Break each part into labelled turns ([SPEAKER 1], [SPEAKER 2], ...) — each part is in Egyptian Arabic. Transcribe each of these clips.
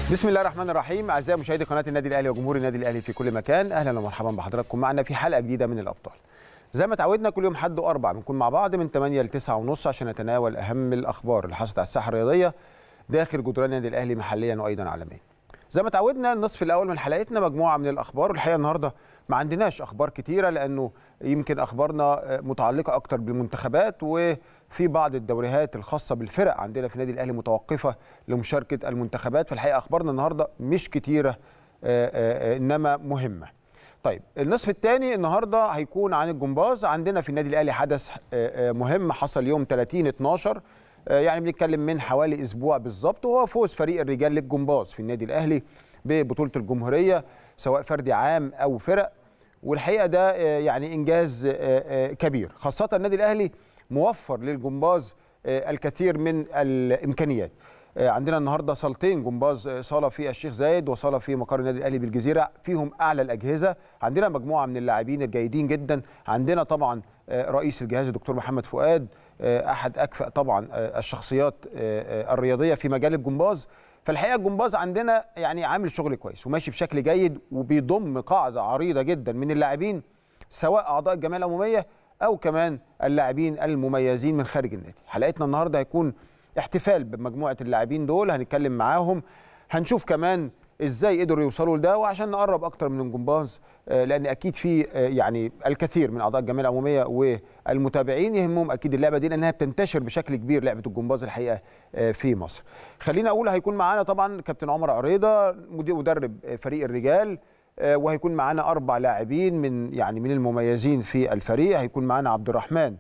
[SPEAKER 1] بسم الله الرحمن الرحيم اعزائي مشاهدي قناه النادي الاهلي وجمهور النادي الاهلي في كل مكان اهلا ومرحبا بحضراتكم معنا في حلقه جديده من الابطال زي ما تعودنا كل يوم حد واربع بنكون مع بعض من 8 ل 9 ونص عشان نتناول اهم الاخبار اللي حصلت على الساحه الرياضيه داخل جدران النادي الاهلي محليا وايضا عالميا زي ما تعودنا النصف الاول من حلقتنا مجموعه من الاخبار والحقيقه النهارده ما عندناش اخبار كتيره لانه يمكن اخبارنا متعلقه اكتر بالمنتخبات وفي بعض الدوريات الخاصه بالفرق عندنا في النادي الاهلي متوقفه لمشاركه المنتخبات فالحقيقه اخبارنا النهارده مش كتيره انما مهمه طيب النصف الثاني النهارده هيكون عن الجمباز عندنا في النادي الاهلي حدث مهم حصل يوم 30 12 يعني بنتكلم من حوالي اسبوع بالظبط وهو فوز فريق الرجال للجمباز في النادي الاهلي ببطوله الجمهوريه سواء فردي عام او فرق والحقيقه ده يعني انجاز كبير خاصه النادي الاهلي موفر للجمباز الكثير من الامكانيات عندنا النهارده صالتين جمباز صاله في الشيخ زايد وصاله في مقر النادي الاهلي بالجزيره فيهم اعلى الاجهزه عندنا مجموعه من اللاعبين الجيدين جدا عندنا طبعا رئيس الجهاز الدكتور محمد فؤاد احد اكفأ طبعا الشخصيات الرياضيه في مجال الجمباز فالحقيقه الجمباز عندنا يعني عامل شغل كويس وماشي بشكل جيد وبيضم قاعده عريضه جدا من اللاعبين سواء اعضاء الجمعيه العموميه او كمان اللاعبين المميزين من خارج النادي حلقتنا النهارده هيكون احتفال بمجموعه اللاعبين دول هنتكلم معاهم هنشوف كمان ازاي قدروا يوصلوا لده وعشان نقرب اكتر من الجمباز لان اكيد في يعني الكثير من اعضاء الجمعيه العموميه والمتابعين يهمهم اكيد اللعبه دي لانها بتنتشر بشكل كبير لعبه الجمباز الحقيقه في مصر. خلينا اقول هيكون معانا طبعا كابتن عمر عريضه مدرب فريق الرجال وهيكون معانا اربع لاعبين من يعني من المميزين في الفريق هيكون معانا عبد الرحمن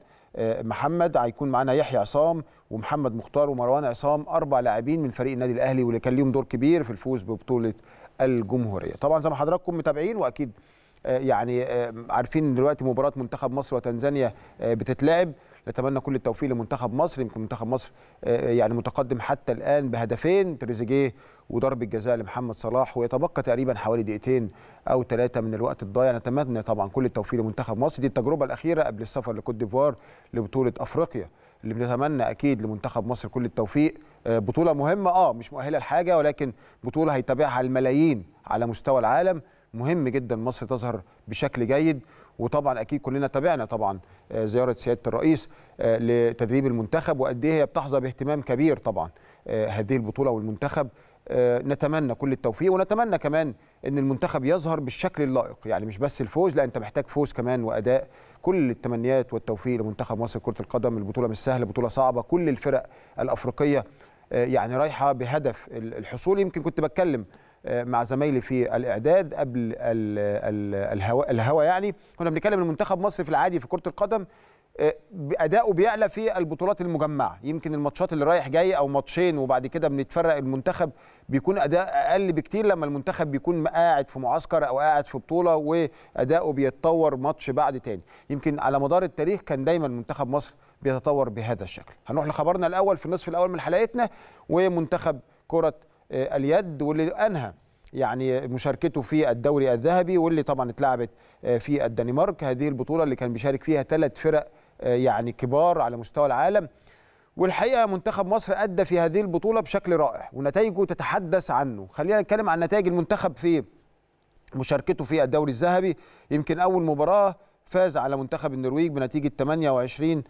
[SPEAKER 1] محمد هيكون معانا يحيى عصام ومحمد مختار ومروان عصام اربع لاعبين من فريق النادي الاهلي واللي كان ليهم دور كبير في الفوز ببطوله الجمهوريه طبعا زي ما حضراتكم متابعين واكيد يعني عارفين دلوقتي مباراه منتخب مصر وتنزانيا بتتلعب نتمنى كل التوفيق لمنتخب مصر يمكن منتخب مصر يعني متقدم حتى الان بهدفين تريزيجيه وضرب الجزاء لمحمد صلاح ويتبقى تقريبا حوالي دقيقتين او ثلاثه من الوقت الضايع نتمنى طبعا كل التوفيق لمنتخب مصر دي التجربه الاخيره قبل السفر لكوت ديفوار لبطوله افريقيا اللي بنتمنى اكيد لمنتخب مصر كل التوفيق بطوله مهمه اه مش مؤهله لحاجه ولكن بطوله هيتابعها الملايين على مستوى العالم مهم جدا مصر تظهر بشكل جيد وطبعا اكيد كلنا تابعنا طبعا زياره سياده الرئيس لتدريب المنتخب وقد ايه هي بتحظى باهتمام كبير طبعا هذه البطوله والمنتخب نتمنى كل التوفيق ونتمنى كمان ان المنتخب يظهر بالشكل اللائق يعني مش بس الفوز لا انت محتاج فوز كمان واداء كل التمنيات والتوفيق لمنتخب مصر كره القدم البطوله مش سهله بطوله صعبه كل الفرق الافريقيه يعني رايحه بهدف الحصول يمكن كنت بتكلم مع زمايلي في الاعداد قبل الهواء الهوا يعني كنا بنتكلم المنتخب مصر في العادي في كره القدم اداؤه بيعلى في البطولات المجمعه يمكن الماتشات اللي رايح جاي او ماتشين وبعد كده بنتفرق المنتخب بيكون اداء اقل بكتير لما المنتخب بيكون قاعد في معسكر او قاعد في بطوله واداؤه بيتطور ماتش بعد تاني يمكن على مدار التاريخ كان دايما منتخب مصر بيتطور بهذا الشكل هنروح لخبرنا الاول في النصف الاول من حلقتنا ومنتخب كره اليد واللي انهى يعني مشاركته في الدوري الذهبي واللي طبعا اتلعبت في الدنمارك هذه البطوله اللي كان بيشارك فيها ثلاث فرق يعني كبار على مستوى العالم والحقيقه منتخب مصر ادى في هذه البطوله بشكل رائع ونتائجه تتحدث عنه خلينا نتكلم عن نتائج المنتخب في مشاركته في الدوري الذهبي يمكن اول مباراه فاز على منتخب النرويج بنتيجه 28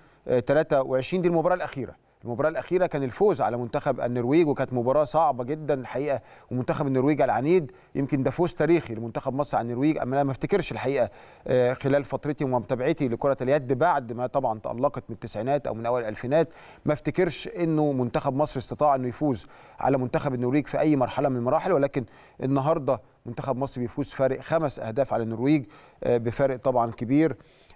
[SPEAKER 1] 23 دي المباراه الاخيره المباراه الاخيره كان الفوز على منتخب النرويج وكانت مباراه صعبه جدا الحقيقه ومنتخب النرويج العنيد يمكن ده فوز تاريخي لمنتخب مصر على النرويج اما انا ما افتكرش الحقيقه خلال فترتي ومتابعتي لكره اليد بعد ما طبعا تالقت من التسعينات او من اول الالفينات ما افتكرش انه منتخب مصر استطاع انه يفوز على منتخب النرويج في اي مرحله من المراحل ولكن النهارده منتخب مصر بيفوز فارق خمس اهداف على النرويج بفارق طبعا كبير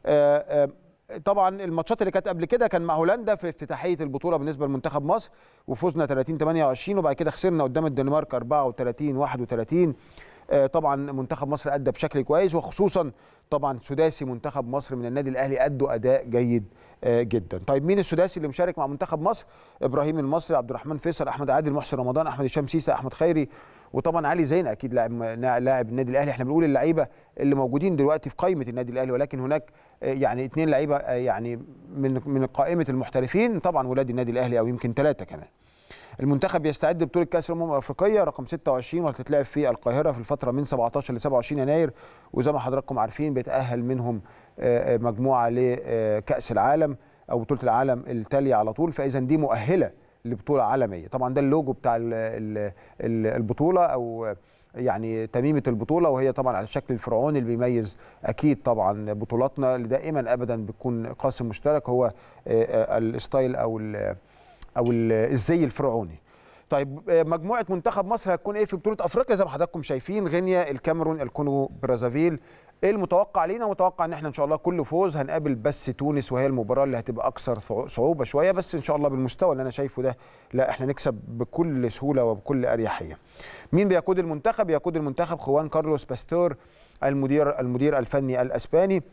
[SPEAKER 1] طبعا الماتشات اللي كانت قبل كده كان مع هولندا في افتتاحيه البطوله بالنسبه لمنتخب مصر وفزنا 30 28 وبعد كده خسرنا قدام الدنمارك 34 31 طبعا منتخب مصر ادى بشكل كويس وخصوصا طبعا سداسي منتخب مصر من النادي الاهلي ادوا اداء جيد جدا طيب مين السداسي اللي مشارك مع منتخب مصر ابراهيم المصري عبد الرحمن فيصل احمد عادل محسن رمضان احمد هشام سيسه احمد خيري وطبعا علي زين اكيد لاعب لاعب النادي الاهلي احنا بنقول اللعيبه اللي موجودين دلوقتي في قائمه النادي الاهلي ولكن هناك يعني اثنين لعيبه يعني من من قائمه المحترفين طبعا ولاد النادي الاهلي او يمكن ثلاثه كمان المنتخب يستعد لبطوله كاس الامم الافريقيه رقم 26 وهتتلعب في القاهره في الفتره من 17 ل 27 يناير وزي ما حضراتكم عارفين بيتاهل منهم آه، آه، مجموعه لكاس العالم او بطوله العالم التاليه على طول فاذا دي مؤهله لبطوله عالميه طبعا ده اللوجو بتاع ال- ال- ال- البطوله او يعني تميمه البطوله وهي طبعا على الشكل الفرعوني اللي بيميز اكيد طبعا بطولاتنا اللي دائما ابدا بتكون قاسم مشترك هو آه، آه، الستايل او ال او ال- الزي الفرعوني طيب آه، مجموعه منتخب مصر هتكون ايه في بطوله افريقيا زي ما حضراتكم شايفين غينيا الكاميرون الكونغو برازافيل ايه المتوقع لينا متوقع ان احنا ان شاء الله كل فوز هنقابل بس تونس وهي المباراه اللي هتبقى اكثر صعو- صعوبه شويه بس ان شاء الله بالمستوى اللي انا شايفه ده لا احنا نكسب بكل سهوله وبكل اريحيه مين بيقود المنتخب يقود المنتخب خوان كارلوس باستور المدير المدير الفني الاسباني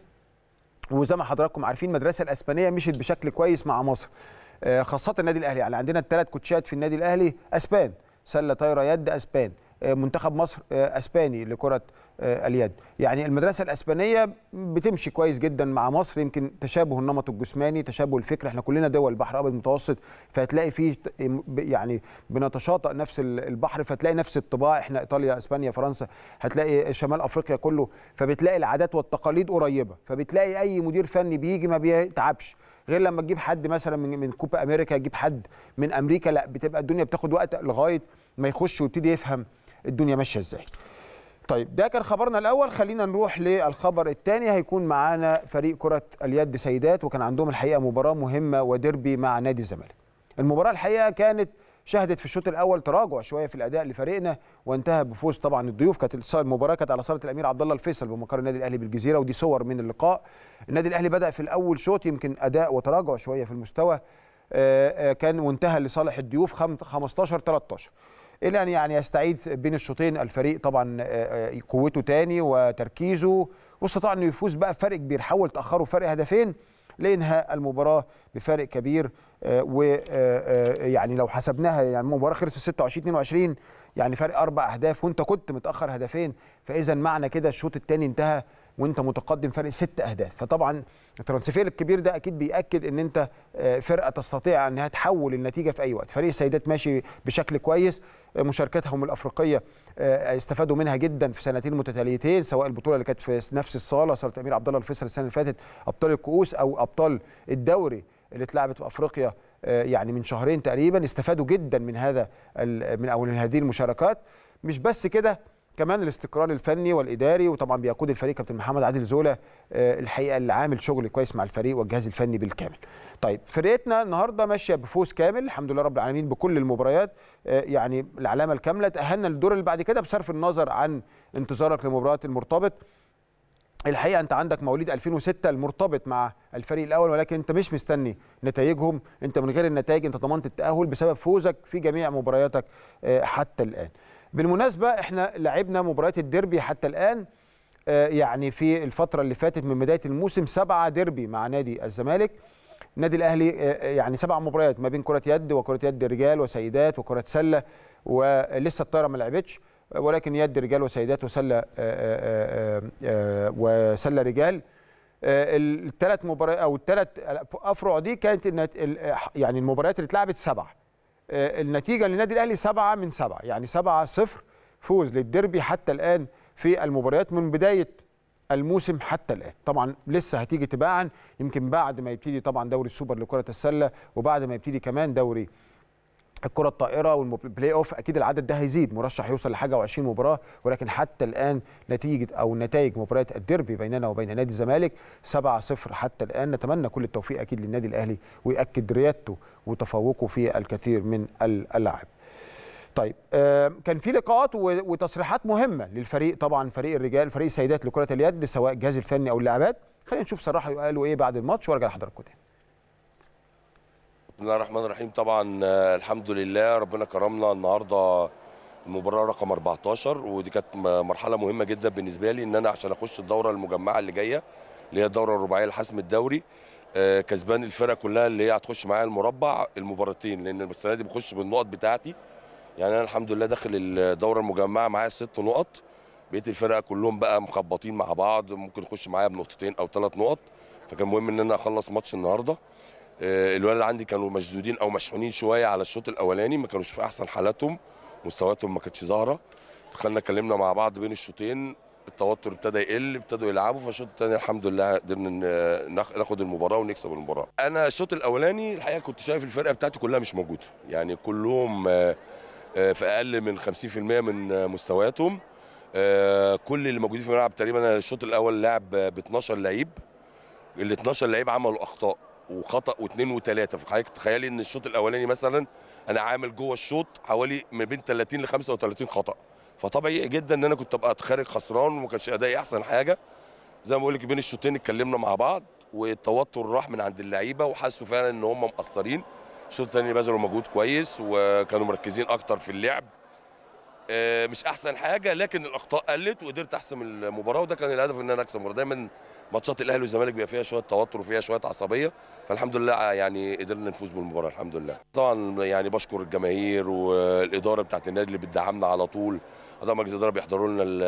[SPEAKER 1] وزي ما حضراتكم عارفين المدرسه الاسبانيه مشيت بشكل كويس مع مصر آه، خاصه النادي الاهلي يعني عندنا الثلاث كوتشات في النادي الاهلي اسبان سله طايره يد اسبان آه، منتخب مصر آه، اسباني لكره آه، اليد يعني المدرسه الاسبانيه بتمشي كويس جدا مع مصر يمكن تشابه النمط الجسماني تشابه الفكر احنا كلنا دول البحر الابيض المتوسط فهتلاقي فيه ت- ب- يعني بنتشاطئ نفس ال- البحر فتلاقي نفس الطباع احنا ايطاليا اسبانيا فرنسا هتلاقي شمال افريقيا كله فبتلاقي العادات والتقاليد قريبه فبتلاقي اي مدير فني بيجي ما بيتعبش غير لما تجيب حد مثلا من من كوبا امريكا تجيب حد من امريكا لا بتبقى الدنيا بتاخد وقت لغايه ما يخش ويبتدي يفهم الدنيا ماشيه ازاي طيب ده كان خبرنا الاول خلينا نروح للخبر الثاني هيكون معانا فريق كره اليد سيدات وكان عندهم الحقيقه مباراه مهمه وديربي مع نادي الزمالك المباراه الحقيقه كانت شهدت في الشوط الاول تراجع شويه في الاداء لفريقنا وانتهى بفوز طبعا الضيوف كانت الص- المباراه كانت على صاله الامير عبد الله الفيصل بمقر النادي الاهلي بالجزيره ودي صور من اللقاء النادي الاهلي بدا في الاول شوط يمكن اداء وتراجع شويه في المستوى آه، آه، كان وانتهى لصالح الضيوف خم- 15 13 الى ان يعني يستعيد بين الشوطين الفريق طبعا آه، آه، قوته تاني وتركيزه واستطاع انه يفوز بقى بفرق كبير حاول تاخره فرق هدفين لانهاء المباراه بفارق كبير ويعني لو حسبناها يعني المباراه خلصت 26 22 يعني فرق اربع اهداف وانت كنت متاخر هدفين فاذا معنى كده الشوط الثاني انتهى وانت متقدم فرق ست اهداف فطبعا الترانسفير الكبير ده اكيد بياكد ان انت آه، فرقه تستطيع انها تحول النتيجه في اي وقت فريق السيدات ماشي بشكل كويس آه، مشاركتهم الافريقيه آه، استفادوا منها جدا في سنتين متتاليتين سواء البطوله اللي كانت في نفس الصاله صاله الامير عبد الله الفيصل السنه اللي فاتت ابطال الكؤوس او ابطال الدوري اللي اتلعبت في افريقيا آه، يعني من شهرين تقريبا استفادوا جدا من هذا ال- من او من هذه المشاركات مش بس كده كمان الاستقرار الفني والاداري وطبعا بيقود الفريق كابتن محمد عادل زولا آه، الحقيقه اللي عامل شغل كويس مع الفريق والجهاز الفني بالكامل. طيب فرقتنا النهارده ماشيه بفوز كامل الحمد لله رب العالمين بكل المباريات آه، يعني العلامه الكامله تاهلنا للدور اللي بعد كده بصرف النظر عن انتظارك لمباراه المرتبط الحقيقه انت عندك مواليد 2006 المرتبط مع الفريق الاول ولكن انت مش مستني نتائجهم انت من غير النتائج انت ضمنت التاهل بسبب فوزك في جميع مبارياتك آه، حتى الان بالمناسبه احنا لعبنا مباريات الديربي حتى الان آه، يعني في الفتره اللي فاتت من بدايه الموسم سبعه ديربي مع نادي الزمالك النادي الاهلي آه، يعني سبع مباريات ما بين كره يد وكره يد رجال وسيدات وكره سله ولسه الطايره ما لعبتش ولكن يد رجال وسيدات وسله آه، آه، آه، آه، وسله رجال الثلاث مباريات او الثلاث افرع دي كانت النت- ال- يعني المباريات اللي اتلعبت سبعه آه، النتيجه للنادي الاهلي سبعه من سبعه يعني سبعه صفر فوز للديربي حتى الان في المباريات من بدايه الموسم حتى الان طبعا لسه هتيجي تباعا يمكن بعد ما يبتدي طبعا دوري السوبر لكره السله وبعد ما يبتدي كمان دوري الكره الطائره والبلاي اوف اكيد العدد ده هيزيد مرشح يوصل لحاجه و20 مباراه ولكن حتى الان نتيجه او نتائج مباريات الديربي بيننا وبين نادي الزمالك 7-0 حتى الان نتمنى كل التوفيق اكيد للنادي الاهلي وياكد ريادته وتفوقه في الكثير من الالعاب طيب آه، كان في لقاءات و- وتصريحات مهمه للفريق طبعا فريق الرجال فريق السيدات لكره اليد سواء الجهاز الفني او اللاعبات خلينا نشوف صراحه قالوا ايه بعد الماتش وارجع لحضراتكم تاني
[SPEAKER 2] بسم الله الرحمن الرحيم طبعا آه، الحمد لله ربنا كرمنا النهارده المباراه رقم 14 ودي كانت م- مرحله مهمه جدا بالنسبه لي ان انا عشان اخش الدوره المجمعه اللي جايه اللي هي الدوره الرباعيه لحسم الدوري آه، كسبان الفرق كلها اللي هي هتخش معايا المربع المباراتين لان السنه دي بخش بالنقط بتاعتي يعني انا الحمد لله داخل الدوره المجمعه معايا ست نقط بقيه الفرق كلهم بقى مخبطين مع بعض ممكن يخش معايا بنقطتين او ثلاث نقط فكان مهم ان انا اخلص ماتش النهارده آه، الولد عندي كانوا مشدودين او مشحونين شويه على الشوط الاولاني ما كانوش في احسن حالاتهم مستوياتهم ما كانتش ظاهره دخلنا اتكلمنا مع بعض بين الشوطين التوتر ابتدى يقل ابتدوا يلعبوا فالشوط الثاني الحمد لله قدرنا ن- ناخ- ناخد المباراه ونكسب المباراه انا الشوط الاولاني الحقيقه كنت شايف الفرقه بتاعتي كلها مش موجوده يعني كلهم آه، آه، في اقل من 50% من آه، مستوياتهم آه، كل اللي موجودين في الملعب تقريبا أنا الشوط الاول لعب ب 12 لعيب ال 12 لعيب عملوا اخطاء وخطا واثنين وثلاثه فحضرتك تخيلي ان الشوط الاولاني مثلا انا عامل جوه الشوط حوالي ما بين 30 ل 35 خطا فطبيعي جدا ان انا كنت ابقى خارج خسران وما كانش ادائي احسن حاجه زي ما بقول لك بين الشوطين اتكلمنا مع بعض والتوتر راح من عند اللعيبه وحسوا فعلا ان هم مقصرين الشوط الثاني بذلوا مجهود كويس وكانوا مركزين اكتر في اللعب آه، مش احسن حاجه لكن الاخطاء قلت وقدرت احسم المباراه وده كان الهدف ان انا اكسب المباراه دايما ماتشات الاهلي والزمالك بيبقى فيها شويه توتر وفيها شويه عصبيه فالحمد لله يعني قدرنا نفوز بالمباراه الحمد لله طبعا يعني بشكر الجماهير والاداره بتاعت النادي اللي بتدعمنا على طول طبعا مجلس الاداره بيحضروا لنا ال-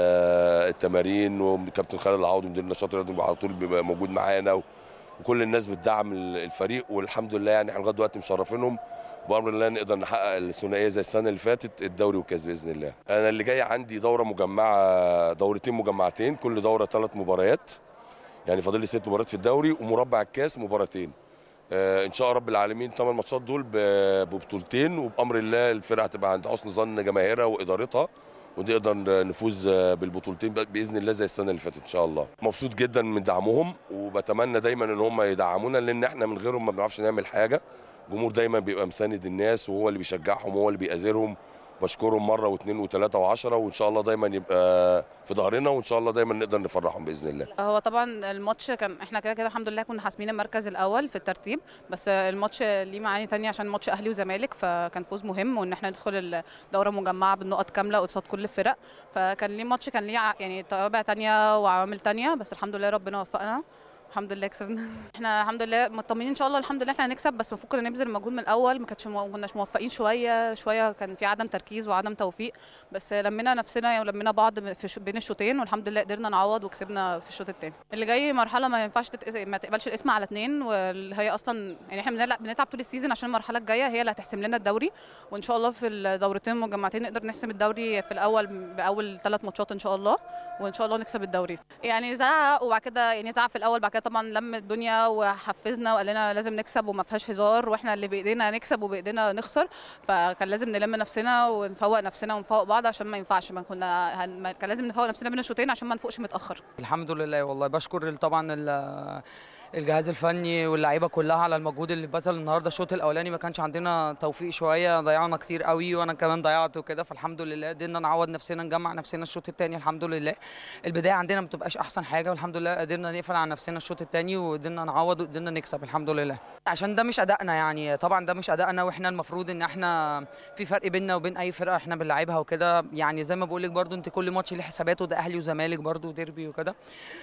[SPEAKER 2] التمارين وكابتن خالد العوضي مدير النشاط الرياضي على طول بيبقى موجود معانا و- وكل الناس بتدعم ال- الفريق والحمد لله يعني احنا لغايه دلوقتي مشرفينهم بامر الله نقدر نحقق الثنائيه زي السنه اللي فاتت الدوري والكاس باذن الله. انا اللي جاي عندي دوره مجمعه دورتين مجمعتين كل دوره ثلاث مباريات يعني فاضل لي ست مباريات في الدوري ومربع الكاس مباراتين. آه ان شاء رب العالمين ثمان ماتشات دول ب- ببطولتين وبامر الله الفرقه هتبقى عند حسن ظن جماهيرها وادارتها ونقدر نفوز آه، بالبطولتين ب- باذن الله زي السنه اللي فاتت ان شاء الله. مبسوط جدا من دعمهم وبتمنى دايما ان هم يدعمونا لان احنا من غيرهم ما بنعرفش نعمل حاجه. الجمهور دايما بيبقى مساند الناس وهو اللي بيشجعهم وهو اللي بيأزرهم بشكرهم مره واثنين وثلاثه وعشرة وان شاء الله دايما يبقى في ظهرنا وان شاء الله دايما نقدر نفرحهم باذن الله
[SPEAKER 3] هو طبعا الماتش كان احنا كده كده الحمد لله كنا حاسمين المركز الاول في الترتيب بس الماتش ليه معاني تانية عشان ماتش اهلي وزمالك فكان فوز مهم وان احنا ندخل الدوره مجمعه بالنقط كامله قصاد كل الفرق فكان ليه ماتش كان ليه ع- يعني توابع تانية وعوامل تانية بس الحمد لله ربنا وفقنا الحمد لله كسبنا احنا الحمد لله مطمنين ان شاء الله الحمد لله احنا هنكسب بس المفروض كنا نبذل المجهود من الاول ما كانتش مو- كناش موفقين شويه شويه كان في عدم تركيز وعدم توفيق بس لمينا نفسنا ولمينا بعض في ش- بين الشوطين والحمد لله قدرنا نعوض وكسبنا في الشوط الثاني اللي جاي مرحله ما ينفعش تتقس... ما تقبلش الاسم على اثنين وهي اصلا يعني احنا بنلعب بنتعب طول السيزون عشان المرحله الجايه هي اللي هتحسم لنا الدوري وان شاء الله في الدورتين المجمعتين نقدر نحسم الدوري في الاول باول ثلاث ماتشات ان شاء الله وان شاء الله نكسب الدوري يعني زعق وبعد كده يعني زعق في الاول بعد كده طبعا لم الدنيا وحفزنا وقال لنا لازم نكسب وما فيهاش هزار واحنا اللي بايدينا نكسب وبايدينا نخسر فكان لازم نلم نفسنا ونفوق نفسنا ونفوق بعض عشان ما ينفعش ما كنا هن... ما- كان لازم نفوق نفسنا بين الشوطين عشان ما نفوقش متاخر
[SPEAKER 4] الحمد لله والله بشكر طبعا ال- الجهاز الفني واللعيبه كلها على المجهود اللي بذل النهارده الشوط الاولاني ما كانش عندنا توفيق شويه ضيعنا كتير قوي وانا كمان ضيعت وكده فالحمد لله قدرنا نعوض نفسنا نجمع نفسنا الشوط الثاني الحمد لله البدايه عندنا ما بتبقاش احسن حاجه والحمد لله قدرنا نقفل على نفسنا الشوط الثاني وقدرنا نعوض وقدرنا نكسب الحمد لله عشان ده مش ادائنا يعني طبعا ده مش ادائنا واحنا المفروض ان احنا في فرق بيننا وبين اي فرقه احنا بنلعبها وكده يعني زي ما بقول لك برضو انت كل ماتش ليه حساباته ده اهلي وزمالك برضو ديربي وكده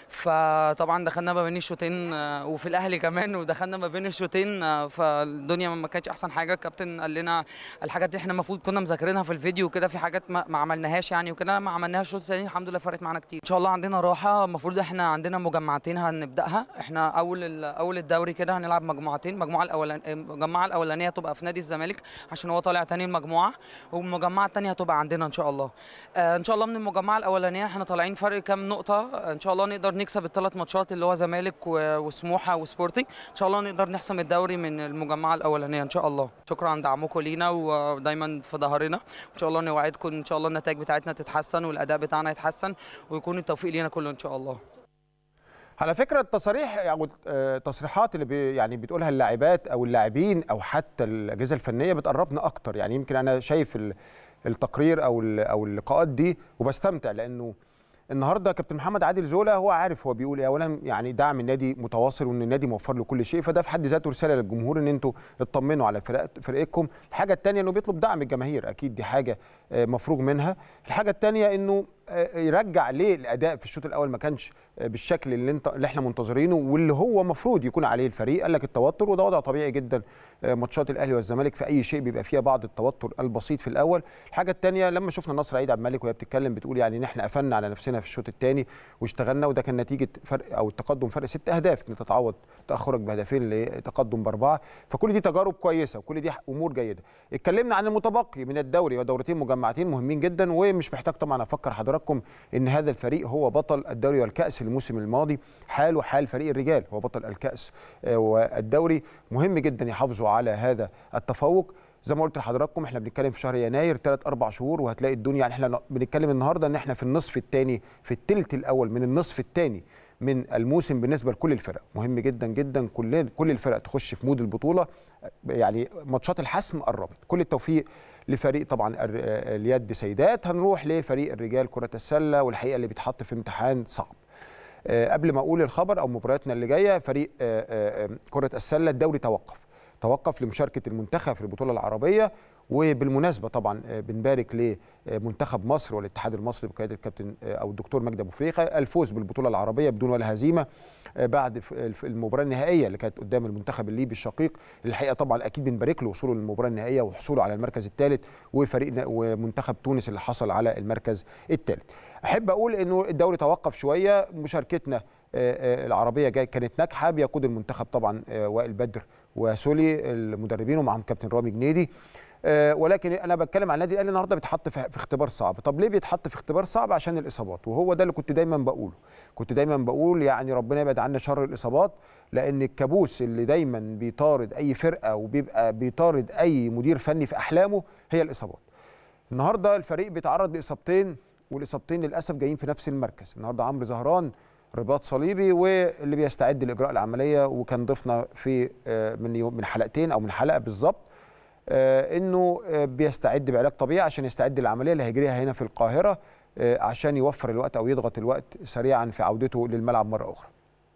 [SPEAKER 4] فطبعا دخلنا ما بين الشوطين آه، وفي الاهلي كمان ودخلنا ما بين الشوطين آه، فالدنيا ما كانتش احسن حاجه الكابتن قال لنا الحاجات دي احنا المفروض كنا مذاكرينها في الفيديو وكده في حاجات ما, ما عملناهاش يعني وكده ما عملناهاش الشوط الثاني الحمد لله فرقت معانا كتير ان شاء الله عندنا راحه المفروض احنا عندنا مجمعتين هنبداها احنا اول ال- اول الدوري كده هنلعب مجموعتين المجموعه الاولانيه المجموعه الاولانيه هتبقى في نادي الزمالك عشان هو طالع تاني المجموعه والمجمعه الثانيه هتبقى عندنا ان شاء الله آه ان شاء الله من المجمعه الاولانيه احنا طالعين فرق كام نقطه آه ان شاء الله نقدر نكسب الثلاث ماتشات اللي هو زمالك و- وسموحه وسبورتنج ان شاء الله نقدر نحسم الدوري من المجمعه الاولانيه ان شاء الله شكرا عن دعمكم لينا ودايما في ظهرنا ان شاء الله نوعدكم ان شاء الله النتائج بتاعتنا تتحسن والاداء بتاعنا يتحسن ويكون التوفيق لينا كله ان شاء الله
[SPEAKER 1] على فكره التصاريح او آه، التصريحات اللي بي يعني بتقولها اللاعبات او اللاعبين او حتى الاجهزه الفنيه بتقربنا اكتر يعني يمكن انا شايف ال- التقرير او ال- او اللقاءات دي وبستمتع لانه النهارده كابتن محمد عادل زولا هو عارف هو بيقول ايه اولا يعني دعم النادي متواصل وان النادي موفر له كل شيء فده في حد ذاته رساله للجمهور ان انتوا اطمنوا على فرق فرقتكم الحاجه الثانيه انه بيطلب دعم الجماهير اكيد دي حاجه آه، مفروغ منها الحاجه الثانيه انه آه، يرجع ليه الاداء في الشوط الاول ما كانش آه، بالشكل اللي انت اللي احنا منتظرينه واللي هو المفروض يكون عليه الفريق قال لك التوتر وده وضع طبيعي جدا آه، ماتشات الاهلي والزمالك في اي شيء بيبقى فيها بعض التوتر البسيط في الاول الحاجه الثانيه لما شفنا النصر عيد عبد الملك وهي بتتكلم بتقول يعني ان احنا قفلنا على نفسنا في الشوط الثاني واشتغلنا وده كان نتيجه فرق او التقدم فرق ست اهداف ان تتعوض تاخرك بهدفين لتقدم باربعه فكل دي تجارب كويسه وكل دي امور جيده اتكلمنا عن المتبقي من الدوري ودورتين مجمعتين مهمين جدا ومش محتاج طبعا افكر حضراتكم ان هذا الفريق هو بطل الدوري والكاس الموسم الماضي حاله حال فريق الرجال هو بطل الكاس آه، والدوري مهم جدا يحافظوا على هذا التفوق زي ما قلت لحضراتكم احنا بنتكلم في شهر يناير ثلاث اربع شهور وهتلاقي الدنيا يعني احنا بنتكلم النهارده ان احنا في النصف الثاني في الثلث الاول من النصف الثاني من الموسم بالنسبه لكل الفرق مهم جدا جدا كل كل الفرق تخش في مود البطوله يعني ماتشات الحسم قربت كل التوفيق لفريق طبعا الر- اليد سيدات هنروح لفريق الرجال كره السله والحقيقه اللي بيتحط في امتحان صعب آه، قبل ما اقول الخبر او مبارياتنا اللي جايه فريق آه، آه، آه، كره السله الدوري توقف توقف لمشاركه المنتخب في البطوله العربيه وبالمناسبه طبعا آه، بنبارك لمنتخب مصر والاتحاد المصري بقياده الكابتن آه، او الدكتور مجدي ابو فريقه الفوز بالبطوله العربيه بدون ولا هزيمه آه، بعد ف- الف- المباراه النهائيه اللي كانت قدام المنتخب الليبي الشقيق الحقيقه طبعا اكيد بنبارك له وصوله للمباراه النهائيه وحصوله على المركز الثالث وفريقنا ومنتخب تونس اللي حصل على المركز الثالث احب اقول انه الدوري توقف شويه مشاركتنا آه، آه، العربيه جاي كانت ناجحه بيقود المنتخب طبعا آه، وائل بدر وسولي المدربين ومعهم كابتن رامي جنيدي آه، ولكن انا بتكلم عن النادي الاهلي النهارده بيتحط في في اختبار صعب طب ليه بيتحط في اختبار صعب عشان الاصابات وهو ده اللي كنت دايما بقوله كنت دايما بقول يعني ربنا يبعد عنا شر الاصابات لان الكابوس اللي دايما بيطارد اي فرقه وبيبقى بيطارد اي مدير فني في احلامه هي الاصابات النهارده الفريق بيتعرض لاصابتين والاصابتين للاسف جايين في نفس المركز النهارده عمرو زهران رباط صليبي واللي بيستعد لاجراء العمليه وكان ضيفنا في آه، من يوم من حلقتين او من حلقه بالظبط آه، انه آه، بيستعد بعلاج طبيعي عشان يستعد للعمليه اللي هيجريها هنا في القاهره آه، عشان يوفر الوقت او يضغط الوقت سريعا في عودته للملعب مره اخرى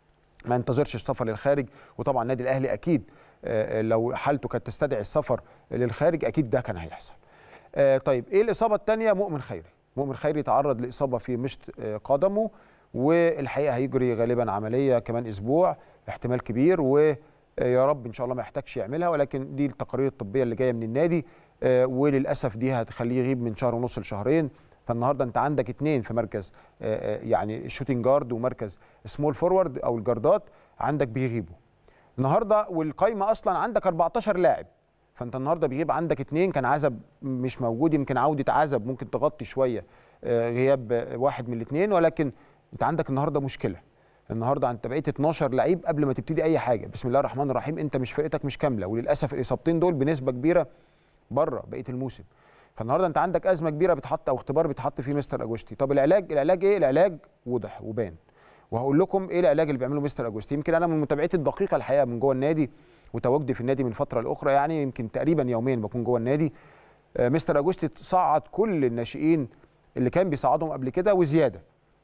[SPEAKER 1] ما ينتظرش السفر للخارج وطبعا النادي الاهلي اكيد آه، لو حالته كانت تستدعي السفر للخارج اكيد ده كان هيحصل آه، طيب ايه الاصابه الثانيه مؤمن خيري مؤمن خيري تعرض لاصابه في مشط آه، قدمه والحقيقه هيجري غالبا عمليه كمان اسبوع احتمال كبير ويا رب ان شاء الله ما يحتاجش يعملها ولكن دي التقارير الطبيه اللي جايه من النادي آه، وللاسف دي هتخليه يغيب من شهر ونص لشهرين فالنهارده انت عندك اثنين في مركز آه، آه، يعني الشوتنج جارد ومركز سمول فورورد او الجاردات عندك بيغيبوا النهارده والقايمه اصلا عندك 14 لاعب فانت النهارده بيغيب عندك اثنين كان عزب مش موجود يمكن عوده عزب ممكن تغطي شويه آه، غياب آه، واحد من الاثنين ولكن انت عندك النهارده مشكله النهارده انت بقيت 12 لعيب قبل ما تبتدي اي حاجه بسم الله الرحمن الرحيم انت مش فرقتك مش كامله وللاسف الاصابتين دول بنسبه كبيره بره بقيه الموسم فالنهارده انت عندك ازمه كبيره بتحط او اختبار بيتحط فيه مستر اجوستي طب العلاج العلاج ايه العلاج وضح وبان وهقول لكم ايه العلاج اللي بيعمله مستر اجوستي يمكن انا من متابعتي الدقيقه الحقيقه من جوه النادي وتواجدي في النادي من فتره لاخرى يعني يمكن تقريبا يوميا بكون جوه النادي آه، مستر اجوستي صعد كل الناشئين اللي كان بيصعدهم قبل كده وزياده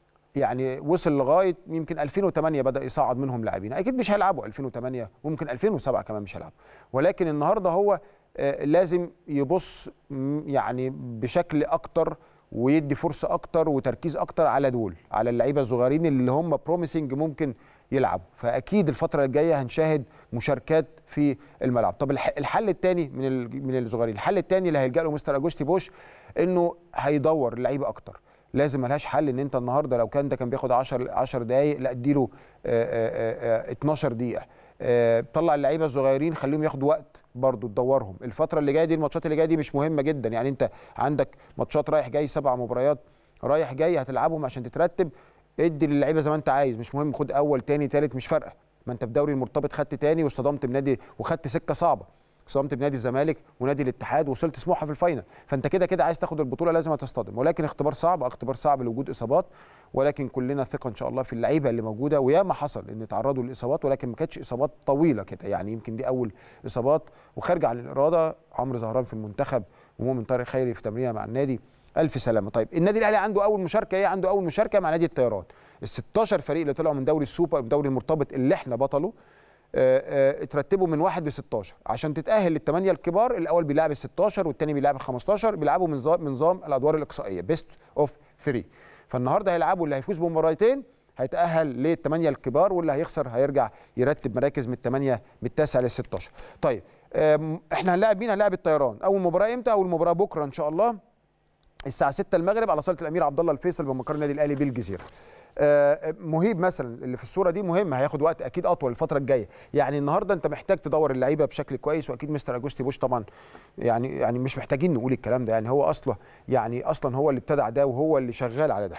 [SPEAKER 1] يعني وصل لغايه يمكن 2008 بدا يصعد منهم لاعبين اكيد مش هيلعبوا 2008 ممكن 2007 كمان مش هيلعبوا ولكن النهارده هو آه، لازم يبص م- يعني بشكل اكتر ويدي فرصه اكتر وتركيز اكتر على دول على اللعيبه الصغيرين اللي هم بروميسنج ممكن يلعبوا فاكيد الفتره الجايه هنشاهد مشاركات في الملعب طب الح- الحل الثاني من ال- من الصغيرين الحل الثاني اللي هيلجا له مستر اجوستي بوش انه هيدور اللعيبه اكتر لازم ملهاش حل ان انت النهارده لو كان ده كان بياخد 10 10 دقائق لا اديله آه، آه، آه، 12 دقيقه آه، طلع اللعيبه الصغيرين خليهم ياخدوا وقت برضو تدورهم الفتره اللي جايه دي الماتشات اللي جايه دي مش مهمه جدا يعني انت عندك ماتشات رايح جاي سبع مباريات رايح جاي هتلعبهم عشان تترتب ادي للعيبه زي ما انت عايز مش مهم خد اول تاني تالت مش فارقه ما انت في دوري المرتبط خدت تاني واصطدمت بنادي وخدت سكه صعبه صدمت بنادي الزمالك ونادي الاتحاد وصلت سموحه في الفاينل فانت كده كده عايز تاخد البطوله لازم هتصطدم ولكن اختبار صعب اختبار صعب لوجود اصابات ولكن كلنا ثقه ان شاء الله في اللعيبه اللي موجوده وياما حصل ان تعرضوا لاصابات ولكن ما كانتش اصابات طويله كده يعني يمكن دي اول اصابات وخارجه عن الاراده عمرو زهران في المنتخب ومؤمن طارق خيري في تمرينه مع النادي الف سلامه طيب النادي الاهلي عنده اول مشاركه ايه عنده اول مشاركه مع نادي الطيران ال 16 فريق اللي طلعوا من دوري السوبر الدوري المرتبط اللي احنا بطله آه، آه، اترتبوا من واحد ل 16 عشان تتاهل للثمانيه الكبار الاول بيلعب ال 16 والثاني بيلعب ال 15 بيلعبوا من نظام من نظام الادوار الاقصائيه بيست اوف 3 فالنهارده هيلعبوا اللي هيفوز بمباراتين هيتاهل للثمانيه الكبار واللي هيخسر هيرجع يرتب مراكز من الثمانيه من التاسع لل 16 طيب آم، احنا هنلاعب مين هنلاعب الطيران اول مباراه امتى اول مباراه بكره ان شاء الله الساعه 6 المغرب على صاله الامير عبد الله الفيصل بمقر النادي الاهلي بالجزيره آه، مهيب مثلا اللي في الصوره دي مهم هياخد وقت اكيد اطول الفتره الجايه يعني النهارده انت محتاج تدور اللعيبه بشكل كويس واكيد مستر اجوستي بوش طبعا يعني يعني مش محتاجين نقول الكلام ده يعني هو اصلا يعني اصلا هو اللي ابتدع ده وهو اللي شغال على ده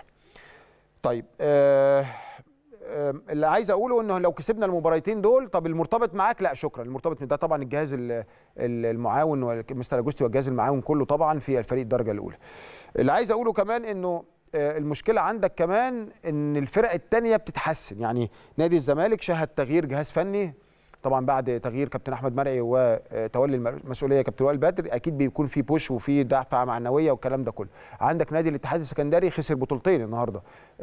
[SPEAKER 1] طيب آه آه، اللي عايز اقوله انه لو كسبنا المباراتين دول طب المرتبط معاك لا شكرا المرتبط ده طبعا الجهاز ال- ال- المعاون ومستر اجوستي والجهاز المعاون كله طبعا في الفريق الدرجه الاولى اللي عايز اقوله كمان انه آه، المشكله عندك كمان ان الفرق الثانيه بتتحسن يعني نادي الزمالك شهد تغيير جهاز فني طبعا بعد تغيير كابتن احمد مرعي وتولي المسؤوليه كابتن وائل بدر اكيد بيكون في بوش وفي دفعه معنويه والكلام ده كله عندك نادي الاتحاد السكندري خسر بطولتين النهارده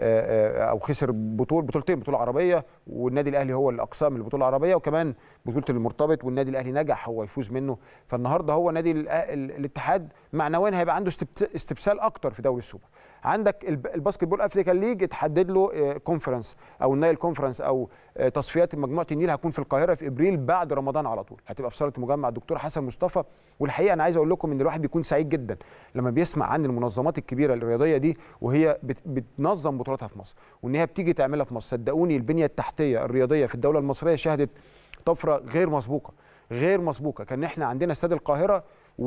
[SPEAKER 1] آه، آه، او خسر بطول بطولتين بطوله عربيه والنادي الاهلي هو الاقسام البطوله العربيه وكمان بطوله المرتبط والنادي الاهلي نجح هو يفوز منه فالنهارده هو نادي ال- ال- الاتحاد معنويا هيبقى عنده استبت- استبسال اكتر في دوري السوبر عندك الب- الباسكت بول افريكان ليج اتحدد له آه، كونفرنس او النايل كونفرنس او آه، تصفيات مجموعه النيل هتكون في القاهره في ابريل بعد رمضان على طول هتبقى في صاله مجمع الدكتور حسن مصطفى والحقيقه انا عايز اقول لكم ان الواحد بيكون سعيد جدا لما بيسمع عن المنظمات الكبيره الرياضيه دي وهي بت- بتنظم بطولاتها في مصر وان هي بتيجي تعملها في مصر صدقوني البنيه التحتيه الرياضيه في الدوله المصريه شهدت طفره غير مسبوقه غير مسبوقه كان احنا عندنا استاد القاهره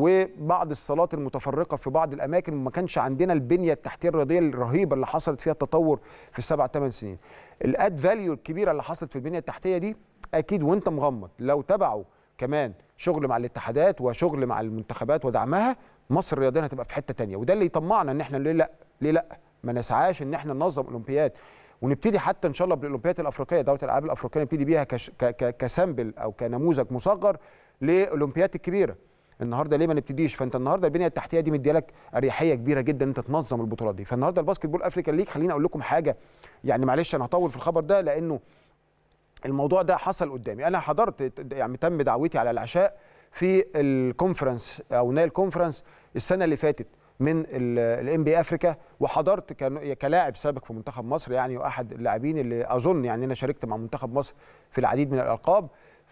[SPEAKER 1] وبعض الصالات المتفرقه في بعض الاماكن ما كانش عندنا البنيه التحتيه الرياضيه الرهيبه اللي حصلت فيها التطور في السبع ثمان سنين الاد فاليو الكبيره اللي حصلت في البنيه التحتيه دي اكيد وانت مغمض لو تبعوا كمان شغل مع الاتحادات وشغل مع المنتخبات ودعمها مصر رياضيا هتبقى في حته تانية وده اللي يطمعنا ان احنا ليه لا ليه لا ما نسعاش ان احنا ننظم اولمبياد ونبتدي حتى ان شاء الله بالاولمبياد الافريقيه دوله الالعاب الافريقيه نبتدي بيها كش ك ك كسامبل او كنموذج مصغر للاولمبياد الكبيره النهارده ليه ما نبتديش فانت النهارده البنيه التحتيه دي مديالك اريحيه كبيره جدا ان انت تنظم البطولات دي فالنهارده الباسكت بول افريكان ليج خليني اقول لكم حاجه يعني معلش انا هطول في الخبر ده لانه الموضوع ده حصل قدامي انا حضرت يعني تم دعوتي على العشاء في الكونفرنس او نايل كونفرنس السنه اللي فاتت من الام بي افريكا وحضرت كان- كلاعب سابق في منتخب مصر يعني واحد اللاعبين اللي اظن يعني انا شاركت مع منتخب مصر في العديد من الالقاب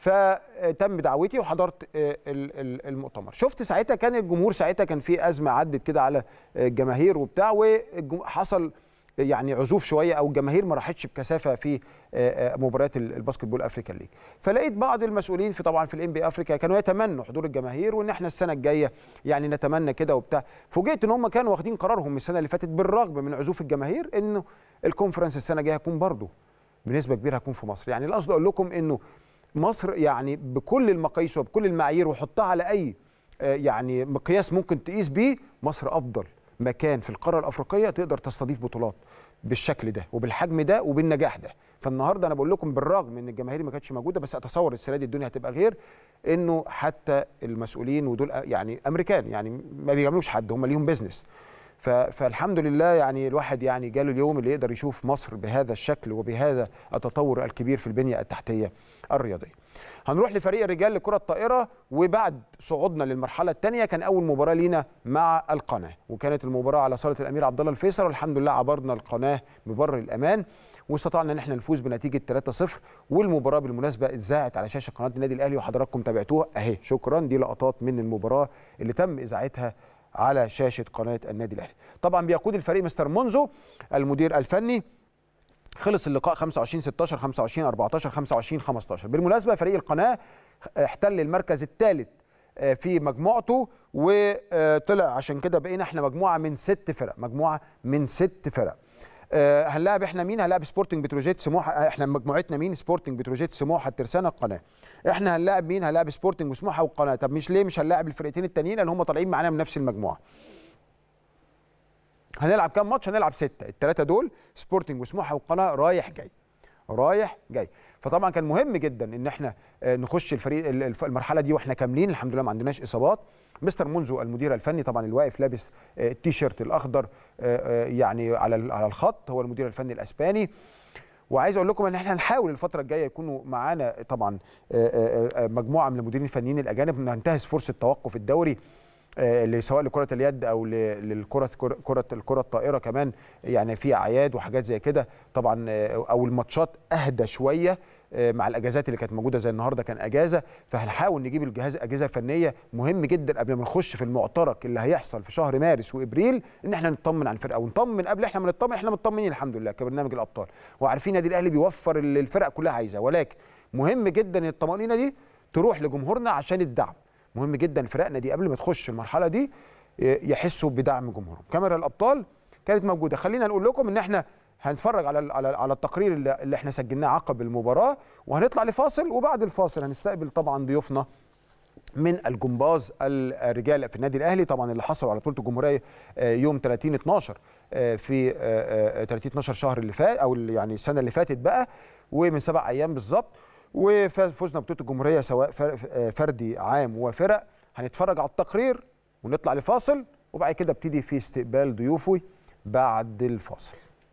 [SPEAKER 1] فتم دعوتي وحضرت آه، ال- ال- المؤتمر شفت ساعتها كان الجمهور ساعتها كان في ازمه عدت كده على الجماهير وبتاع وحصل يعني عزوف شويه او الجماهير ما راحتش بكثافه في آه، آه، مباريات ال- الباسكت بول افريكان ليج فلقيت بعض المسؤولين في طبعا في الام بي افريكا كانوا يتمنوا حضور الجماهير وان احنا السنه الجايه يعني نتمنى كده وبتاع فوجئت ان هم كانوا واخدين قرارهم السنه اللي فاتت بالرغم من عزوف الجماهير انه الكونفرنس السنه الجايه هيكون برضه بنسبه كبيره هيكون في مصر يعني القصد اقول لكم انه مصر يعني بكل المقاييس وبكل المعايير وحطها على اي آه، يعني مقياس ممكن تقيس بيه مصر افضل مكان في القاره الافريقيه تقدر تستضيف بطولات بالشكل ده وبالحجم ده وبالنجاح ده فالنهارده انا بقول لكم بالرغم من ان الجماهير ما كانتش موجوده بس اتصور السنه دي الدنيا هتبقى غير انه حتى المسؤولين ودول يعني امريكان يعني ما بيعملوش حد هم ليهم بيزنس ف- فالحمد لله يعني الواحد يعني جاله اليوم اللي يقدر يشوف مصر بهذا الشكل وبهذا التطور الكبير في البنيه التحتيه الرياضيه. هنروح لفريق الرجال لكره الطائره وبعد صعودنا للمرحله الثانيه كان اول مباراه لينا مع القناه وكانت المباراه على صاله الامير عبد الله الفيصل والحمد لله عبرنا القناه ببر الامان واستطعنا ان احنا نفوز بنتيجه 3-0 والمباراه بالمناسبه اتذاعت على شاشه قناه النادي الاهلي وحضراتكم تابعتوها اهي شكرا دي لقطات من المباراه اللي تم اذاعتها على شاشه قناه النادي الاهلي طبعا بيقود الفريق مستر مونزو المدير الفني خلص اللقاء 25 16 25 14 25 15 بالمناسبه فريق القناه احتل المركز الثالث في مجموعته وطلع عشان كده بقينا احنا مجموعه من ست فرق مجموعه من ست فرق آه، هنلاعب احنا مين هنلاعب سبورتنج بتروجيت سموحه آه، احنا مجموعتنا مين سبورتنج بتروجيت سموحه الترسانه القناه احنا هنلاعب مين هنلاعب سبورتنج وسموحه والقناه طب مش ليه مش هنلاعب الفرقتين التانيين لان هم طالعين معانا من نفس المجموعه هنلعب كام ماتش هنلعب ستة الثلاثه دول سبورتنج وسموحه والقناه رايح جاي رايح جاي فطبعا كان مهم جدا ان احنا آه، نخش الفريق ال- الف- المرحله دي واحنا كاملين الحمد لله ما عندناش اصابات مستر منزو المدير الفني طبعا الواقف لابس آه، التيشيرت الاخضر آه، آه، يعني على ال- على الخط هو المدير الفني الاسباني وعايز اقول لكم ان احنا هنحاول الفتره الجايه يكونوا معانا طبعا آه، آه، آه، مجموعه من المديرين الفنيين الاجانب ننتهز فرصه توقف الدوري آه، اللي سواء لكره اليد او ل- للكره كره كره الكره الطائره كمان يعني في اعياد وحاجات زي كده طبعا آه، او الماتشات اهدى شويه آه، مع الاجازات اللي كانت موجوده زي النهارده كان اجازه فهنحاول نجيب الجهاز اجهزه فنيه مهم جدا قبل ما نخش في المعترك اللي هيحصل في شهر مارس وابريل ان احنا نطمن على الفرقه ونطمن قبل احنا ما نطمن احنا مطمنين الحمد لله كبرنامج الابطال وعارفين النادي الاهلي بيوفر اللي الفرق كلها عايزاه ولكن مهم جدا ان الطمانينه دي تروح لجمهورنا عشان الدعم مهم جدا فرقنا دي قبل ما تخش المرحله دي يحسوا بدعم جمهورهم كاميرا الابطال كانت موجوده خلينا نقول لكم ان احنا هنتفرج على على على التقرير اللي اللي احنا سجلناه عقب المباراه وهنطلع لفاصل وبعد الفاصل هنستقبل طبعا ضيوفنا من الجمباز الرجال في النادي الاهلي طبعا اللي حصلوا على بطوله الجمهوريه آه، يوم 30 12 آه، في آه، آه، 30 12 شهر اللي فات او اللي يعني السنه اللي فاتت بقى ومن سبع ايام بالظبط وفزنا بطوله الجمهوريه سواء فر- آه، فردي عام وفرق هنتفرج على التقرير ونطلع لفاصل وبعد كده ابتدي في استقبال ضيوفي بعد الفاصل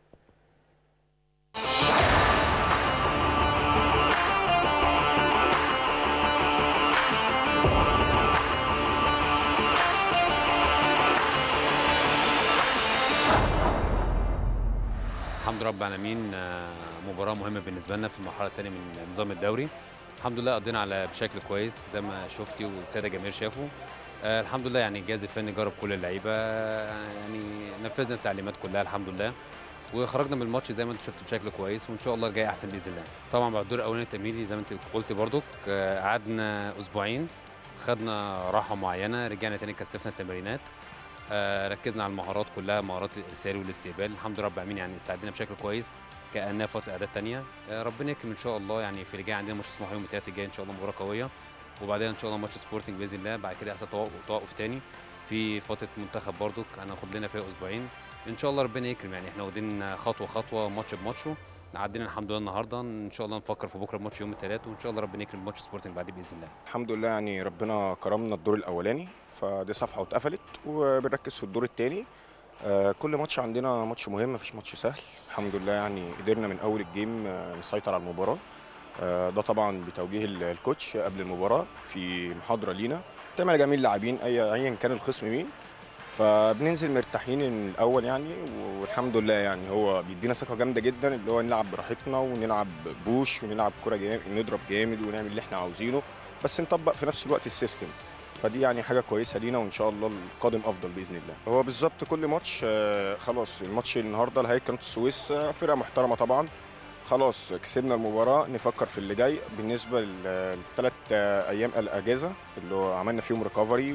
[SPEAKER 5] الحمد لله رب العالمين آه، مباراة مهمة بالنسبة لنا في المرحلة الثانية من نظام الدوري الحمد لله قضينا على بشكل كويس زي ما شفتي والسادة جماهير شافوا آه، الحمد لله يعني الجهاز الفني جرب كل اللعيبة آه، يعني نفذنا التعليمات كلها الحمد لله وخرجنا من الماتش زي ما انت شفت بشكل كويس وان شاء الله الجاي احسن باذن الله طبعا بعد الدور الاولاني التمهيدي زي ما انت قلت برضك آه، قعدنا اسبوعين خدنا راحه معينه رجعنا تاني كثفنا التمرينات آه، ركزنا على المهارات كلها مهارات الارسال والاستقبال الحمد لله رب العالمين يعني استعدينا بشكل كويس كانها فتره اعداد تانية آه، ربنا يكرم ان شاء الله يعني في اللي جاي عندنا ماتش اسمه يوم الثلاث الجاي ان شاء الله مباراه قويه وبعدين ان شاء الله ماتش سبورتنج باذن الله بعد كده يحصل توقف توقف تاني في فتره منتخب برضك هناخد لنا فيها اسبوعين ان شاء الله ربنا يكرم يعني احنا واخدين خطوه خطوه ماتش بماتشه عدينا الحمد لله النهارده ان شاء الله نفكر في بكره بماتش يوم الثلاث وان شاء الله ربنا يكرم ماتش سبورتنج بعديه باذن الله
[SPEAKER 6] الحمد لله يعني ربنا كرمنا الدور الاولاني فدي صفحه واتقفلت وبنركز في الدور الثاني كل ماتش عندنا ماتش مهم مفيش ماتش سهل الحمد لله يعني قدرنا من اول الجيم آه، نسيطر على المباراه آه، ده طبعا بتوجيه ال- الكوتش قبل المباراه في محاضره لينا تعمل جميع اللاعبين اي ايا كان الخصم مين فبننزل مرتاحين الاول يعني والحمد لله يعني هو بيدينا ثقه جامده جدا اللي هو نلعب براحتنا ونلعب بوش ونلعب كره جامد نضرب جامد ونعمل اللي احنا عاوزينه بس نطبق في نفس الوقت السيستم فدي يعني حاجه كويسه لينا وان شاء الله القادم افضل باذن الله هو بالظبط كل ماتش آه، خلاص الماتش النهارده اللي هيئه قناه السويس آه، فرقه محترمه طبعا خلاص كسبنا المباراه نفكر في اللي جاي بالنسبه للثلاث ايام الاجازه اللي هو عملنا فيهم ريكفري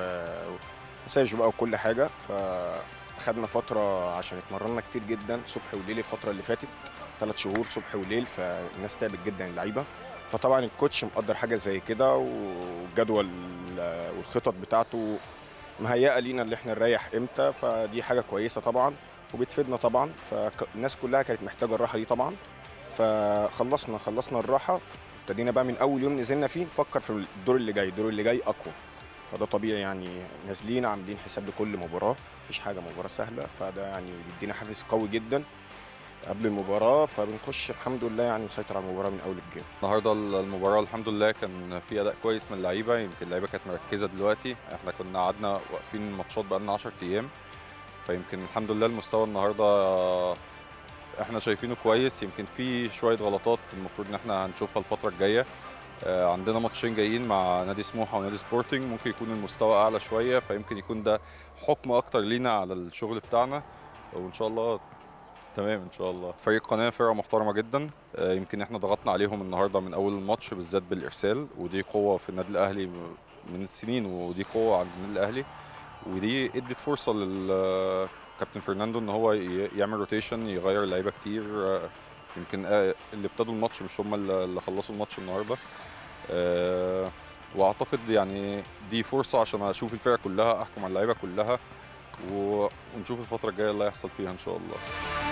[SPEAKER 6] ومساج بقى وكل حاجه فخدنا فتره عشان اتمرنا كتير جدا صبح وليل الفتره اللي فاتت ثلاث شهور صبح وليل فالناس تعبت جدا اللعيبه فطبعا الكوتش مقدر حاجه زي كده والجدول والخطط بتاعته مهيئه لينا اللي احنا نريح امتى فدي حاجه كويسه طبعا وبتفيدنا طبعا فالناس كلها كانت محتاجه الراحه دي طبعا فخلصنا خلصنا الراحه ابتدينا بقى من اول يوم نزلنا فيه نفكر في الدور اللي جاي الدور اللي جاي اقوى فده طبيعي يعني نازلين عاملين حساب لكل مباراه مفيش حاجه مباراه سهله فده يعني بيدينا حافز قوي جدا قبل المباراه فبنخش الحمد لله يعني نسيطر على المباراه من اول الجيم
[SPEAKER 7] النهارده المباراه الحمد لله كان في اداء كويس من اللعيبه يمكن اللعيبه كانت مركزه دلوقتي احنا كنا قعدنا واقفين ماتشات بقالنا 10 ايام فيمكن الحمد لله المستوى النهارده احنا شايفينه كويس يمكن في شويه غلطات المفروض ان احنا هنشوفها الفتره الجايه آه، عندنا ماتشين جايين مع نادي سموحه ونادي سبورتنج ممكن يكون المستوى اعلى شويه فيمكن يكون ده حكم اكتر لينا على الشغل بتاعنا وان شاء الله تمام ان شاء الله فريق قناه فرقه محترمه جدا آه، يمكن احنا ضغطنا عليهم النهارده من اول الماتش بالذات بالارسال ودي قوه في النادي الاهلي من السنين ودي قوه عند النادي الاهلي ودي ادت فرصه للكابتن فرناندو ان هو ي- يعمل روتيشن يغير اللعيبه كتير آه، يمكن آه، اللي ابتدوا الماتش مش هم اللي اللي خلصوا الماتش النهارده آه، واعتقد يعني دي فرصه عشان اشوف الفرقه كلها احكم على اللعيبه كلها و- ونشوف الفتره الجايه اللي هيحصل فيها ان شاء الله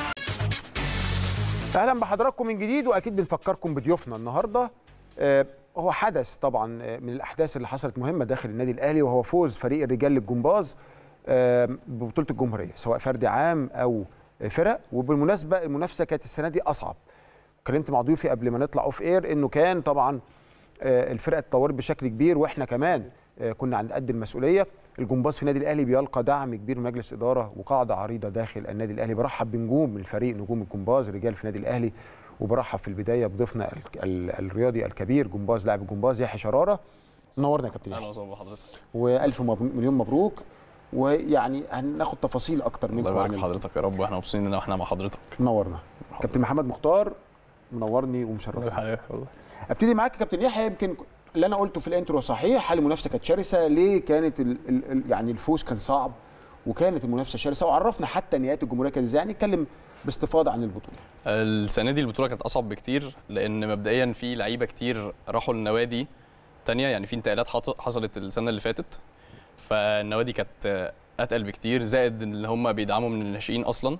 [SPEAKER 1] اهلا بحضراتكم من جديد واكيد بنفكركم بضيوفنا النهارده آه، هو حدث طبعا آه، من الاحداث اللي حصلت مهمه داخل النادي الاهلي وهو فوز فريق الرجال للجمباز آه، ببطوله الجمهوريه سواء فردي عام او فرق وبالمناسبه المنافسه كانت السنه دي اصعب اتكلمت مع ضيوفي قبل ما نطلع اوف اير انه كان طبعا آه، الفرقه اتطورت بشكل كبير واحنا كمان آه، كنا عند قد المسؤوليه الجمباز في النادي الاهلي بيلقى دعم كبير من مجلس اداره وقاعده عريضه داخل النادي الاهلي برحب بنجوم الفريق نجوم الجمباز رجال في النادي الاهلي وبرحب في البدايه بضيفنا ال- ال- الرياضي الكبير جمباز لاعب الجمباز يحيى شراره نورنا يا كابتن
[SPEAKER 8] اهلا
[SPEAKER 1] يحيى
[SPEAKER 8] وسهلا بحضرتك
[SPEAKER 1] والف مبروك مليون مبروك ويعني هناخد تفاصيل اكتر منكم
[SPEAKER 8] الله
[SPEAKER 1] عن
[SPEAKER 8] يبارك في حضرتك يا رب واحنا مبسوطين ان احنا مع حضرتك
[SPEAKER 1] نورنا كابتن محمد مختار منورني ومشرفني
[SPEAKER 8] حضرتك والله
[SPEAKER 1] ابتدي معاك يا كابتن يحيى يمكن اللي انا قلته في الانترو صحيح حال المنافسه كانت شرسه ليه كانت ال ال ال يعني الفوز كان صعب وكانت المنافسه شرسه وعرفنا حتى نهايات الجمهوريه كانت ازاي يعني نتكلم باستفاضه عن البطوله
[SPEAKER 8] السنه دي البطوله كانت اصعب بكتير لان مبدئيا في لعيبه كتير راحوا النوادي تانية يعني في انتقالات حط- حصلت السنه اللي فاتت فالنوادي كانت اتقل بكتير زائد ان هم بيدعموا من الناشئين اصلا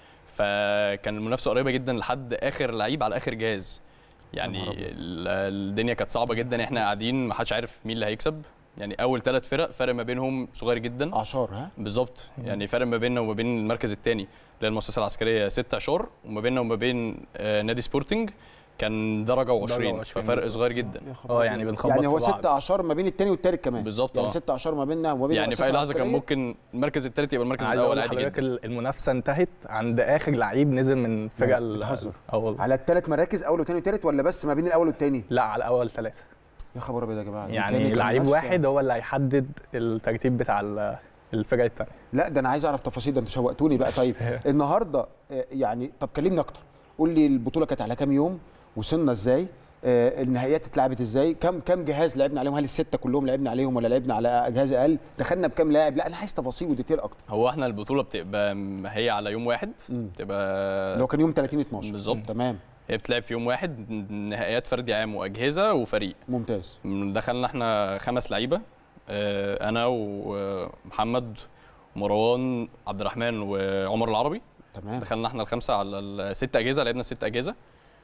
[SPEAKER 8] فكان المنافسه قريبه جدا لحد اخر لعيب على اخر جهاز يعني
[SPEAKER 1] يا نهار أبيض.
[SPEAKER 8] ال- الدنيا كانت صعبه جدا احنا قاعدين ما حدش عارف مين اللي هيكسب يعني اول ثلاث فرق فرق ما بينهم صغير جدا
[SPEAKER 1] اعشار ها
[SPEAKER 8] بالظبط يعني فرق ما بيننا وما بين المركز الثاني اللي هي المؤسسه العسكريه ست اشهر وما بيننا وما بين آه، نادي سبورتنج كان درجه و20
[SPEAKER 9] درجة و20
[SPEAKER 8] ففرق
[SPEAKER 9] بالظبط.
[SPEAKER 8] صغير جدا
[SPEAKER 9] اه يعني بنخبط
[SPEAKER 1] يعني هو
[SPEAKER 9] في بعض.
[SPEAKER 1] ست اعشار ما بين الثاني والثالث كمان
[SPEAKER 8] بالظبط،
[SPEAKER 1] يعني
[SPEAKER 8] آه.
[SPEAKER 1] ست اعشار ما بيننا وما بين
[SPEAKER 8] يعني في
[SPEAKER 1] المؤسسة
[SPEAKER 8] اي لحظه كان
[SPEAKER 1] العسكرية.
[SPEAKER 8] ممكن المركز الثالث يبقى المركز
[SPEAKER 9] انا عايز اقول
[SPEAKER 8] الاول عادي
[SPEAKER 9] لحضرتك
[SPEAKER 8] جدا
[SPEAKER 9] ال- المنافسه انتهت عند اخر لعيب نزل من فرقه ال-
[SPEAKER 1] بتهزر.
[SPEAKER 9] اه والله
[SPEAKER 1] على الثلاث مراكز اول وثاني وثالث ولا بس ما بين الاول والثاني
[SPEAKER 9] لا على اول ثلاثه
[SPEAKER 1] يا خبر ابيض يا جماعه دي
[SPEAKER 9] يعني
[SPEAKER 1] كانت
[SPEAKER 9] لعيب
[SPEAKER 1] منافسة-
[SPEAKER 9] واحد هو اللي هيحدد الترتيب بتاع ال- الفرقه الثانيه
[SPEAKER 1] لا ده انا عايز اعرف تفاصيل ده انتوا شوقتوني بقى طيب النهارده آه، يعني طب كلمني اكتر قول لي البطوله كانت على كام يوم وصلنا ازاي آه، النهائيات اتلعبت ازاي كم كم جهاز لعبنا عليهم هل السته كلهم لعبنا عليهم ولا لعبنا على اجهزه اقل دخلنا بكام لاعب لا انا عايز تفاصيل وديتيل اكتر
[SPEAKER 8] هو احنا البطوله بتبقى م- هي على يوم واحد
[SPEAKER 1] مم.
[SPEAKER 8] بتبقى
[SPEAKER 1] اللي هو كان يوم 30 12
[SPEAKER 8] بالظبط.
[SPEAKER 1] تمام
[SPEAKER 8] هي بتلعب في يوم واحد نهائيات فردي عام واجهزه وفريق
[SPEAKER 1] ممتاز
[SPEAKER 8] دخلنا احنا خمس لعيبه آه، انا ومحمد ومروان عبد الرحمن وعمر العربي
[SPEAKER 1] تمام
[SPEAKER 8] دخلنا احنا الخمسه على الست اجهزه لعبنا ست اجهزه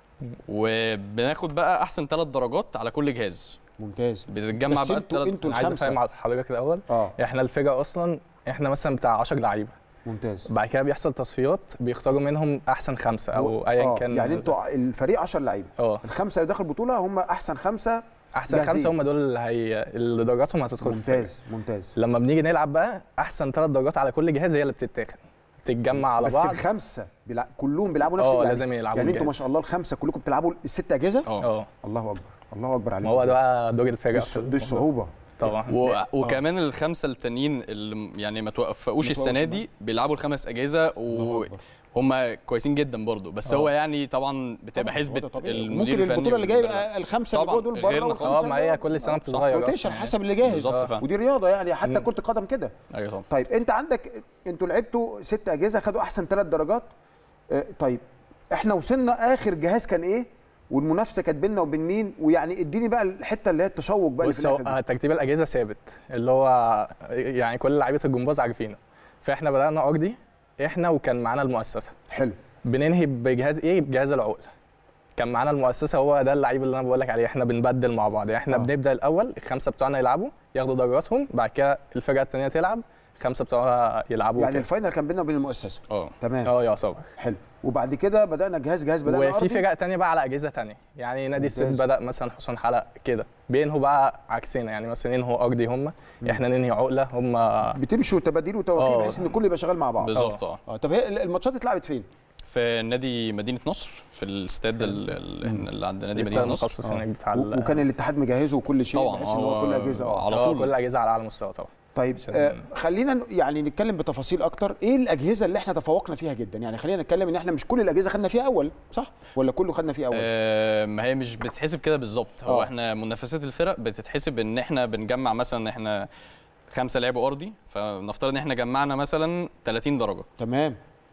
[SPEAKER 8] وبناخد بقى احسن ثلاث درجات على كل جهاز
[SPEAKER 1] ممتاز
[SPEAKER 8] بتتجمع
[SPEAKER 1] بس
[SPEAKER 8] بقى
[SPEAKER 1] انتوا
[SPEAKER 8] الثلاث
[SPEAKER 1] انتوا
[SPEAKER 9] انا عايز افهم
[SPEAKER 1] الخمسه
[SPEAKER 9] على حضرتك الاول
[SPEAKER 1] اه
[SPEAKER 9] احنا الفرقه اصلا احنا مثلا بتاع 10 لعيبه
[SPEAKER 1] ممتاز
[SPEAKER 9] بعد كده بيحصل تصفيات بيختاروا منهم احسن خمسه او ايا
[SPEAKER 1] آه،
[SPEAKER 9] كان
[SPEAKER 1] يعني انتوا الفريق 10 لعيبه
[SPEAKER 9] اه
[SPEAKER 1] الخمسه اللي داخل البطوله هم احسن خمسه
[SPEAKER 9] احسن
[SPEAKER 1] جاهزين.
[SPEAKER 9] خمسه هم دول اللي هي اللي درجاتهم هتدخل في الفرقة.
[SPEAKER 1] ممتاز ممتاز
[SPEAKER 9] لما بنيجي نلعب بقى احسن ثلاث درجات على كل جهاز هي اللي بتتاخد تتجمع على
[SPEAKER 1] بس
[SPEAKER 9] بعض
[SPEAKER 1] الخمسه بيلع... كلهم بيلعبوا نفس
[SPEAKER 9] اه
[SPEAKER 1] يعني
[SPEAKER 9] لازم يلعبوا
[SPEAKER 1] يعني انتوا ما
[SPEAKER 9] الجهاز.
[SPEAKER 1] شاء الله الخمسه كلكم بتلعبوا الست اجهزه
[SPEAKER 8] اه
[SPEAKER 9] اه
[SPEAKER 1] الله اكبر الله اكبر عليكم
[SPEAKER 9] ما هو ده بقى دور
[SPEAKER 1] دي
[SPEAKER 9] الفرقه
[SPEAKER 1] الص-
[SPEAKER 9] في
[SPEAKER 1] دي
[SPEAKER 9] الموضوع.
[SPEAKER 1] الصعوبه
[SPEAKER 9] طبعا
[SPEAKER 8] و... وكمان الخمسه التانيين اللي يعني ما توفقوش السنه دي بيلعبوا الخمس اجهزه
[SPEAKER 1] الله أكبر.
[SPEAKER 8] وهم كويسين جدا برضو بس
[SPEAKER 9] اه.
[SPEAKER 8] هو يعني طبعا بتبقى
[SPEAKER 1] طبعاً، هو
[SPEAKER 8] حسبه
[SPEAKER 1] ده طبيعي.
[SPEAKER 8] المدير
[SPEAKER 1] ممكن
[SPEAKER 8] الفني
[SPEAKER 1] البطوله اللي جايه
[SPEAKER 8] والمدرب.
[SPEAKER 1] يبقى الخمسه اللي
[SPEAKER 8] طبعاً،
[SPEAKER 1] جوه دول بره
[SPEAKER 8] غيرنا
[SPEAKER 1] والخمسه
[SPEAKER 8] خالص.
[SPEAKER 9] اه ما هي كل سنه بتتغير
[SPEAKER 1] روتيشن
[SPEAKER 9] اصلا
[SPEAKER 1] حسب اللي جاهز
[SPEAKER 8] بالظبط
[SPEAKER 9] آه.
[SPEAKER 8] فعلا
[SPEAKER 1] ودي رياضه يعني حتى
[SPEAKER 9] مم.
[SPEAKER 1] كره القدم كده
[SPEAKER 8] ايوه طبعا
[SPEAKER 1] طيب انت عندك انتوا لعبتوا ست اجهزه خدوا احسن ثلاث درجات اه، طيب احنا وصلنا اخر جهاز كان ايه والمنافسه كانت بيننا وبين مين ويعني اديني بقى الحته اللي هي التشوق بقى اللي في
[SPEAKER 9] بص هو
[SPEAKER 1] الاخر دي.
[SPEAKER 9] آه، ترتيب الاجهزه ثابت اللي هو يعني كل لعيبه الجمباز عارفينه فاحنا بدانا ارضي احنا وكان معانا المؤسسه
[SPEAKER 1] حلو
[SPEAKER 9] بننهي بجهاز ايه بجهاز العقل كان معانا المؤسسه هو ده اللعيب اللي انا بقول لك عليه احنا بنبدل مع بعض يعني احنا
[SPEAKER 1] آه.
[SPEAKER 9] آه. بنبدا الاول الخمسه بتوعنا يلعبوا ياخدوا درجاتهم بعد كده الفرقه الثانيه تلعب الخمسه بتوعها يلعبوا
[SPEAKER 1] يعني
[SPEAKER 9] كده.
[SPEAKER 1] الفاينل كان بيننا وبين المؤسسه
[SPEAKER 8] اه
[SPEAKER 1] تمام
[SPEAKER 9] اه يعتبر
[SPEAKER 1] حلو وبعد كده بدانا جهاز جهاز بدانا
[SPEAKER 9] وفي
[SPEAKER 1] أرضي.
[SPEAKER 9] فرق تانية بقى على اجهزه تانية يعني نادي السد
[SPEAKER 1] ممتاز.
[SPEAKER 9] بدا مثلا حسن حلق كده بينهوا بقى عكسنا يعني مثلا ينهوا ارضي هم احنا ننهي عقله هم
[SPEAKER 1] بتمشوا تباديل وتوافيق
[SPEAKER 9] آه.
[SPEAKER 1] بحيث ان الكل يبقى شغال مع بعض
[SPEAKER 8] بالظبط اه
[SPEAKER 1] اه طب هي الماتشات اتلعبت فين؟
[SPEAKER 8] في نادي مدينه نصر في الاستاد ال- ال- اللي عند نادي
[SPEAKER 9] لسه
[SPEAKER 8] مدينه نصر
[SPEAKER 9] المخصص هناك بتاع
[SPEAKER 1] و-
[SPEAKER 9] ال-
[SPEAKER 1] وكان الاتحاد مجهزه وكل شيء
[SPEAKER 8] طبعاً،
[SPEAKER 1] بحيث ان هو
[SPEAKER 8] هو
[SPEAKER 1] كل اجهزه اه
[SPEAKER 8] على
[SPEAKER 9] اه
[SPEAKER 8] طول.
[SPEAKER 9] كل الاجهزه على اعلى مستوى طبعا
[SPEAKER 1] طيب
[SPEAKER 9] عشان-
[SPEAKER 1] آه خلينا ن- يعني نتكلم بتفاصيل اكتر ايه الاجهزه اللي احنا تفوقنا فيها جدا يعني خلينا نتكلم ان احنا مش كل الاجهزه خدنا فيها اول صح ولا كله خدنا فيه اول
[SPEAKER 8] آه، ما هي مش بتتحسب كده بالظبط هو
[SPEAKER 1] آه.
[SPEAKER 8] احنا منافسات الفرق بتتحسب ان احنا بنجمع مثلا احنا خمسه لعبوا ارضي فنفترض ان احنا جمعنا مثلا 30 درجه
[SPEAKER 1] تمام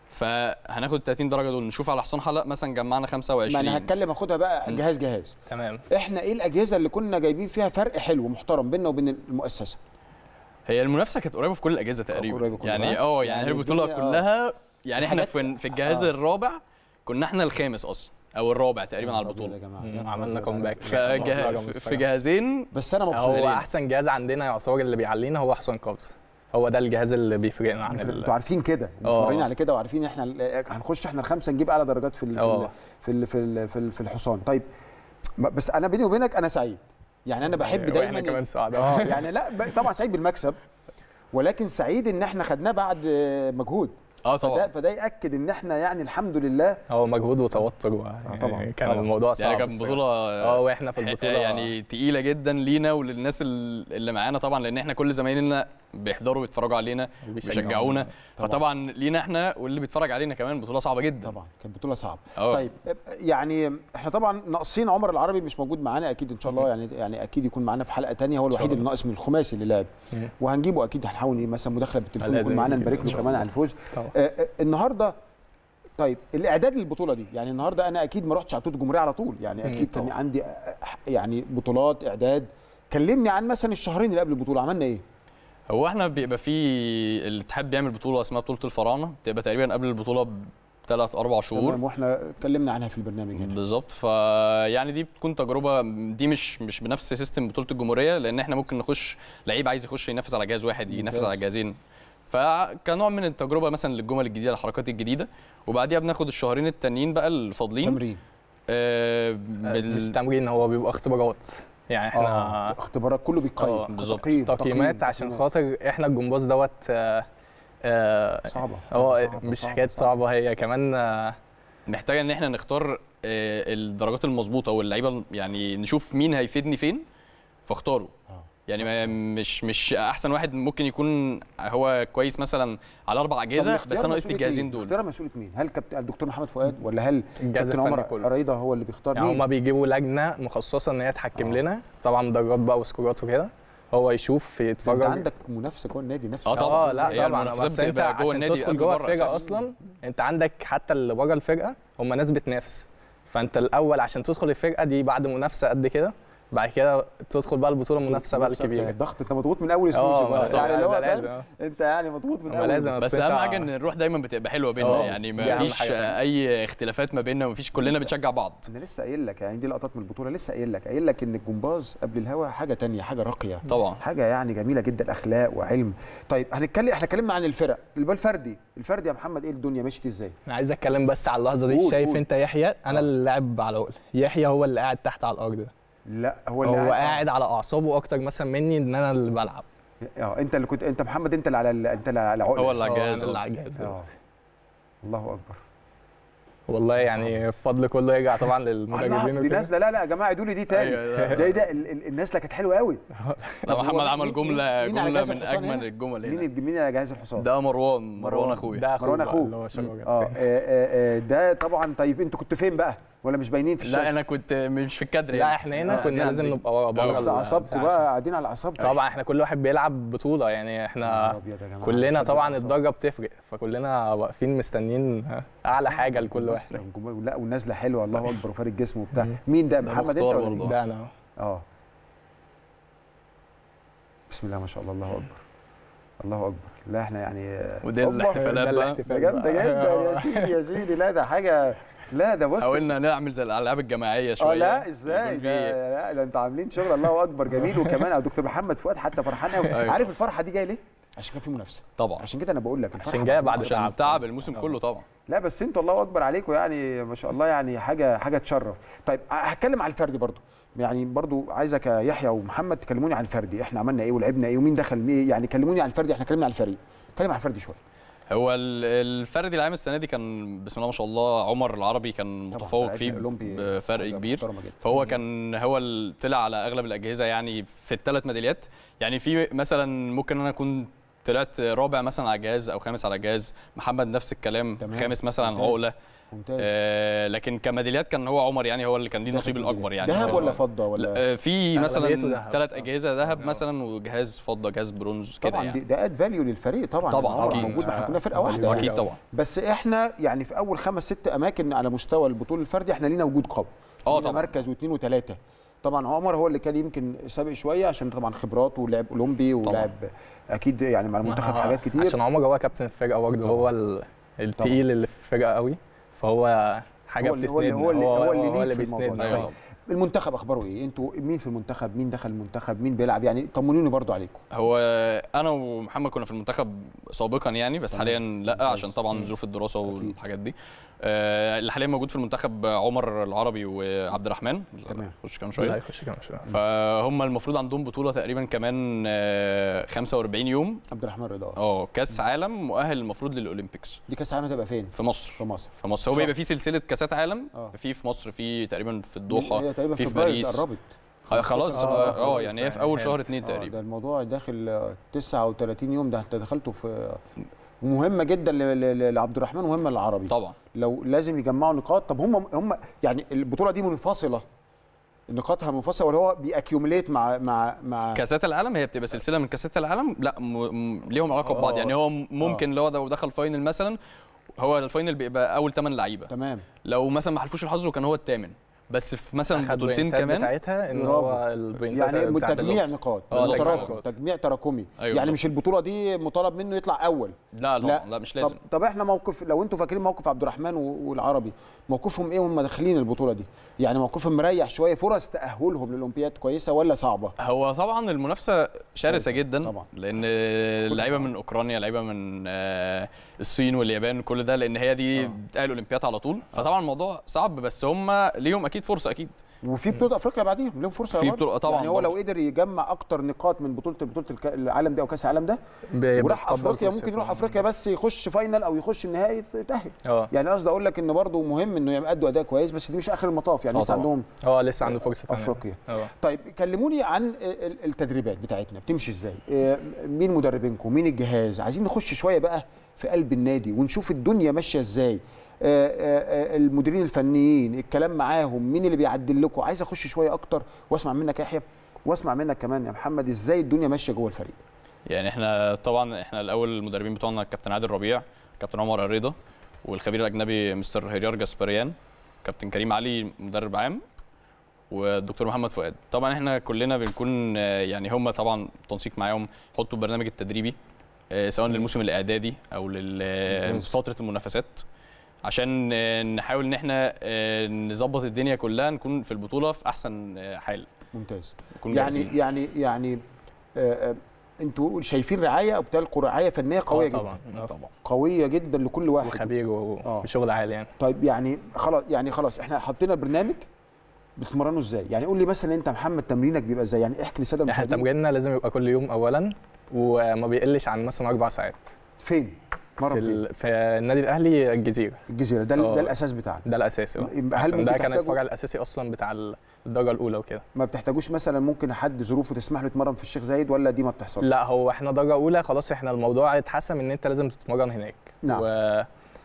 [SPEAKER 8] فهناخد ال 30 درجه دول نشوف على حصان حلق مثلا جمعنا 25
[SPEAKER 1] ما انا هتكلم اخدها بقى
[SPEAKER 8] مم.
[SPEAKER 1] جهاز جهاز
[SPEAKER 9] تمام
[SPEAKER 1] احنا ايه الاجهزه اللي كنا جايبين فيها فرق حلو محترم بيننا وبين المؤسسه
[SPEAKER 8] هي المنافسه كانت قريبه في كل الاجهزه تقريبا
[SPEAKER 1] قريبة كلها.
[SPEAKER 8] يعني اه يعني,
[SPEAKER 1] يعني
[SPEAKER 8] هي البطوله
[SPEAKER 1] الدنيا، آه.
[SPEAKER 8] كلها يعني احنا
[SPEAKER 1] حاجات-
[SPEAKER 8] في في الجهاز
[SPEAKER 1] آه.
[SPEAKER 8] الرابع كنا احنا الخامس اصلا او الرابع تقريبا على
[SPEAKER 1] يا
[SPEAKER 8] البطوله
[SPEAKER 1] جماعه
[SPEAKER 9] مم،
[SPEAKER 1] يا نهار
[SPEAKER 9] عملنا
[SPEAKER 1] أبيض.
[SPEAKER 9] كومباك
[SPEAKER 8] فجه... في جهازين
[SPEAKER 1] بس انا مبسوط
[SPEAKER 9] هو
[SPEAKER 8] يعني.
[SPEAKER 9] احسن جهاز عندنا يعتبر اللي بيعلينا هو حسن قبض هو ده الجهاز اللي بيفرقنا عن ال-
[SPEAKER 1] انتوا عارفين كده
[SPEAKER 9] آه.
[SPEAKER 1] متفرجين على كده وعارفين احنا ال- هنخش احنا الخمسه نجيب اعلى درجات في ال- في ال-
[SPEAKER 9] آه.
[SPEAKER 1] في ال- في ال- في ال- في الحصان طيب ما- بس انا بيني وبينك انا سعيد يعني انا بحب
[SPEAKER 9] واحنا
[SPEAKER 1] دايما
[SPEAKER 9] كمان سعداء
[SPEAKER 1] اه يعني لا ب- طبعا سعيد بالمكسب ولكن سعيد ان احنا خدناه بعد آه، مجهود
[SPEAKER 8] اه طبعا
[SPEAKER 1] فده, فده ياكد ان احنا يعني الحمد لله
[SPEAKER 9] هو مجهود وتوتر و...
[SPEAKER 1] طبعاً،
[SPEAKER 9] كان
[SPEAKER 1] طبعاً.
[SPEAKER 9] الموضوع صعب
[SPEAKER 8] يعني كانت
[SPEAKER 9] الصراحة.
[SPEAKER 8] بطوله
[SPEAKER 9] اه واحنا في البطوله
[SPEAKER 8] يعني تقيله جدا لينا وللناس ال- اللي معانا طبعا لان احنا كل زمايلنا بيحضروا ويتفرجوا علينا
[SPEAKER 9] بيشجعونا.
[SPEAKER 8] ويشجعونا
[SPEAKER 1] طبعاً.
[SPEAKER 8] فطبعا لينا احنا واللي بيتفرج علينا كمان بطوله صعبه جدا
[SPEAKER 1] طبعا كانت بطوله صعبه
[SPEAKER 8] اه.
[SPEAKER 1] طيب يعني احنا طبعا ناقصين عمر العربي مش موجود معانا اكيد ان شاء الله يعني يعني اكيد يكون معانا في حلقه تانية هو الوحيد اللي ناقص من الخماسي اللي لعب
[SPEAKER 9] مم.
[SPEAKER 1] وهنجيبه اكيد هنحاول إيه مثلا مداخله بالتليفون
[SPEAKER 9] لازم
[SPEAKER 1] يكون معانا
[SPEAKER 9] يجي
[SPEAKER 1] نبارك
[SPEAKER 9] إن
[SPEAKER 1] له
[SPEAKER 9] شاء
[SPEAKER 1] كمان
[SPEAKER 9] الله.
[SPEAKER 1] على الفوز
[SPEAKER 9] طبعا.
[SPEAKER 1] آه، آه، النهارده طيب الاعداد للبطوله دي يعني النهارده انا اكيد ما رحتش على بطوله الجمهوريه على طول يعني
[SPEAKER 9] مم،
[SPEAKER 1] اكيد كان
[SPEAKER 9] طبعا.
[SPEAKER 1] عندي آه، آه، يعني بطولات اعداد كلمني عن مثلا الشهرين اللي قبل البطوله عملنا ايه
[SPEAKER 8] هو احنا بيبقى في الاتحاد بيعمل بطوله اسمها بطوله الفراعنه بتبقى تقريبا قبل البطوله بثلاث اربع شهور
[SPEAKER 1] تمام واحنا اتكلمنا عنها في البرنامج هنا
[SPEAKER 8] بالظبط فيعني دي بتكون تجربه دي مش مش بنفس سيستم بطوله الجمهوريه لان احنا ممكن نخش لعيب عايز يخش ينافس على جهاز واحد ينافس
[SPEAKER 1] ممتاز.
[SPEAKER 8] على جهازين فكنوع من التجربه مثلا للجمل الجديده الحركات الجديده وبعديها بناخد الشهرين التانيين بقى الفاضلين
[SPEAKER 1] تمرين
[SPEAKER 8] آه
[SPEAKER 9] مش
[SPEAKER 8] بال...
[SPEAKER 9] تمرين هو بيبقى اختبارات يعني احنا
[SPEAKER 1] اه اختبارات كله
[SPEAKER 9] آه،
[SPEAKER 1] بيقيم
[SPEAKER 8] بالظبط.
[SPEAKER 1] تقييم
[SPEAKER 9] تقييمات
[SPEAKER 1] تقييم،
[SPEAKER 9] عشان
[SPEAKER 1] تقييمات.
[SPEAKER 9] خاطر احنا الجمباز دوت آه، آه،
[SPEAKER 1] صعبه
[SPEAKER 9] هو
[SPEAKER 1] صعبة،
[SPEAKER 9] مش
[SPEAKER 1] صعبة،
[SPEAKER 9] حكايه
[SPEAKER 1] صعبة.
[SPEAKER 9] صعبه هي كمان آه،
[SPEAKER 8] محتاجه ان احنا نختار آه، الدرجات المظبوطه واللعيبه يعني نشوف مين هيفيدني فين فاختاره
[SPEAKER 1] آه،
[SPEAKER 8] يعني ما مش مش احسن واحد ممكن يكون هو كويس مثلا على اربع
[SPEAKER 1] طب
[SPEAKER 8] اجهزه
[SPEAKER 1] الاختيار
[SPEAKER 8] بس انا ناقصني
[SPEAKER 1] مسؤولية
[SPEAKER 8] الجهازين
[SPEAKER 1] مين؟
[SPEAKER 8] دول
[SPEAKER 1] اختيار مسؤوليه مين؟ هل كابتن الدكتور محمد فؤاد ولا هل
[SPEAKER 9] الجهاز
[SPEAKER 1] كابتن
[SPEAKER 9] الفني
[SPEAKER 1] عمر
[SPEAKER 9] كله
[SPEAKER 1] ريضه هو اللي بيختار
[SPEAKER 9] يعني
[SPEAKER 1] مين؟
[SPEAKER 9] هما بيجيبوا لجنه مخصصه ان هي تحكم
[SPEAKER 1] آه.
[SPEAKER 9] لنا طبعا درجات بقى وسكورات وكده هو يشوف
[SPEAKER 1] ده
[SPEAKER 9] يتفرج
[SPEAKER 1] انت عندك منافسه جوه النادي نفسه
[SPEAKER 8] اه طبعا
[SPEAKER 9] اه لا
[SPEAKER 8] هي
[SPEAKER 9] طبعا
[SPEAKER 8] المنافسات
[SPEAKER 9] بس انت
[SPEAKER 8] بتبقى جوه
[SPEAKER 9] عشان
[SPEAKER 8] النادي
[SPEAKER 9] تدخل
[SPEAKER 8] قبل
[SPEAKER 9] جوه
[SPEAKER 8] بره
[SPEAKER 9] الفرقه
[SPEAKER 8] أساساً.
[SPEAKER 9] اصلا انت عندك حتى اللي بره الفرقه هم ناس بتنافس فانت الاول عشان تدخل الفرقه دي بعد منافسه قد كده بعد كده تدخل بقى البطوله المنافسه بقى الكبيره
[SPEAKER 1] الضغط انت مضغوط من اول
[SPEAKER 9] اه
[SPEAKER 1] اسبوع
[SPEAKER 9] ما-
[SPEAKER 1] يعني اللي هو
[SPEAKER 9] ده
[SPEAKER 1] فاهم؟
[SPEAKER 9] لازم آه.
[SPEAKER 1] انت يعني مضغوط من
[SPEAKER 9] هما
[SPEAKER 1] اول
[SPEAKER 9] لازم
[SPEAKER 1] أسبوع.
[SPEAKER 8] بس
[SPEAKER 9] أنت-
[SPEAKER 8] اهم حاجه ان الروح دايما بتبقى حلوه بيننا
[SPEAKER 1] اه،
[SPEAKER 8] يعني
[SPEAKER 9] دي
[SPEAKER 8] ما
[SPEAKER 9] أهم
[SPEAKER 8] فيش
[SPEAKER 9] حاجة فعلا.
[SPEAKER 8] اي اختلافات ما بيننا ما فيش كلنا
[SPEAKER 1] لسه-
[SPEAKER 8] بنشجع بعض
[SPEAKER 1] انا لسه قايل لك يعني دي لقطات من البطوله لسه قايل لك قايل لك ان الجمباز قبل الهوا حاجه تانية حاجه راقيه
[SPEAKER 8] طبعا
[SPEAKER 1] حاجه يعني جميله جدا اخلاق وعلم طيب هنتكلم احنا اتكلمنا عن الفرق يبقى الفردي الفردي يا محمد ايه الدنيا مشيت ازاي
[SPEAKER 9] انا عايز اتكلم بس على اللحظه دي
[SPEAKER 1] قول،
[SPEAKER 9] شايف
[SPEAKER 1] قول.
[SPEAKER 9] انت يحيى انا
[SPEAKER 1] آه.
[SPEAKER 9] اللي لاعب على عقل يحيى هو اللي قاعد تحت على الارض
[SPEAKER 1] لا هو
[SPEAKER 9] هو
[SPEAKER 1] اللي
[SPEAKER 9] قاعد على اعصابه اكتر مثلا مني ان انا اللي بلعب
[SPEAKER 1] اه انت اللي كنت انت محمد انت اللي على ال- انت اللي على عقله
[SPEAKER 8] هو اللي على
[SPEAKER 9] هو
[SPEAKER 8] الجهاز
[SPEAKER 9] أنا اللي
[SPEAKER 8] اه.
[SPEAKER 9] على الجهاز
[SPEAKER 1] اه الله اكبر
[SPEAKER 9] والله يعني الفضل كله يرجع طبعا للمدربين
[SPEAKER 1] الله دي
[SPEAKER 9] وكده
[SPEAKER 1] نازله لا لا يا جماعه ادوا لي دي تاني
[SPEAKER 8] أيوة، لا،
[SPEAKER 1] ده ده ال- ال- النازله كانت حلوه قوي
[SPEAKER 8] لا
[SPEAKER 1] طب هو
[SPEAKER 8] محمد
[SPEAKER 1] مين-
[SPEAKER 8] عمل
[SPEAKER 1] مين-
[SPEAKER 8] جمله
[SPEAKER 1] مين على
[SPEAKER 8] جمله
[SPEAKER 1] جهاز
[SPEAKER 8] من
[SPEAKER 1] الحصان
[SPEAKER 8] اجمل
[SPEAKER 1] هنا؟
[SPEAKER 8] الجمل
[SPEAKER 1] مين
[SPEAKER 8] هنا
[SPEAKER 1] الج- مين على جهاز الحصان
[SPEAKER 8] ده مروان مروان
[SPEAKER 1] مروان.
[SPEAKER 8] اخويا
[SPEAKER 9] ده اخوه
[SPEAKER 1] مروان
[SPEAKER 9] بقى
[SPEAKER 1] أخوه.
[SPEAKER 9] اللي هو شباب
[SPEAKER 1] اه آه، آه، آه، ده طبعا طيب انتوا كنتوا فين بقى ولا مش باينين في الشاشه
[SPEAKER 8] لا انا كنت مش في الكادر
[SPEAKER 9] لا
[SPEAKER 8] يعني.
[SPEAKER 9] احنا هنا
[SPEAKER 8] آه،
[SPEAKER 9] كنا
[SPEAKER 8] دي
[SPEAKER 9] لازم
[SPEAKER 8] عندي.
[SPEAKER 9] نبقى ورا بره
[SPEAKER 1] بس
[SPEAKER 9] ال-
[SPEAKER 1] اعصابكم
[SPEAKER 9] بتاع
[SPEAKER 1] بقى قاعدين على اعصابكم
[SPEAKER 9] طبعا احنا كل واحد بيلعب بطوله يعني احنا
[SPEAKER 1] نهار أبيض يا جماعة.
[SPEAKER 9] كلنا
[SPEAKER 1] أعصاب
[SPEAKER 9] طبعا
[SPEAKER 1] أعصاب.
[SPEAKER 9] الدرجه بتفرق فكلنا واقفين مستنيين اعلى حاجه لكل
[SPEAKER 1] بس
[SPEAKER 9] واحد
[SPEAKER 1] الجمهور- لا والنازله حلوه الله اكبر وفارق جسمه وبتاع
[SPEAKER 9] مم.
[SPEAKER 1] مين ده
[SPEAKER 8] ده
[SPEAKER 1] محمد انت
[SPEAKER 8] مختار
[SPEAKER 1] ولا
[SPEAKER 8] برضه.
[SPEAKER 1] مين؟
[SPEAKER 9] ده انا
[SPEAKER 1] اه بسم الله ما شاء الله الله اكبر الله اكبر لا احنا يعني
[SPEAKER 8] ودي
[SPEAKER 1] أوبا.
[SPEAKER 8] الاحتفالات
[SPEAKER 9] ده
[SPEAKER 8] بقى
[SPEAKER 1] ده
[SPEAKER 9] الاحتفال
[SPEAKER 1] جامده
[SPEAKER 9] بقى.
[SPEAKER 1] جدا يا سيدي يا سيدي لا ده حاجه لا ده بص
[SPEAKER 8] حاولنا نعمل زي الالعاب الجماعيه شويه
[SPEAKER 1] اه لا ازاي
[SPEAKER 8] يكون
[SPEAKER 1] ده
[SPEAKER 8] في-
[SPEAKER 1] لا ده انتوا عاملين شغل الله اكبر جميل وكمان يا دكتور محمد فؤاد حتى فرحان قوي
[SPEAKER 8] أيوة.
[SPEAKER 1] عارف الفرحه دي جايه ليه؟ عشان كان في منافسه
[SPEAKER 8] طبعا
[SPEAKER 1] عشان كده انا بقول لك الفرحه
[SPEAKER 9] عشان جايه بعد
[SPEAKER 8] عشان
[SPEAKER 9] تعب
[SPEAKER 8] تعب الموسم كله طبعا
[SPEAKER 1] لا بس انتوا الله اكبر عليكم يعني ما شاء الله يعني حاجه حاجه تشرف طيب هتكلم على الفردي برضو يعني برضو عايزك يا يحيى ومحمد تكلموني عن الفردي احنا عملنا ايه ولعبنا ايه ومين دخل مين يعني كلموني عن الفردي احنا اتكلمنا عن الفريق اتكلم عن الفردي شويه
[SPEAKER 8] هو ال- الفردي العام السنه دي كان بسم الله ما شاء الله عمر العربي كان
[SPEAKER 1] طبعاً
[SPEAKER 8] متفوق
[SPEAKER 1] لعيب
[SPEAKER 8] فيه
[SPEAKER 1] أولمبي
[SPEAKER 8] بفرق
[SPEAKER 1] حاجة
[SPEAKER 8] كبير
[SPEAKER 1] محترمة جدا.
[SPEAKER 8] فهو كان هو اللي طلع على اغلب الاجهزه يعني في الثلاث ميداليات يعني في مثلا ممكن انا اكون طلعت رابع مثلا على جهاز او خامس على جهاز محمد نفس الكلام
[SPEAKER 1] تمام.
[SPEAKER 8] خامس مثلا على
[SPEAKER 1] ممتاز.
[SPEAKER 8] عقله
[SPEAKER 1] ممتاز
[SPEAKER 8] آه لكن كميداليات كان هو عمر يعني هو اللي كان ليه
[SPEAKER 1] دخل
[SPEAKER 8] النصيب
[SPEAKER 1] في
[SPEAKER 8] الاكبر يعني
[SPEAKER 1] ذهب
[SPEAKER 8] في-
[SPEAKER 1] ولا فضه ولا
[SPEAKER 8] آه، في مثلا
[SPEAKER 9] أغلبيته ذهب.
[SPEAKER 8] ثلاث
[SPEAKER 9] آه.
[SPEAKER 8] اجهزه ذهب مثلا وجهاز فضه جهاز برونز كده
[SPEAKER 1] طبعا
[SPEAKER 8] يعني
[SPEAKER 1] دي- ده اد فاليو للفريق طبعا
[SPEAKER 8] طبعاً،
[SPEAKER 1] عمر
[SPEAKER 8] أكيد.
[SPEAKER 1] موجود احنا كنا فرقه
[SPEAKER 9] آه،
[SPEAKER 1] واحده
[SPEAKER 8] اكيد
[SPEAKER 1] يعني.
[SPEAKER 8] طبعا
[SPEAKER 1] بس احنا يعني في اول خمس ست اماكن على مستوى البطوله الفردي احنا لينا وجود قوي
[SPEAKER 8] اه
[SPEAKER 1] لينا
[SPEAKER 8] طبعا
[SPEAKER 1] مركز واثنين وثلاثه طبعا عمر هو اللي كان يمكن سابق شويه عشان طبعا خبراته ولعب اولمبي ولعب اكيد يعني مع المنتخب
[SPEAKER 9] آه،
[SPEAKER 1] حاجات كتير
[SPEAKER 9] عشان عمر هو كابتن الفرقه برضه هو ال- التقيل اللي في الفرقه قوي فهو حاجه
[SPEAKER 1] هو اللي- هو اللي-
[SPEAKER 9] بتسندنا
[SPEAKER 1] هو اللي- هو اللي
[SPEAKER 9] هو
[SPEAKER 1] ليد
[SPEAKER 9] اللي
[SPEAKER 1] في الموضوع
[SPEAKER 9] بيسندنا
[SPEAKER 1] ده.
[SPEAKER 8] أيوة.
[SPEAKER 9] آه.
[SPEAKER 1] المنتخب اخباره ايه انتوا مين في المنتخب مين دخل المنتخب مين بيلعب يعني طمنوني برضو عليكم
[SPEAKER 8] هو انا ومحمد كنا في المنتخب سابقا يعني بس
[SPEAKER 1] تمام.
[SPEAKER 8] حاليا لا
[SPEAKER 1] ممتاز.
[SPEAKER 8] عشان طبعا
[SPEAKER 1] مم.
[SPEAKER 8] ظروف الدراسه
[SPEAKER 1] أكيد.
[SPEAKER 8] والحاجات دي آه، اللي حاليا موجود في المنتخب عمر العربي وعبد الرحمن
[SPEAKER 1] تمام.
[SPEAKER 8] خش كمان
[SPEAKER 9] لا
[SPEAKER 8] شويه
[SPEAKER 9] يخش كمان شويه
[SPEAKER 8] فهم المفروض عندهم بطوله تقريبا كمان آه، 45 يوم
[SPEAKER 1] عبد الرحمن رضا
[SPEAKER 8] اه كاس عالم مؤهل المفروض للاولمبيكس
[SPEAKER 1] دي كاس العالم هتبقى فين
[SPEAKER 8] في مصر
[SPEAKER 1] في مصر
[SPEAKER 8] في مصر هو
[SPEAKER 1] صح.
[SPEAKER 8] بيبقى فيه سلسله كاسات عالم
[SPEAKER 1] اه
[SPEAKER 8] في في مصر في تقريبا في الدوحه
[SPEAKER 1] هي تقريبا
[SPEAKER 8] في
[SPEAKER 1] في
[SPEAKER 8] في
[SPEAKER 1] باريس
[SPEAKER 8] باريس
[SPEAKER 1] قربت
[SPEAKER 8] آه، خلاص
[SPEAKER 1] آه،
[SPEAKER 8] اه
[SPEAKER 1] خلاص.
[SPEAKER 8] آه، يعني هي في اول شهر اتنين
[SPEAKER 1] آه،
[SPEAKER 8] تقريبا
[SPEAKER 1] ده الموضوع داخل آه، 39 يوم ده انت دخلته في مهمه جدا ل- ل- لعبد الرحمن ومهمه للعربي
[SPEAKER 8] طبعا
[SPEAKER 1] لو لازم يجمعوا نقاط طب هم هم يعني البطوله دي منفصله نقاطها منفصله ولا هو بيأكيوميليت مع مع مع
[SPEAKER 8] كاسات العالم هي بتبقى سلسله من كاسات العالم لا م... م... ليهم علاقه ببعض
[SPEAKER 9] آه.
[SPEAKER 8] يعني هو ممكن لو لو دخل فاينل مثلا هو الفاينل بيبقى اول 8 لعيبه
[SPEAKER 1] تمام
[SPEAKER 8] لو مثلا ما حلفوش الحظ وكان هو الثامن بس في مثلا
[SPEAKER 9] اخد
[SPEAKER 8] بطولتين
[SPEAKER 9] بوينتات
[SPEAKER 8] كمان
[SPEAKER 9] بتاعتها ان
[SPEAKER 1] برافو.
[SPEAKER 9] هو البوينتات
[SPEAKER 1] يعني
[SPEAKER 9] بتاعت
[SPEAKER 1] تجميع
[SPEAKER 9] البطولة.
[SPEAKER 1] نقاط
[SPEAKER 8] آه،
[SPEAKER 1] تراكم
[SPEAKER 8] تجميع
[SPEAKER 9] نقاط.
[SPEAKER 1] تجميع تراكمي
[SPEAKER 8] أيوة
[SPEAKER 1] يعني
[SPEAKER 8] بالظبط.
[SPEAKER 1] مش البطوله دي مطالب منه يطلع اول
[SPEAKER 8] لا لا لا مش لازم
[SPEAKER 1] طب, طب احنا موقف لو انتوا فاكرين موقف عبد الرحمن و- والعربي موقفهم ايه وهم داخلين البطوله دي يعني موقفهم مريح شويه فرص تاهلهم للاولمبياد كويسه ولا صعبه
[SPEAKER 8] هو طبعا المنافسه شرسه
[SPEAKER 1] شرسة،
[SPEAKER 8] جدا
[SPEAKER 1] طبعا.
[SPEAKER 8] لان اللعيبه من اوكرانيا لعيبه من آه، الصين واليابان كل ده لان هي دي
[SPEAKER 1] آه.
[SPEAKER 8] بتأهل الاولمبياد على طول فطبعا الموضوع صعب بس هم ليهم اكيد فرصه اكيد
[SPEAKER 1] وفي بطوله افريقيا بعديهم لهم فرصه
[SPEAKER 8] في
[SPEAKER 1] برضه.
[SPEAKER 8] بطولة- طبعاً
[SPEAKER 1] يعني هو لو
[SPEAKER 8] برضه.
[SPEAKER 1] قدر يجمع اكتر نقاط من بطوله بطوله الك- العالم دي او كاس العالم ده
[SPEAKER 9] بي-
[SPEAKER 1] وراح
[SPEAKER 9] بتقبل
[SPEAKER 1] افريقيا
[SPEAKER 9] فرصة
[SPEAKER 1] ممكن يروح
[SPEAKER 9] فعلاً.
[SPEAKER 1] افريقيا بس يخش فاينل او يخش النهائي يتاهل
[SPEAKER 9] اه
[SPEAKER 1] يعني قصدي اقول لك ان برضه مهم انه يأدوا اداء كويس بس دي مش اخر المطاف يعني
[SPEAKER 8] آه
[SPEAKER 1] لسه
[SPEAKER 8] طبعاً.
[SPEAKER 1] عندهم
[SPEAKER 9] اه لسه عنده فرصه ثانيه
[SPEAKER 1] افريقيا
[SPEAKER 9] اه
[SPEAKER 1] طيب كلموني عن ال- التدريبات بتاعتنا بتمشي ازاي آه، مين مدربينكم مين الجهاز عايزين نخش شويه بقى في قلب النادي ونشوف الدنيا ماشيه ازاي آه، آه، آه، المديرين الفنيين الكلام معاهم مين اللي بيعدل لكم عايز اخش شويه اكتر واسمع منك يا يحيى واسمع منك كمان يا محمد ازاي الدنيا ماشيه جوه الفريق
[SPEAKER 8] يعني احنا طبعا احنا الاول المدربين بتوعنا الكابتن عادل ربيع كابتن عمر الرضا والخبير الاجنبي مستر هيريار جاسبريان كابتن كريم علي مدرب عام والدكتور محمد فؤاد طبعا احنا كلنا بنكون آه، يعني هم طبعا تنسيق معاهم يحطوا البرنامج التدريبي آه، سواء للموسم الاعدادي او
[SPEAKER 1] ممتاز.
[SPEAKER 8] لفتره المنافسات عشان آه، نحاول ان احنا آه، نظبط الدنيا كلها نكون في البطوله في احسن آه، حال
[SPEAKER 1] ممتاز
[SPEAKER 8] نكون
[SPEAKER 1] يعني
[SPEAKER 8] جاهزين.
[SPEAKER 1] يعني يعني آه، آه، انتوا شايفين رعايه او بتلقوا رعايه فنيه قويه
[SPEAKER 9] آه طبعا
[SPEAKER 1] جدا
[SPEAKER 9] آه.
[SPEAKER 8] طبعا
[SPEAKER 1] قويه جدا لكل واحد
[SPEAKER 9] وخبير
[SPEAKER 1] آه.
[SPEAKER 9] وشغل عالي يعني
[SPEAKER 1] طيب يعني خلاص يعني خلاص احنا حطينا البرنامج بتتمرنوا ازاي؟ يعني قول لي مثلا انت محمد تمرينك بيبقى ازاي؟ يعني احكي للساده
[SPEAKER 9] احنا
[SPEAKER 1] المشاهدين
[SPEAKER 9] تمريننا لازم يبقى كل يوم اولا وما بيقلش عن مثلا اربع ساعات
[SPEAKER 1] فين؟ مره
[SPEAKER 9] في,
[SPEAKER 1] فين؟
[SPEAKER 9] ال... في النادي الاهلي الجزيره
[SPEAKER 1] الجزيره ده ال-
[SPEAKER 9] آه.
[SPEAKER 1] ده الاساس بتاعنا
[SPEAKER 9] ده الاساسي اه
[SPEAKER 1] يبقى هل
[SPEAKER 9] عشان
[SPEAKER 1] ممكن
[SPEAKER 9] ده كان
[SPEAKER 1] تحتاجوا-
[SPEAKER 9] الفرع الاساسي اصلا بتاع الدرجه الاولى وكده
[SPEAKER 1] ما بتحتاجوش مثلا ممكن حد ظروفه تسمح له يتمرن في الشيخ زايد ولا دي ما بتحصلش؟
[SPEAKER 9] لا هو احنا درجه اولى خلاص احنا الموضوع اتحسم ان انت لازم تتمرن هناك
[SPEAKER 1] نعم.
[SPEAKER 9] و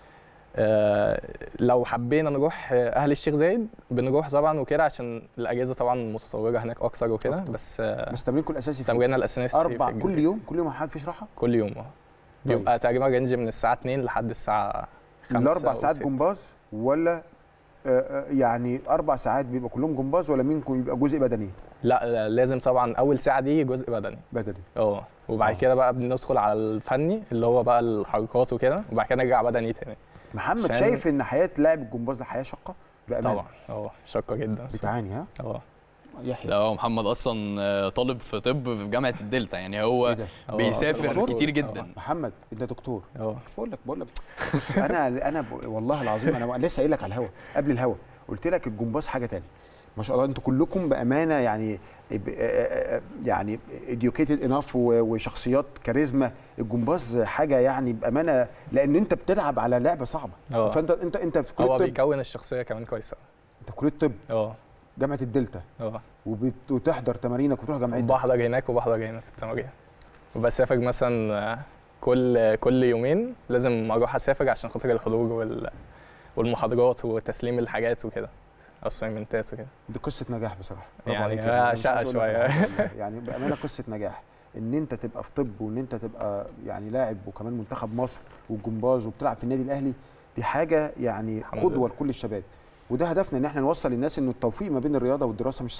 [SPEAKER 9] آه، لو حبينا نروح آه، اهل الشيخ زايد بنروح طبعا وكده عشان الاجهزه طبعا متطوره هناك اكتر وكده
[SPEAKER 1] أكتر.
[SPEAKER 9] بس آه،
[SPEAKER 1] بس تمرينكم الاساسي فين؟
[SPEAKER 9] تمريننا الاساسي في
[SPEAKER 1] اربع
[SPEAKER 9] الجزيرة.
[SPEAKER 1] كل يوم كل يوم يا محمد فيش راحه؟
[SPEAKER 9] كل يوم اه
[SPEAKER 1] طيب.
[SPEAKER 9] بيبقى تقريبا رينج من الساعه 2 لحد الساعه 5
[SPEAKER 1] الاربع
[SPEAKER 9] أو
[SPEAKER 1] ساعات
[SPEAKER 9] 6.
[SPEAKER 1] جمباز ولا آه، آه، يعني اربع ساعات بيبقى كلهم جمباز ولا منكم يبقى جزء بدني؟
[SPEAKER 9] لا لا، لازم طبعا اول ساعه دي جزء بدني
[SPEAKER 1] بدني
[SPEAKER 9] اه وبعد
[SPEAKER 1] آه.
[SPEAKER 9] كده بقى بندخل على الفني اللي هو بقى الحركات وكده وبعد كده نرجع بدني تاني
[SPEAKER 1] محمد
[SPEAKER 9] عشان-
[SPEAKER 1] شايف ان حياه لاعب الجمباز ده حياه شاقه؟ بامانه
[SPEAKER 9] طبعا اه شاقه جدا
[SPEAKER 1] بتعاني ها؟
[SPEAKER 9] اه
[SPEAKER 1] يحيى
[SPEAKER 8] ده هو محمد اصلا آه، طالب في طب في جامعه الدلتا يعني هو
[SPEAKER 1] ايه ده؟
[SPEAKER 9] آه،
[SPEAKER 8] بيسافر
[SPEAKER 9] دكتور.
[SPEAKER 8] كتير
[SPEAKER 9] آه.
[SPEAKER 8] جدا
[SPEAKER 1] محمد انت دكتور
[SPEAKER 9] اه
[SPEAKER 1] مش بقول لك بقول لك بص انا انا ب- والله العظيم انا لسه قايل لك على الهوا قبل الهوا قلت لك الجمباز حاجه تانية ما شاء الله انتوا كلكم بامانه يعني ب- آه، آه، آه، يعني educated انف وشخصيات كاريزما الجمباز حاجه يعني بامانه لان انت بتلعب على لعبه صعبه
[SPEAKER 9] اه
[SPEAKER 1] فانت انت انت في كليه
[SPEAKER 9] هو
[SPEAKER 1] طب
[SPEAKER 9] بيكون الشخصيه كمان كويسه
[SPEAKER 1] انت في كليه طب
[SPEAKER 9] اه
[SPEAKER 1] جامعه الدلتا
[SPEAKER 9] اه
[SPEAKER 1] وبت- وتحضر تمارينك وتروح جامعتك
[SPEAKER 9] بحضر هناك وبحضر هنا في التمارين وبسافر مثلا آه، كل كل يومين لازم اروح اسافر عشان خاطر الحضور وال والمحاضرات وتسليم الحاجات وكده اسايمنتات وكده
[SPEAKER 1] دي قصه نجاح بصراحه برافو
[SPEAKER 9] يعني
[SPEAKER 1] عليك
[SPEAKER 9] هي
[SPEAKER 1] أنا مش
[SPEAKER 9] شقة
[SPEAKER 1] عايز أقول لك
[SPEAKER 9] شوية.
[SPEAKER 1] على حاجة والله. يعني بامانه قصه نجاح ان انت تبقى في طب وان انت تبقى يعني لاعب وكمان منتخب مصر والجمباز وبتلعب في النادي الاهلي دي حاجه يعني
[SPEAKER 9] الحمد
[SPEAKER 1] قدوه
[SPEAKER 9] لله.
[SPEAKER 1] لكل الشباب وده هدفنا ان احنا نوصل للناس ان التوفيق ما بين الرياضه والدراسه مش صعب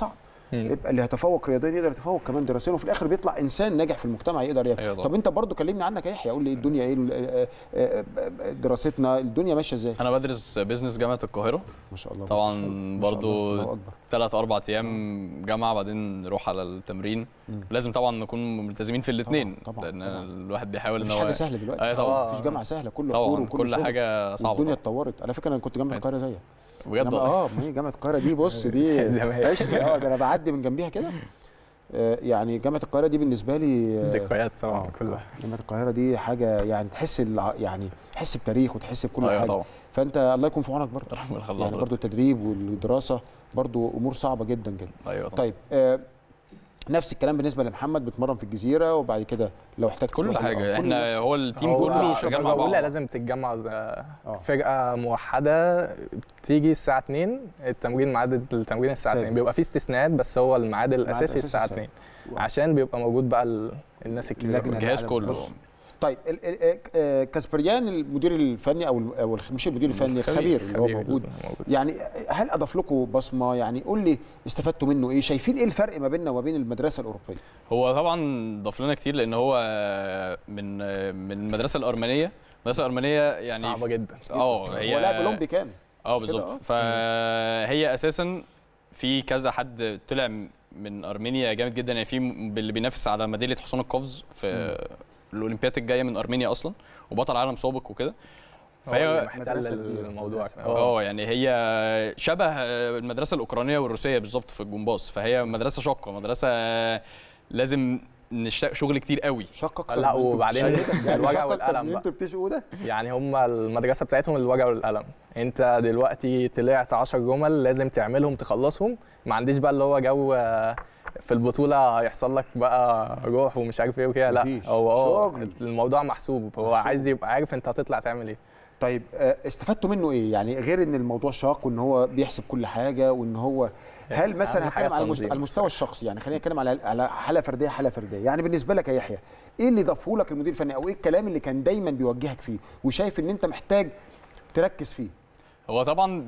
[SPEAKER 9] مم.
[SPEAKER 1] يبقى اللي هيتفوق رياضيا يقدر يتفوق كمان دراسيا وفي الاخر بيطلع انسان ناجح في المجتمع يقدر يعمل
[SPEAKER 8] أيوة طبعا.
[SPEAKER 1] طب انت برضو كلمني عنك يا يحيى قول لي الدنيا ايه ال- آه، آه، آه، دراستنا الدنيا ماشيه ازاي
[SPEAKER 8] انا بدرس بزنس جامعه القاهره
[SPEAKER 1] ما شاء الله
[SPEAKER 8] طبعاً
[SPEAKER 1] ما شاء الله، ما شاء
[SPEAKER 8] برضو
[SPEAKER 1] الله، الله اكبر
[SPEAKER 8] ثلاث اربع ايام جامعه بعدين نروح على التمرين
[SPEAKER 1] مم.
[SPEAKER 8] لازم طبعا نكون ملتزمين في الاثنين
[SPEAKER 1] طبعاً، طبعاً،
[SPEAKER 8] لان
[SPEAKER 1] طبعاً.
[SPEAKER 8] الواحد بيحاول ان
[SPEAKER 1] مفيش
[SPEAKER 8] هو
[SPEAKER 1] حاجه سهله دلوقتي
[SPEAKER 8] أيوة طبعاً.
[SPEAKER 1] مفيش جامعه سهله كله كوره
[SPEAKER 8] طبعا
[SPEAKER 1] وكله
[SPEAKER 8] كل
[SPEAKER 1] شغل.
[SPEAKER 8] حاجه صعبه
[SPEAKER 1] الدنيا
[SPEAKER 8] طبعاً.
[SPEAKER 1] اتطورت على فكره انا كنت جامعه القاهره زيك
[SPEAKER 8] بجد
[SPEAKER 1] إنما
[SPEAKER 8] والله.
[SPEAKER 1] اه ما هي جامعه القاهره دي بص دي
[SPEAKER 9] زمان.
[SPEAKER 1] عشق اه ده انا بعدي من جنبيها كده آه، يعني جامعه القاهره دي بالنسبه لي آه،
[SPEAKER 9] ذكريات طبعا
[SPEAKER 1] آه،
[SPEAKER 9] كلها
[SPEAKER 1] جامعه القاهره دي حاجه يعني تحس الع- يعني تحس بتاريخ وتحس بكل
[SPEAKER 8] ايوه
[SPEAKER 1] حاجه
[SPEAKER 8] طبعا
[SPEAKER 1] فانت الله يكون في عونك برضه
[SPEAKER 8] ربنا يخليك
[SPEAKER 1] يعني برضه التدريب والدراسه برضه امور صعبه جدا جدا
[SPEAKER 8] ايوه طبعا
[SPEAKER 1] طيب آه نفس الكلام بالنسبه لمحمد بتمرن في الجزيره وبعد كده لو احتاج
[SPEAKER 8] كل
[SPEAKER 1] تروح- آه،
[SPEAKER 8] حاجه
[SPEAKER 1] كل
[SPEAKER 8] احنا
[SPEAKER 1] نفس-
[SPEAKER 8] هو التيم
[SPEAKER 9] هو
[SPEAKER 8] كله شغال مع
[SPEAKER 9] الأولى
[SPEAKER 8] بعض
[SPEAKER 9] لازم تتجمع آه،
[SPEAKER 1] آه.
[SPEAKER 9] فرقه موحده تيجي الساعه 2 التمرين ميعاد التمرين الساعه
[SPEAKER 1] ثابت.
[SPEAKER 9] 2 بيبقى فيه استثناءات بس هو الميعاد الاساسي
[SPEAKER 1] الأساسي
[SPEAKER 9] الساعه
[SPEAKER 1] الساعة
[SPEAKER 9] 2 عشان بيبقى موجود بقى ال- الناس الكبيره
[SPEAKER 1] اللجنه
[SPEAKER 8] الجهاز
[SPEAKER 1] العالم.
[SPEAKER 8] كله.
[SPEAKER 1] بص. طيب ال- ال- آه، آه، كاسبريان المدير الفني او ال- او الخ- مش المدير الفني الخبير اللي هو
[SPEAKER 9] خبير
[SPEAKER 1] موجود
[SPEAKER 9] موجود.
[SPEAKER 1] يعني هل اضاف لكم بصمه يعني قول لي استفدتوا منه ايه شايفين ايه الفرق ما بيننا وما بين المدرسه الاوروبيه
[SPEAKER 8] هو طبعا ضاف لنا كتير لان هو من من المدرسه الارمنيه المدرسه الارمنيه يعني
[SPEAKER 9] صعبه جدا
[SPEAKER 8] اه هي
[SPEAKER 1] هو لاعب اولمبي كان
[SPEAKER 8] اه
[SPEAKER 1] مش كده؟
[SPEAKER 8] بالظبط فهي اساسا في كذا حد طلع من ارمينيا جامد جدا يعني في م- اللي بينافس على ميداليه حصان القفز في الاولمبياد الجايه من ارمينيا اصلا وبطل عالم سابق وكده
[SPEAKER 9] هو اللي
[SPEAKER 8] فهي
[SPEAKER 9] محتل
[SPEAKER 1] مدرسة كبيرة،
[SPEAKER 9] الموضوع
[SPEAKER 1] مدرسة.
[SPEAKER 8] اه يعني هي شبه المدرسه الاوكرانيه والروسيه بالظبط في الجمباز فهي مدرسه شاقه مدرسه لازم نشتغل شغل كتير قوي
[SPEAKER 1] شق اكتر
[SPEAKER 9] لا،
[SPEAKER 1] من أنتوا
[SPEAKER 9] وبعدين
[SPEAKER 1] بتشتغلوا. يعني
[SPEAKER 9] الوجع
[SPEAKER 1] شق أكتر
[SPEAKER 9] والألم
[SPEAKER 1] من
[SPEAKER 9] بقى.
[SPEAKER 1] انتوا بتشقوا ده
[SPEAKER 9] يعني هم المدرسه بتاعتهم الوجع والقلم انت دلوقتي طلعت 10 جمل لازم تعملهم تخلصهم ما عنديش بقى اللي هو جو آه، في البطوله هيحصل لك بقى روح ومش عارف ايه وكده لا
[SPEAKER 1] مفيش.
[SPEAKER 9] هو اه
[SPEAKER 1] شغل.
[SPEAKER 9] الموضوع محسوب هو
[SPEAKER 1] محسوب.
[SPEAKER 9] عايز يبقى عارف انت هتطلع تعمل ايه
[SPEAKER 1] طيب آه، استفدتوا منه ايه يعني غير ان الموضوع شاق وان هو بيحسب كل حاجه وان هو هل مثلا
[SPEAKER 9] أهم حاجة
[SPEAKER 1] هتكلم على المست-
[SPEAKER 9] التنظيم
[SPEAKER 1] على المستوى الشخصي يعني خلينا نتكلم على على حاله فرديه حاله فرديه يعني بالنسبه لك يا يحيى ايه اللي ضافه لك المدير الفني او ايه الكلام اللي كان دايما بيوجهك فيه وشايف ان انت محتاج تركز فيه
[SPEAKER 8] هو طبعا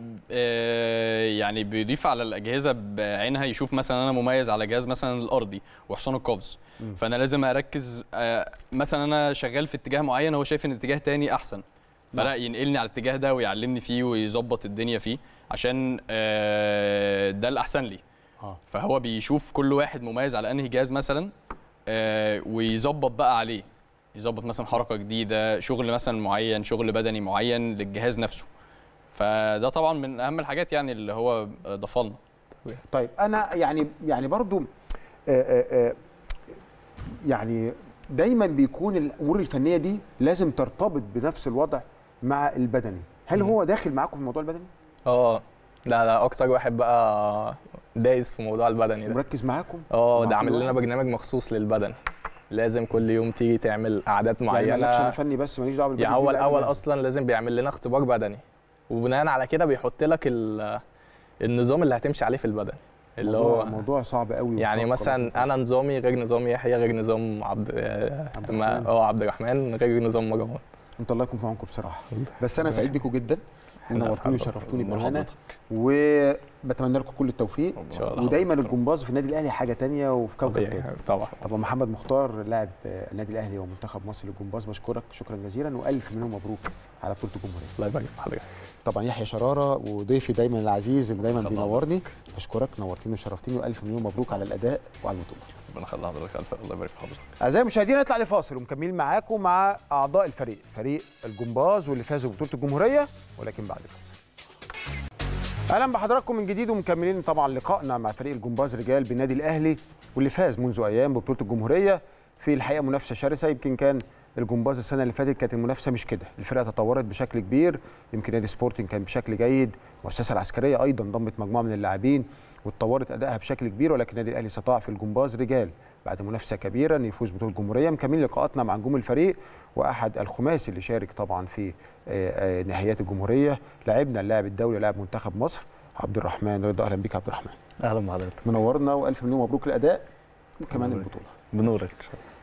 [SPEAKER 8] آه، يعني بيضيف على الاجهزه بعينها يشوف مثلا انا مميز على جهاز مثلا الارضي وحصان القفز فانا لازم اركز آه، مثلا انا شغال في اتجاه معين هو شايف ان اتجاه تاني احسن فلا ينقلني على الاتجاه ده ويعلمني فيه ويظبط الدنيا فيه عشان آه، ده الاحسن لي
[SPEAKER 1] اه
[SPEAKER 8] فهو بيشوف كل واحد مميز على انهي جهاز مثلا آه، ويظبط بقى عليه يظبط مثلا حركه جديده شغل مثلا معين شغل بدني معين للجهاز نفسه فده طبعا من اهم الحاجات يعني اللي هو ضافها لنا
[SPEAKER 1] طيب انا يعني يعني برضو آه، آه، آه، يعني دايما بيكون الامور الفنيه دي لازم ترتبط بنفس الوضع مع البدني هل هو داخل معاكم في الموضوع البدني
[SPEAKER 9] اه لا لا اكتر واحد بقى دايس في موضوع البدني ده
[SPEAKER 1] مركز معاكم
[SPEAKER 9] اه
[SPEAKER 1] مع
[SPEAKER 9] ده
[SPEAKER 1] كل
[SPEAKER 9] عامل لنا
[SPEAKER 1] واحد؟
[SPEAKER 9] برنامج مخصوص للبدن لازم كل يوم تيجي تعمل قعدات
[SPEAKER 1] يعني مالكش انا
[SPEAKER 9] معينه
[SPEAKER 1] فني بس ماليش دعوه بالبدني
[SPEAKER 9] يعني هو
[SPEAKER 1] دي بقى
[SPEAKER 9] الاول
[SPEAKER 1] جاهز.
[SPEAKER 9] اصلا لازم بيعمل لنا اختبار بدني وبناء على كده بيحط لك ال- النظام اللي هتمشي عليه في البدن اللي
[SPEAKER 1] موضوع
[SPEAKER 9] هو
[SPEAKER 1] موضوع صعب قوي
[SPEAKER 9] يعني
[SPEAKER 1] وشاق
[SPEAKER 9] مثلا انا نظامي غير نظام يحيى غير نظام عبد
[SPEAKER 1] عبد
[SPEAKER 9] ما-
[SPEAKER 1] الرحمن.
[SPEAKER 9] اه عبد الرحمن غير نظام مروان
[SPEAKER 1] انت الله يكون في عونكم بصراحه بس انا سعيد بيكم جدا
[SPEAKER 9] إحنا
[SPEAKER 1] ونورتوني
[SPEAKER 9] أسعد
[SPEAKER 1] وشرفتوني
[SPEAKER 8] الله
[SPEAKER 1] بامانه
[SPEAKER 8] حضرتك.
[SPEAKER 1] وبتمنى لكم كل التوفيق
[SPEAKER 9] ان شاء الله
[SPEAKER 1] ودايما الجمباز في النادي الاهلي حاجه تانية وفي كوكب تاني
[SPEAKER 9] طبيعي طبعا
[SPEAKER 1] طبعا محمد مختار لاعب آه، النادي الاهلي ومنتخب مصر للجمباز بشكرك شكرا جزيلا والف مليون مبروك على بطوله الجمهوريه
[SPEAKER 9] الله يبارك في حضرتك
[SPEAKER 1] طبعا يحيى شراره وضيفي دايما العزيز اللي دايما
[SPEAKER 8] الله
[SPEAKER 1] بينورني بشكرك نورتني وشرفتني والف مليون مبروك على الاداء وعلى البطوله
[SPEAKER 8] ربنا يخلي حضرتك الف الله يبارك في حضرتك
[SPEAKER 1] اعزائي المشاهدين نطلع لفاصل ومكملين معاكم مع اعضاء الفريق فريق الجمباز واللي فازوا ببطوله الجمهوريه ولكن بعد الفاصل اهلا بحضراتكم من جديد ومكملين طبعا لقائنا مع فريق الجمباز رجال بالنادي الاهلي واللي فاز منذ ايام ببطوله الجمهوريه في الحقيقه منافسه شرسه يمكن كان الجمباز السنه اللي فاتت كانت المنافسه مش كده الفرقه تطورت بشكل كبير يمكن نادي سبورتنج كان بشكل جيد المؤسسه العسكريه ايضا ضمت مجموعه من اللاعبين واتطورت ادائها بشكل كبير ولكن النادي الاهلي استطاع في الجمباز رجال بعد منافسه كبيره ان يفوز بطوله الجمهوريه مكملين لقاءاتنا مع نجوم الفريق واحد الخماسي اللي شارك طبعا في آه، آه، نهائيات الجمهوريه لاعبنا اللاعب الدولي لاعب منتخب مصر عبد الرحمن رضا اهلا بيك يا عبد الرحمن
[SPEAKER 10] اهلا بحضرتك
[SPEAKER 1] منورنا والف مليون مبروك الاداء وكمان
[SPEAKER 10] مبروك.
[SPEAKER 1] البطوله
[SPEAKER 10] بنورك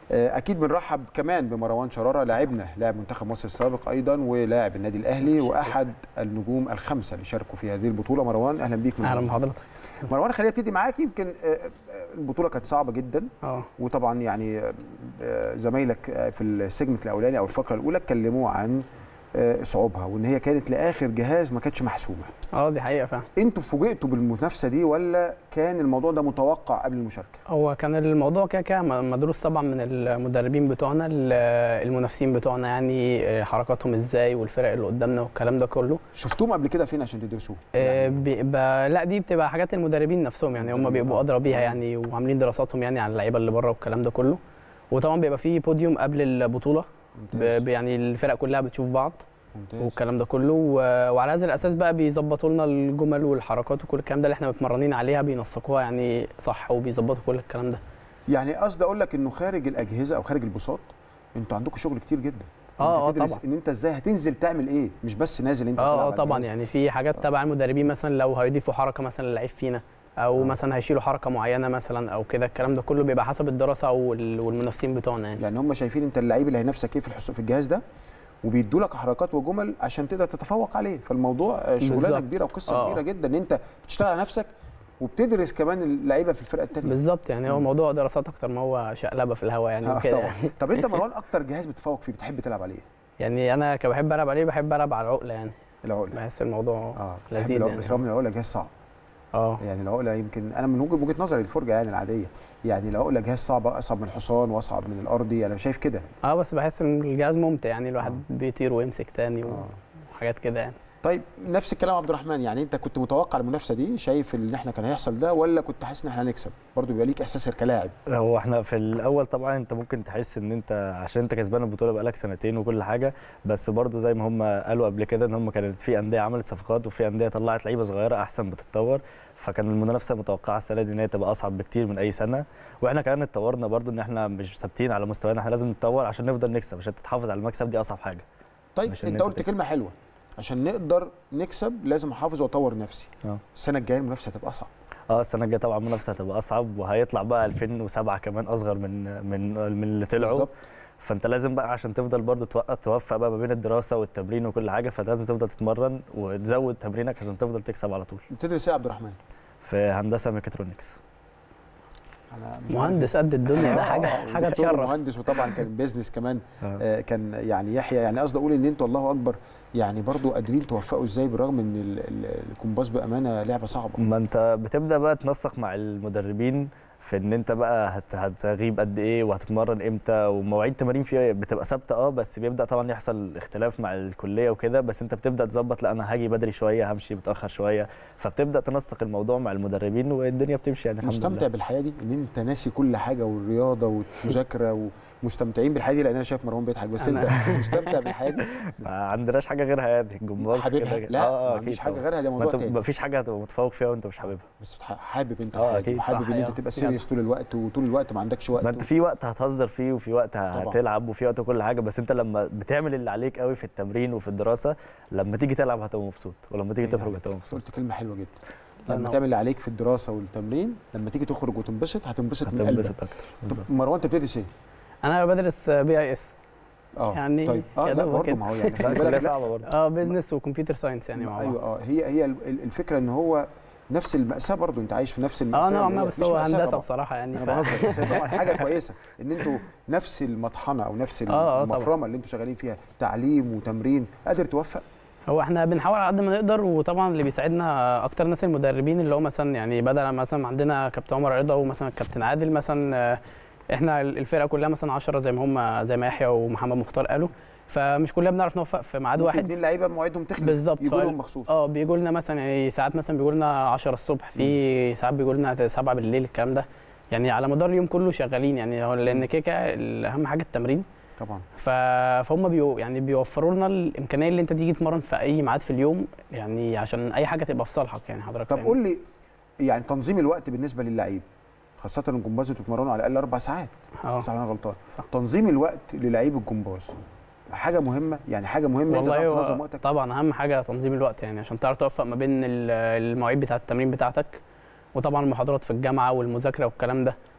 [SPEAKER 1] آه، اكيد بنرحب كمان بمروان شراره لاعبنا لاعب منتخب مصر السابق ايضا ولاعب النادي الاهلي واحد النجوم الخمسه اللي شاركوا في هذه البطوله مروان اهلا بيك من
[SPEAKER 10] اهلا
[SPEAKER 1] هنا.
[SPEAKER 10] بحضرتك
[SPEAKER 1] مروان خلينا ابتدي معاك يمكن آه، آه، البطوله كانت صعبه جدا
[SPEAKER 10] اه
[SPEAKER 1] وطبعا يعني آه، زمايلك آه، في السيجمنت الاولاني او الفقره الاولى اتكلموا عن آه، صعوبها وان هي كانت لاخر جهاز ما كانتش محسومه
[SPEAKER 10] اه دي حقيقه فعلا
[SPEAKER 1] انتوا فوجئتوا بالمنافسه دي ولا كان الموضوع ده متوقع قبل المشاركه
[SPEAKER 10] هو كان الموضوع كده كده م- مدروس طبعا من المدربين بتوعنا ال- المنافسين بتوعنا يعني آه، حركاتهم ازاي والفرق اللي قدامنا والكلام ده كله
[SPEAKER 1] شفتوهم قبل كده فين عشان تدرسوه
[SPEAKER 10] آه، بيبقى لا دي بتبقى حاجات المدربين نفسهم يعني هم بيبقوا ادرى بيها يعني وعاملين دراساتهم يعني على اللعيبه اللي بره والكلام ده كله وطبعا بيبقى فيه بوديوم قبل البطوله ب- ب- يعني الفرق كلها بتشوف بعض
[SPEAKER 1] ممتاز
[SPEAKER 10] والكلام ده كله و- وعلى هذا الاساس بقى بيظبطوا لنا الجمل والحركات وكل الكلام ده اللي احنا متمرنين عليها بينسقوها يعني صح وبيظبطوا كل الكلام ده
[SPEAKER 1] يعني قصدي اقول لك انه خارج الاجهزه او خارج البساط انتوا عندكم شغل كتير جدا
[SPEAKER 10] اه
[SPEAKER 1] انت
[SPEAKER 10] اه
[SPEAKER 1] تدرس
[SPEAKER 10] طبعا
[SPEAKER 1] ان انت ازاي هتنزل تعمل ايه مش بس نازل انت
[SPEAKER 10] اه اه
[SPEAKER 1] تلعب على
[SPEAKER 10] طبعا
[SPEAKER 1] الجهاز.
[SPEAKER 10] يعني في حاجات تبع المدربين مثلا لو هيضيفوا حركه مثلا للعيب فينا او
[SPEAKER 1] آه.
[SPEAKER 10] مثلا هيشيلوا حركه معينه مثلا او كده الكلام ده كله بيبقى حسب الدراسه وال- والمنافسين بتوعنا يعني
[SPEAKER 1] يعني هم شايفين انت اللعيب اللي هينافسك ايه في الحص- في الجهاز ده وبيدوا لك حركات وجمل عشان تقدر تتفوق عليه فالموضوع آه، شغلانه
[SPEAKER 10] بالظبط.
[SPEAKER 1] كبيره وقصه
[SPEAKER 10] آه.
[SPEAKER 1] كبيره جدا ان انت بتشتغل على نفسك وبتدرس كمان اللعيبه في الفرقه الثانيه
[SPEAKER 10] بالظبط يعني هو موضوع دراسات اكتر ما هو شقلبه في الهواء يعني وكده
[SPEAKER 1] طبعا
[SPEAKER 10] يعني.
[SPEAKER 1] طب انت مروان اكتر جهاز بتتفوق فيه بتحب تلعب عليه
[SPEAKER 10] يعني انا كبحب العب عليه بحب العب على العقله يعني
[SPEAKER 1] العقله
[SPEAKER 10] بحس الموضوع
[SPEAKER 1] اه
[SPEAKER 10] لذيذ
[SPEAKER 1] بتحب العقلة،
[SPEAKER 10] يعني.
[SPEAKER 1] بس رغم ان العقله جهاز صعب
[SPEAKER 10] اه
[SPEAKER 1] يعني العقله يمكن انا من وجهه وجهه نظري الفرجه يعني العاديه يعني العقله جهاز صعب اصعب من الحصان واصعب من الارضي انا شايف كده
[SPEAKER 10] اه بس بحس ان الجهاز ممتع يعني الواحد بيطير ويمسك تاني وحاجات كده يعني
[SPEAKER 1] طيب نفس الكلام عبد الرحمن يعني انت كنت متوقع المنافسه دي شايف ان احنا كان هيحصل ده ولا كنت حاسس ان احنا هنكسب برضه بيبقى ليك احساس كلاعب
[SPEAKER 11] هو احنا في الاول طبعا انت ممكن تحس ان انت عشان انت كسبان البطوله بقالك سنتين وكل حاجه بس برضو زي ما هم قالوا قبل كده ان هم كانت في انديه عملت صفقات وفي انديه طلعت لعيبه صغيره احسن بتتطور فكان المنافسه متوقعه السنه دي ان هي تبقى اصعب بكتير من اي سنه واحنا كمان اتطورنا برضو ان احنا مش ثابتين على مستوانا احنا لازم نتطور عشان نفضل نكسب عشان تتحافظ على المكسب دي اصعب حاجه
[SPEAKER 1] طيب
[SPEAKER 11] مش إن
[SPEAKER 1] انت
[SPEAKER 11] أنت
[SPEAKER 1] قلت
[SPEAKER 11] تكسب.
[SPEAKER 1] كلمه حلوه عشان نقدر نكسب لازم احافظ واطور نفسي
[SPEAKER 11] اه
[SPEAKER 1] السنه الجايه المنافسه هتبقى اصعب
[SPEAKER 11] اه السنه الجايه طبعا المنافسه هتبقى اصعب وهيطلع بقى 2007 كمان اصغر من من من اللي طلعوا
[SPEAKER 1] بالظبط.
[SPEAKER 11] فانت لازم بقى عشان تفضل برضو توقف توفق بقى ما بين الدراسه والتمرين وكل حاجه فلازم تفضل تتمرن وتزود تمرينك عشان تفضل تكسب على طول
[SPEAKER 1] بتدرس ايه يا عبد الرحمن
[SPEAKER 11] في هندسه ميكاترونكس
[SPEAKER 1] انا مش
[SPEAKER 10] مهندس قد الدنيا ده
[SPEAKER 1] آه،
[SPEAKER 10] حاجه
[SPEAKER 1] آه،
[SPEAKER 10] حاجه
[SPEAKER 1] دكتور
[SPEAKER 10] تشرف
[SPEAKER 1] مهندس وطبعا كان بيزنس كمان
[SPEAKER 11] آه.
[SPEAKER 1] آه كان يعني يحيى يعني قصدي اقول ان انتوا الله اكبر يعني برضو قادرين توفقوا ازاي بالرغم ان ال- ال- الكومباس بامانه لعبه صعبه
[SPEAKER 11] ما انت بتبدا بقى تنسق مع المدربين في ان انت بقى هت- هتغيب قد ايه وهتتمرن امتى ومواعيد التمارين فيها بتبقى ثابته اه بس بيبدا طبعا يحصل اختلاف مع الكليه وكده بس انت بتبدا تظبط لا انا هاجي بدري شويه همشي متاخر شويه فبتبدا تنسق الموضوع مع المدربين والدنيا بتمشي يعني الحمد
[SPEAKER 1] مستمتع
[SPEAKER 11] لله
[SPEAKER 1] بالحياه دي ان انت ناسي كل حاجه والرياضه والمذاكره ومستمتعين بالحياه دي لان انا شايف مروان بيضحك بس انت مستمتع بالحياه دي
[SPEAKER 11] ما عندناش حاجه غيرها يعني الجمباز
[SPEAKER 1] حاببها
[SPEAKER 11] كده
[SPEAKER 1] لا
[SPEAKER 11] اه
[SPEAKER 1] ما
[SPEAKER 11] اكيد
[SPEAKER 1] عنديش حاجه
[SPEAKER 11] طبعاً.
[SPEAKER 1] غيرها ده
[SPEAKER 11] ما
[SPEAKER 1] موضوع
[SPEAKER 11] انت
[SPEAKER 1] تاني
[SPEAKER 11] مفيش حاجه هتبقى متفوق فيها وانت مش حاببها
[SPEAKER 1] بس بتح- حابب انت
[SPEAKER 11] اه
[SPEAKER 1] الحياة دي،
[SPEAKER 11] اكيد
[SPEAKER 1] وحابب
[SPEAKER 11] صح،
[SPEAKER 1] ان انت
[SPEAKER 11] أيوة.
[SPEAKER 1] تبقى سيريس طول الوقت وطول الوقت ما عندكش وقت
[SPEAKER 11] ما انت في وقت هتهزر فيه وفي وقت هتلعب وفي وقت كل حاجه بس انت لما بتعمل اللي عليك قوي في التمرين وفي الدراسه لما تيجي تلعب هتبقى مبسوط ولما تيجي تخرج هتبقى مبسوط
[SPEAKER 1] قلت كلمه حلوه جدا
[SPEAKER 10] لا،
[SPEAKER 1] لما
[SPEAKER 10] نعم.
[SPEAKER 1] تعمل اللي عليك في الدراسه والتمرين لما تيجي تخرج وتنبسط هتنبسط من
[SPEAKER 11] هتنبسط
[SPEAKER 1] قلبك
[SPEAKER 11] اكتر
[SPEAKER 1] طب
[SPEAKER 11] بالظبط
[SPEAKER 1] مروان انت بتدرس ايه؟
[SPEAKER 10] انا بدرس بي اي اس
[SPEAKER 1] اه
[SPEAKER 10] يعني
[SPEAKER 1] طيب اه
[SPEAKER 10] يا
[SPEAKER 1] لا
[SPEAKER 10] دوبك
[SPEAKER 1] برضه
[SPEAKER 10] كده.
[SPEAKER 1] ما هو يعني
[SPEAKER 11] لا
[SPEAKER 1] خلي
[SPEAKER 11] كلها
[SPEAKER 1] بالك لا
[SPEAKER 11] صعبه برضه
[SPEAKER 10] اه بيزنس وكمبيوتر ساينس يعني مع بعض
[SPEAKER 1] ايوه اه هي هي ال- ال- الفكره ان هو نفس المأساة برضه انت عايش في نفس المأساة
[SPEAKER 10] اه نوعا
[SPEAKER 1] اللي
[SPEAKER 10] ما
[SPEAKER 1] هي-
[SPEAKER 10] بس
[SPEAKER 1] مش
[SPEAKER 10] هو
[SPEAKER 1] مأساة
[SPEAKER 10] هندسه
[SPEAKER 1] طبعاً.
[SPEAKER 10] بصراحه يعني
[SPEAKER 1] انا
[SPEAKER 10] ف-
[SPEAKER 1] بهزر بس هي طبعا حاجه كويسه ان انتوا نفس المطحنه او نفس
[SPEAKER 10] آه، آه، طبعاً.
[SPEAKER 1] المفرمه اللي انتوا شغالين فيها تعليم وتمرين قادر توفق
[SPEAKER 10] هو احنا بنحاول على قد ما نقدر وطبعا اللي بيساعدنا اكتر ناس المدربين اللي هو مثلا يعني بدل مثلا عندنا كابتن عمر رضا ومثلا كابتن عادل مثلا آه، احنا الفرقه كلها مثلا 10 زي ما هم زي ما يحيى ومحمد مختار قالوا فمش كلنا بنعرف نوفق في ميعاد
[SPEAKER 1] ممكن
[SPEAKER 10] واحد
[SPEAKER 1] اتنين لعيبه مواعيدهم تخلف
[SPEAKER 10] بالظبط
[SPEAKER 1] يجوا
[SPEAKER 10] فال-
[SPEAKER 1] لهم مخصوص
[SPEAKER 10] اه بيجوا لنا مثلا يعني ساعات مثلا بيجوا لنا 10 الصبح في ساعات بيجوا لنا 7 بالليل الكلام ده يعني على مدار اليوم كله شغالين يعني هو لان كده كده اهم حاجه التمرين
[SPEAKER 1] طبعا
[SPEAKER 10] ف... فهم بيو يعني بيوفروا لنا الامكانيه اللي انت تيجي تتمرن في اي ميعاد في اليوم يعني عشان اي حاجه تبقى في صالحك يعني حضرتك
[SPEAKER 1] طب
[SPEAKER 10] فاهم؟
[SPEAKER 1] قول لي يعني تنظيم الوقت بالنسبه للعيب خاصه ان الجمباز بتتمرنوا على الاقل اربع ساعات
[SPEAKER 10] اه
[SPEAKER 1] صح ولا انا غلطان
[SPEAKER 10] صح.
[SPEAKER 1] تنظيم الوقت للعيب الجمباز حاجه مهمه يعني حاجه مهمه انت
[SPEAKER 10] والله
[SPEAKER 1] تعرف
[SPEAKER 10] هو
[SPEAKER 1] تنظم وقتك
[SPEAKER 10] طبعا اهم حاجه تنظيم الوقت يعني عشان تعرف توفق ما بين ال- المواعيد بتاعه التمرين بتاعتك وطبعا المحاضرات في الجامعه والمذاكره والكلام ده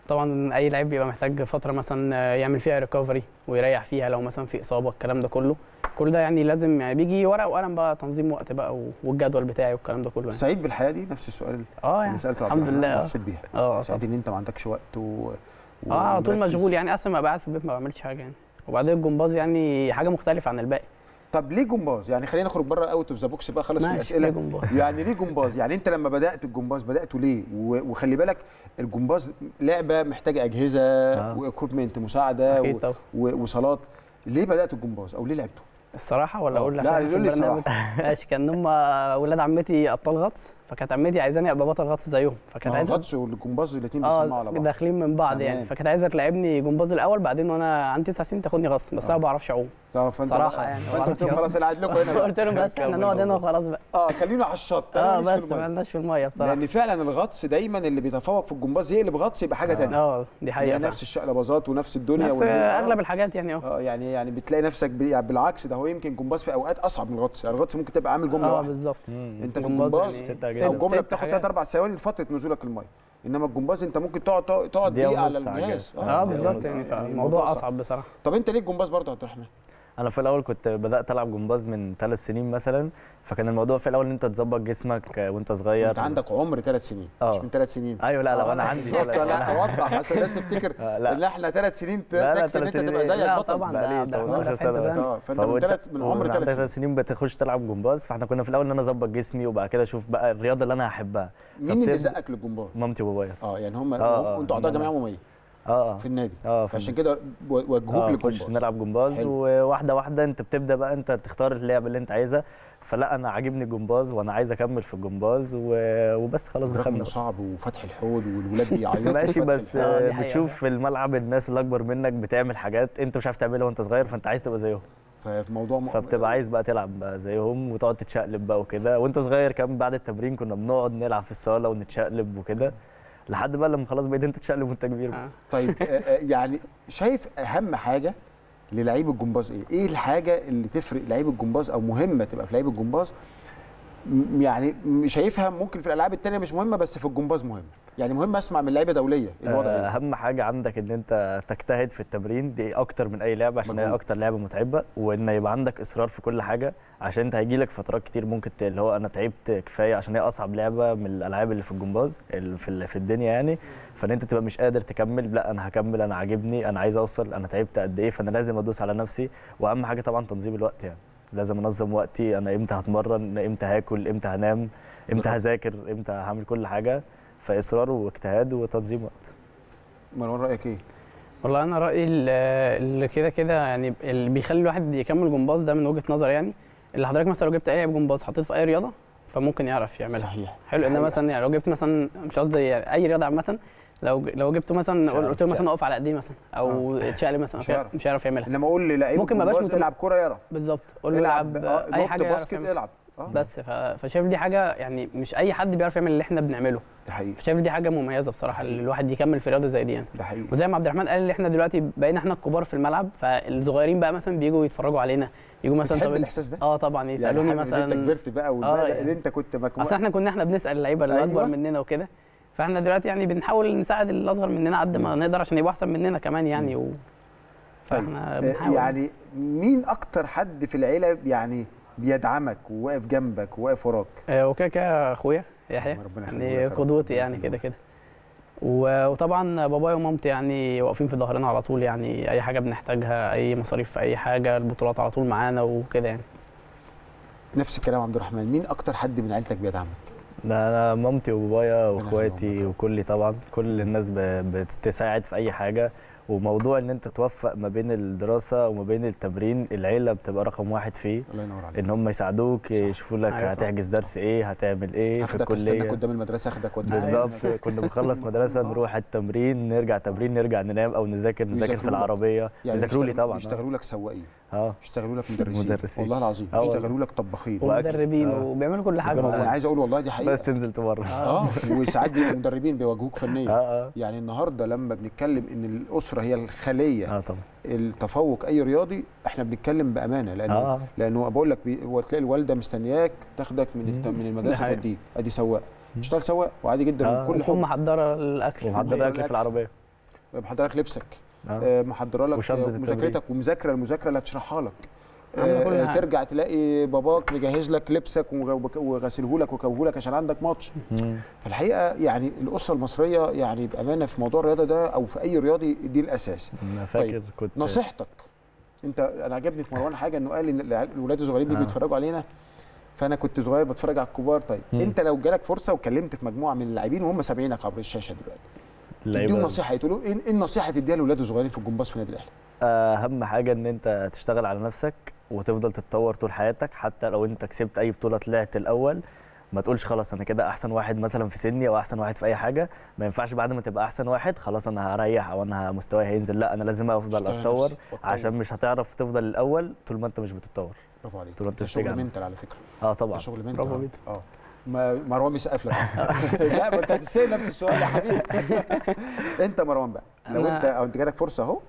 [SPEAKER 10] طبعا اي لعيب بيبقى محتاج فتره مثلا آه، يعمل فيها ريكفري ويريح فيها لو مثلا في اصابه الكلام ده كله كل ده يعني لازم يعني بيجي ورقه وقلم بقى تنظيم وقت بقى و- والجدول بتاعي والكلام ده كله يعني.
[SPEAKER 1] سعيد بالحياه دي نفس السؤال
[SPEAKER 10] اه
[SPEAKER 1] اللي
[SPEAKER 10] يعني
[SPEAKER 1] سالته عبد
[SPEAKER 10] الحمد
[SPEAKER 1] الرحمن،
[SPEAKER 10] لله آه.
[SPEAKER 1] مبسوط بيها
[SPEAKER 10] اه
[SPEAKER 1] سعيد ان انت ما عندكش وقت و... و-
[SPEAKER 10] اه على طول
[SPEAKER 1] ومركز.
[SPEAKER 10] مشغول يعني اصلا ما قاعد في البيت ما بعملش حاجه يعني وبعدين الجمباز يعني حاجه مختلفه عن الباقي
[SPEAKER 1] طب ليه جمباز؟ يعني خلينا نخرج بره اوت اوف ذا بوكس بقى خلص من
[SPEAKER 10] ماشي،
[SPEAKER 1] الاسئله
[SPEAKER 10] ليه جمباز؟
[SPEAKER 1] يعني ليه جمباز؟ يعني انت لما بدات الجمباز بداته ليه؟ و- وخلي بالك الجمباز لعبه محتاجه اجهزه
[SPEAKER 11] آه.
[SPEAKER 1] واكويبمنت مساعده
[SPEAKER 10] اكيد
[SPEAKER 1] و...
[SPEAKER 10] طبعا
[SPEAKER 1] و... وصالات ليه بدات الجمباز او ليه لعبته؟
[SPEAKER 10] الصراحه ولا
[SPEAKER 1] آه.
[SPEAKER 10] اقول لك
[SPEAKER 1] لا،
[SPEAKER 10] عشان في
[SPEAKER 1] قول لي
[SPEAKER 10] البرنامج؟ ماشي كان هم ولاد عمتي ابطال غطس فكانت عمتي عايزاني ابقى بطل غطس زيهم فكانت
[SPEAKER 1] ما هو
[SPEAKER 10] عايزه
[SPEAKER 1] الغطس والجمباز الاثنين بيسمعوا على
[SPEAKER 10] اه
[SPEAKER 1] بعض
[SPEAKER 10] داخلين من بعض
[SPEAKER 1] تمام.
[SPEAKER 10] يعني فكانت عايزه تلعبني جمباز الاول بعدين وانا عندي تسع سنين تاخدني غطس بس انا ما بعرفش اعوم
[SPEAKER 1] طب فانت
[SPEAKER 10] صراحة
[SPEAKER 1] بقى-
[SPEAKER 10] يعني، ما
[SPEAKER 1] فانت قلت لهم
[SPEAKER 10] بعرفش
[SPEAKER 1] خلاص انا قاعد لكم هنا بقى.
[SPEAKER 10] قلت لهم بس احنا نقعد هنا وخلاص بقى
[SPEAKER 1] اه خلينا على الشط أنا
[SPEAKER 10] اه
[SPEAKER 1] ماليش في
[SPEAKER 10] بس ما
[SPEAKER 1] المية.
[SPEAKER 10] عندناش في الميه بصراحه
[SPEAKER 1] لان فعلا الغطس دايما اللي بيتفوق في الجمباز يقلب غطس يبقى حاجه ثانيه
[SPEAKER 10] اه دي حقيقه
[SPEAKER 1] يعني
[SPEAKER 10] فعلا.
[SPEAKER 1] نفس الشقلباظات ونفس الدنيا
[SPEAKER 10] نفس
[SPEAKER 1] والناس- آه.
[SPEAKER 10] اغلب الحاجات يعني اه
[SPEAKER 1] اه يعني يعني بتلاقي نفسك ب- يعني بالعكس ده هو يمكن جمباز في اوقات اصعب من الغطس يعني الغطس ممكن تبقى عامل جمله
[SPEAKER 10] اه
[SPEAKER 1] واحده
[SPEAKER 10] بالظبط
[SPEAKER 1] انت في
[SPEAKER 10] جمباز
[SPEAKER 1] الجمباز
[SPEAKER 10] يعني
[SPEAKER 11] ستة
[SPEAKER 10] ست-
[SPEAKER 11] أجزاء.
[SPEAKER 1] او جمله
[SPEAKER 10] ست
[SPEAKER 1] بتاخد
[SPEAKER 10] حاجات.
[SPEAKER 1] ثلاث اربع ثواني لفتره نزولك الميه انما الجمباز انت ممكن تقعد تقعد تقعد
[SPEAKER 11] دقيقة
[SPEAKER 1] دقيقه على
[SPEAKER 11] ونص على
[SPEAKER 1] الجهاز
[SPEAKER 11] الجهاز.
[SPEAKER 10] اه
[SPEAKER 11] دقيقة
[SPEAKER 10] بالظبط
[SPEAKER 11] ونص.
[SPEAKER 10] يعني
[SPEAKER 1] الموضوع
[SPEAKER 10] الموضوع
[SPEAKER 1] صعب.
[SPEAKER 10] اصعب بصراحه
[SPEAKER 1] طب انت ليه الجمباز برضه يا عبد الرحمن؟
[SPEAKER 11] انا في الاول كنت بدات العب جمباز من ثلاث سنين مثلا فكان الموضوع في الاول ان انت تظبط جسمك آه، وانت صغير
[SPEAKER 1] انت عندك عمر ثلاث سنين
[SPEAKER 11] آه.
[SPEAKER 1] مش من ثلاث سنين
[SPEAKER 11] ايوه لا لا
[SPEAKER 10] آه،
[SPEAKER 11] وانا
[SPEAKER 10] لا.
[SPEAKER 11] عندي
[SPEAKER 1] بالظبط
[SPEAKER 11] ثلاث-
[SPEAKER 1] لا
[SPEAKER 11] وأنا-
[SPEAKER 1] اوضح عشان الناس تفتكر
[SPEAKER 11] آه، لا.
[SPEAKER 1] ان احنا ثلاث سنين
[SPEAKER 11] لا، لا،
[SPEAKER 1] تكفي ان
[SPEAKER 11] ثلاث
[SPEAKER 1] انت
[SPEAKER 11] سنين
[SPEAKER 1] تبقى
[SPEAKER 11] إيه؟
[SPEAKER 1] زي
[SPEAKER 10] لا
[SPEAKER 1] البطل
[SPEAKER 10] طبعا
[SPEAKER 11] بقى
[SPEAKER 10] ده
[SPEAKER 11] لي
[SPEAKER 10] ده احنا
[SPEAKER 11] 18
[SPEAKER 10] في حته
[SPEAKER 11] سنة.
[SPEAKER 10] ثانيه
[SPEAKER 1] اه فانت من
[SPEAKER 11] فوانت-
[SPEAKER 1] ثلاث من عمر
[SPEAKER 11] وعندك
[SPEAKER 1] ثلاث سنين
[SPEAKER 11] ثلاث سنين بتخش تلعب جمباز فاحنا كنا في الاول ان انا اظبط جسمي وبعد كده اشوف بقى الرياضه اللي انا هحبها
[SPEAKER 1] مين اللي
[SPEAKER 11] فبتبدأ-
[SPEAKER 1] زقك للجمباز؟
[SPEAKER 11] مامتي وبابايا
[SPEAKER 1] اه يعني هم
[SPEAKER 11] آه، آه،
[SPEAKER 1] انتوا اعضاء
[SPEAKER 11] إنما-
[SPEAKER 1] جمعيه عموميه
[SPEAKER 11] اه اه
[SPEAKER 1] في النادي
[SPEAKER 11] اه في
[SPEAKER 1] عشان كده وجهوك
[SPEAKER 11] اه
[SPEAKER 1] للجمباز
[SPEAKER 11] نخش نلعب جمباز
[SPEAKER 1] حلو.
[SPEAKER 11] وواحده واحده انت بتبدا بقى انت تختار اللعبه اللي انت عايزها فلا انا عاجبني الجمباز وانا عايز اكمل في الجمباز و- وبس خلاص
[SPEAKER 1] رقم
[SPEAKER 11] دخلنا
[SPEAKER 1] صعب وفتح الحوض والولاد بيعيطوا
[SPEAKER 11] ماشي
[SPEAKER 1] وفتح
[SPEAKER 11] بس
[SPEAKER 1] الحوض.
[SPEAKER 10] آه، دي
[SPEAKER 11] آه،
[SPEAKER 10] حقيقة.
[SPEAKER 11] بتشوف في الملعب الناس اللي اكبر منك بتعمل حاجات انت مش عارف تعملها وانت صغير فانت عايز تبقى زيهم
[SPEAKER 1] ففي موضوع م...
[SPEAKER 11] فبتبقى عايز بقى تلعب بقى زيهم وتقعد تتشقلب بقى وكده وانت صغير كمان بعد التمرين كنا بنقعد نلعب في الصاله ونتشقلب وكده لحد بقى لما خلاص بقيت انت تتشقلب وانت كبير بقى.
[SPEAKER 10] آه.
[SPEAKER 1] طيب آه، آه، يعني شايف اهم حاجه للعيب الجمباز ايه؟ ايه الحاجه اللي تفرق لعيب الجمباز او مهمه تبقى في لعيب الجمباز؟ م- يعني م- شايفها ممكن في الالعاب التانية مش مهمه بس في الجمباز مهمه، يعني مهم اسمع من لعيبه دوليه الوضع
[SPEAKER 11] آه،
[SPEAKER 1] ايه؟
[SPEAKER 11] اهم حاجه عندك ان انت تجتهد في التمرين دي اكتر من اي لعبه عشان هي
[SPEAKER 1] مجهود.
[SPEAKER 11] اكتر لعبه متعبه وان يبقى عندك اصرار في كل حاجه عشان انت هيجيلك فترات كتير ممكن ت- اللي هو انا تعبت كفايه عشان هي اصعب لعبه من الالعاب اللي في الجمباز اللي في ال- في الدنيا يعني فان انت تبقى مش قادر تكمل لا انا هكمل انا عاجبني انا عايز اوصل انا تعبت قد ايه فانا لازم ادوس على نفسي واهم حاجه طبعا تنظيم الوقت يعني لازم انظم وقتي انا امتى هتمرن امتى هاكل امتى هنام امتى هذاكر امتى هعمل كل حاجه فاصرار واجتهاد وتنظيم وقت
[SPEAKER 1] مروان رايك ايه؟
[SPEAKER 10] والله انا رايي ال- اللي كده كده يعني اللي بيخلي الواحد يكمل جمباز ده من وجهه نظري يعني اللي حضرتك مثلا لو جبت اي لعيب جمباز حطيته في اي رياضه فممكن يعرف يعملها
[SPEAKER 1] صحيح
[SPEAKER 10] حلو انما
[SPEAKER 1] حقيقة.
[SPEAKER 10] مثلا يعني لو جبت مثلا مش قصدي يعني اي رياضه عامه لو لو جبته مثلا
[SPEAKER 11] مش هيعرف
[SPEAKER 10] قلت له مثلا
[SPEAKER 11] يتشقلب.
[SPEAKER 10] اقف على ايديه مثلا او اتشقلب مثلا
[SPEAKER 1] مش هيعرف.
[SPEAKER 10] مش هيعرف يعملها
[SPEAKER 1] انما اقول للعيب
[SPEAKER 10] ممكن ما يبقاش
[SPEAKER 1] الجمباز
[SPEAKER 10] متم-
[SPEAKER 1] العب كوره يعرف
[SPEAKER 10] بالظبط قول له العب
[SPEAKER 1] آه،
[SPEAKER 10] اي
[SPEAKER 1] نط
[SPEAKER 10] حاجه يعرف
[SPEAKER 1] باسكت
[SPEAKER 10] يعملها.
[SPEAKER 1] العب اه
[SPEAKER 10] بس ف- فشايف دي حاجه يعني مش اي حد بيعرف يعمل اللي احنا بنعمله
[SPEAKER 1] ده حقيقي
[SPEAKER 10] شايف دي حاجه مميزه بصراحه اللي الواحد يكمل في رياضه زي دي يعني
[SPEAKER 1] ده حقيقي
[SPEAKER 10] وزي ما عبد الرحمن قال اللي احنا دلوقتي بقينا احنا الكبار في الملعب فالصغيرين بقى مثلا بيجوا يتفرجوا علينا يجوا مثلا
[SPEAKER 1] بتحب
[SPEAKER 10] طب
[SPEAKER 1] الاحساس ده؟
[SPEAKER 10] اه طبعا يسالوني
[SPEAKER 1] يعني حابب ان انت
[SPEAKER 10] مثلا
[SPEAKER 1] كبرت بقى والبقى
[SPEAKER 10] يعني.
[SPEAKER 1] اللي انت كنت مكمل
[SPEAKER 10] اصل احنا كنا احنا بنسال اللعيبه اللي
[SPEAKER 1] أيوة.
[SPEAKER 10] اكبر مننا وكده فاحنا دلوقتي يعني بنحاول نساعد الاصغر مننا قد ما نقدر عشان يبقوا احسن مننا كمان يعني و... فاحنا
[SPEAKER 1] آه،
[SPEAKER 10] بنحاول
[SPEAKER 1] يعني مين اكتر حد في العيله يعني بيدعمك وواقف جنبك وواقف وراك
[SPEAKER 10] آه، وكده كده اخويا يحيى
[SPEAKER 1] ربنا يخليه
[SPEAKER 10] يعني
[SPEAKER 1] لك يا رب.
[SPEAKER 10] قدوتي
[SPEAKER 1] ربنا
[SPEAKER 10] يعني
[SPEAKER 1] يخليه
[SPEAKER 10] كده كده و- وطبعا بابايا ومامتي يعني واقفين في ظهرنا على طول يعني اي حاجه بنحتاجها اي مصاريف في اي حاجه البطولات على طول معانا وكده يعني
[SPEAKER 1] نفس الكلام عبد الرحمن مين اكتر حد من عيلتك بيدعمك
[SPEAKER 11] ده انا مامتي وبابايا
[SPEAKER 1] ربنا
[SPEAKER 11] واخواتي
[SPEAKER 1] يخليهم لك.
[SPEAKER 11] وكلي طبعا كل الناس ب- بتساعد في اي حاجه وموضوع ان انت توفق ما بين الدراسه وما بين التمرين العيله بتبقى رقم واحد فيه
[SPEAKER 1] الله ينور عليك
[SPEAKER 11] ان هم يساعدوك
[SPEAKER 1] صح.
[SPEAKER 11] يشوفوا لك
[SPEAKER 10] أيوة طبعا.
[SPEAKER 11] هتحجز درس ايه هتعمل ايه في
[SPEAKER 1] اخدك استناك
[SPEAKER 11] الكليه
[SPEAKER 1] قدام المدرسه اخدك وديك
[SPEAKER 11] بالظبط كنا بنخلص مدرسه نروح التمرين نرجع تمرين نرجع ننام او نذاكر نذاكر في
[SPEAKER 1] يذاكروا لك.
[SPEAKER 11] العربيه يذاكروا لي
[SPEAKER 1] يشتغلوا-
[SPEAKER 11] طبعا
[SPEAKER 1] يشتغلوا لك سواقين
[SPEAKER 11] اه
[SPEAKER 1] يشتغلوا لك مدرسين
[SPEAKER 11] مدرسين.
[SPEAKER 1] والله العظيم
[SPEAKER 11] آه والله.
[SPEAKER 1] يشتغلوا لك طباخين
[SPEAKER 11] وأكل.
[SPEAKER 10] ومدربين
[SPEAKER 11] آه.
[SPEAKER 10] وبيعملوا كل حاجه
[SPEAKER 11] وكل
[SPEAKER 1] انا
[SPEAKER 10] والله.
[SPEAKER 1] عايز اقول والله دي حقيقه
[SPEAKER 11] بس تنزل تمرن
[SPEAKER 1] اه وساعات بيبقوا مدربين بيواجهوك فنيا
[SPEAKER 11] اه اه
[SPEAKER 1] يعني النهارده لما بنتكلم ان الاسره هي الخليه
[SPEAKER 11] اه طبعا
[SPEAKER 1] التفوق اي رياضي احنا بنتكلم بامانه لانه
[SPEAKER 11] اه
[SPEAKER 1] لانه بقول لك بي- هو تلاقي الوالده مستنياك تاخدك من الت- من المدرسه
[SPEAKER 10] حقيقة.
[SPEAKER 1] توديك ادي سواق تشتغل سواق وعادي جدا
[SPEAKER 11] آه.
[SPEAKER 1] بكل
[SPEAKER 10] وتكون
[SPEAKER 1] حب
[SPEAKER 10] محضره الاكل في
[SPEAKER 11] ومحضر
[SPEAKER 10] البيت.
[SPEAKER 11] اكل في العربيه
[SPEAKER 1] محضره لك لبسك
[SPEAKER 11] آه.
[SPEAKER 1] آه، محضره لك
[SPEAKER 11] وشنطة
[SPEAKER 1] آه،
[SPEAKER 11] التمرين.
[SPEAKER 1] مذاكرتك ومذاكره المذاكره اللي هتشرحها لك
[SPEAKER 10] عاملة كل
[SPEAKER 1] آه،
[SPEAKER 10] حاجة.
[SPEAKER 1] ترجع تلاقي باباك مجهز لك لبسك وغسله لك وكوه لك عشان عندك ماتش
[SPEAKER 11] مم.
[SPEAKER 1] فالحقيقه يعني الاسره المصريه يعني بامانه في موضوع الرياضه ده او في اي رياضي دي الاساس
[SPEAKER 11] انا فاكر
[SPEAKER 1] طيب،
[SPEAKER 11] كنت
[SPEAKER 1] نصيحتك انت انا عجبني في مروان حاجه انه قال ان العيال- الولاد الصغيرين بيجوا
[SPEAKER 11] آه.
[SPEAKER 1] يتفرجوا علينا فانا كنت صغير بتفرج على الكبار طيب
[SPEAKER 11] مم.
[SPEAKER 1] انت لو جالك فرصه وكلمت في مجموعه من اللاعبين وهم سامعينك عبر الشاشه دلوقتي تديهم
[SPEAKER 11] اللعيبة-
[SPEAKER 1] نصيحه تقول ايه إيه النصيحه تديها للاولاد الصغيرين في الجمباز في النادي الاهلي
[SPEAKER 11] اهم حاجه ان انت تشتغل على نفسك وتفضل تتطور طول حياتك حتى لو انت كسبت اي بطوله طلعت الاول ما تقولش خلاص انا كده احسن واحد مثلا في سني او احسن واحد في اي حاجه ما ينفعش بعد ما تبقى احسن واحد خلاص انا هريح او انا مستواي هينزل لا انا لازم افضل
[SPEAKER 1] اشتغل
[SPEAKER 11] اتطور
[SPEAKER 1] نفسك واتطور.
[SPEAKER 11] عشان مش هتعرف تفضل الاول طول ما انت مش بتتطور
[SPEAKER 1] برافو عليك
[SPEAKER 11] طول ما انت
[SPEAKER 1] ده
[SPEAKER 11] مش
[SPEAKER 1] شغل
[SPEAKER 11] بتيجي على
[SPEAKER 1] منتال
[SPEAKER 11] نفسك.
[SPEAKER 1] على فكره
[SPEAKER 11] اه
[SPEAKER 1] ده
[SPEAKER 11] طبعا
[SPEAKER 1] شغل منتال
[SPEAKER 10] برافو
[SPEAKER 1] آه.
[SPEAKER 10] جدا.
[SPEAKER 1] اه ما مروان بيسقف لك لا ما انت هتسال نفس السؤال يا حبيبي انت مروان بقى لو
[SPEAKER 10] أنا-
[SPEAKER 1] انت او انت جالك فرصه اهو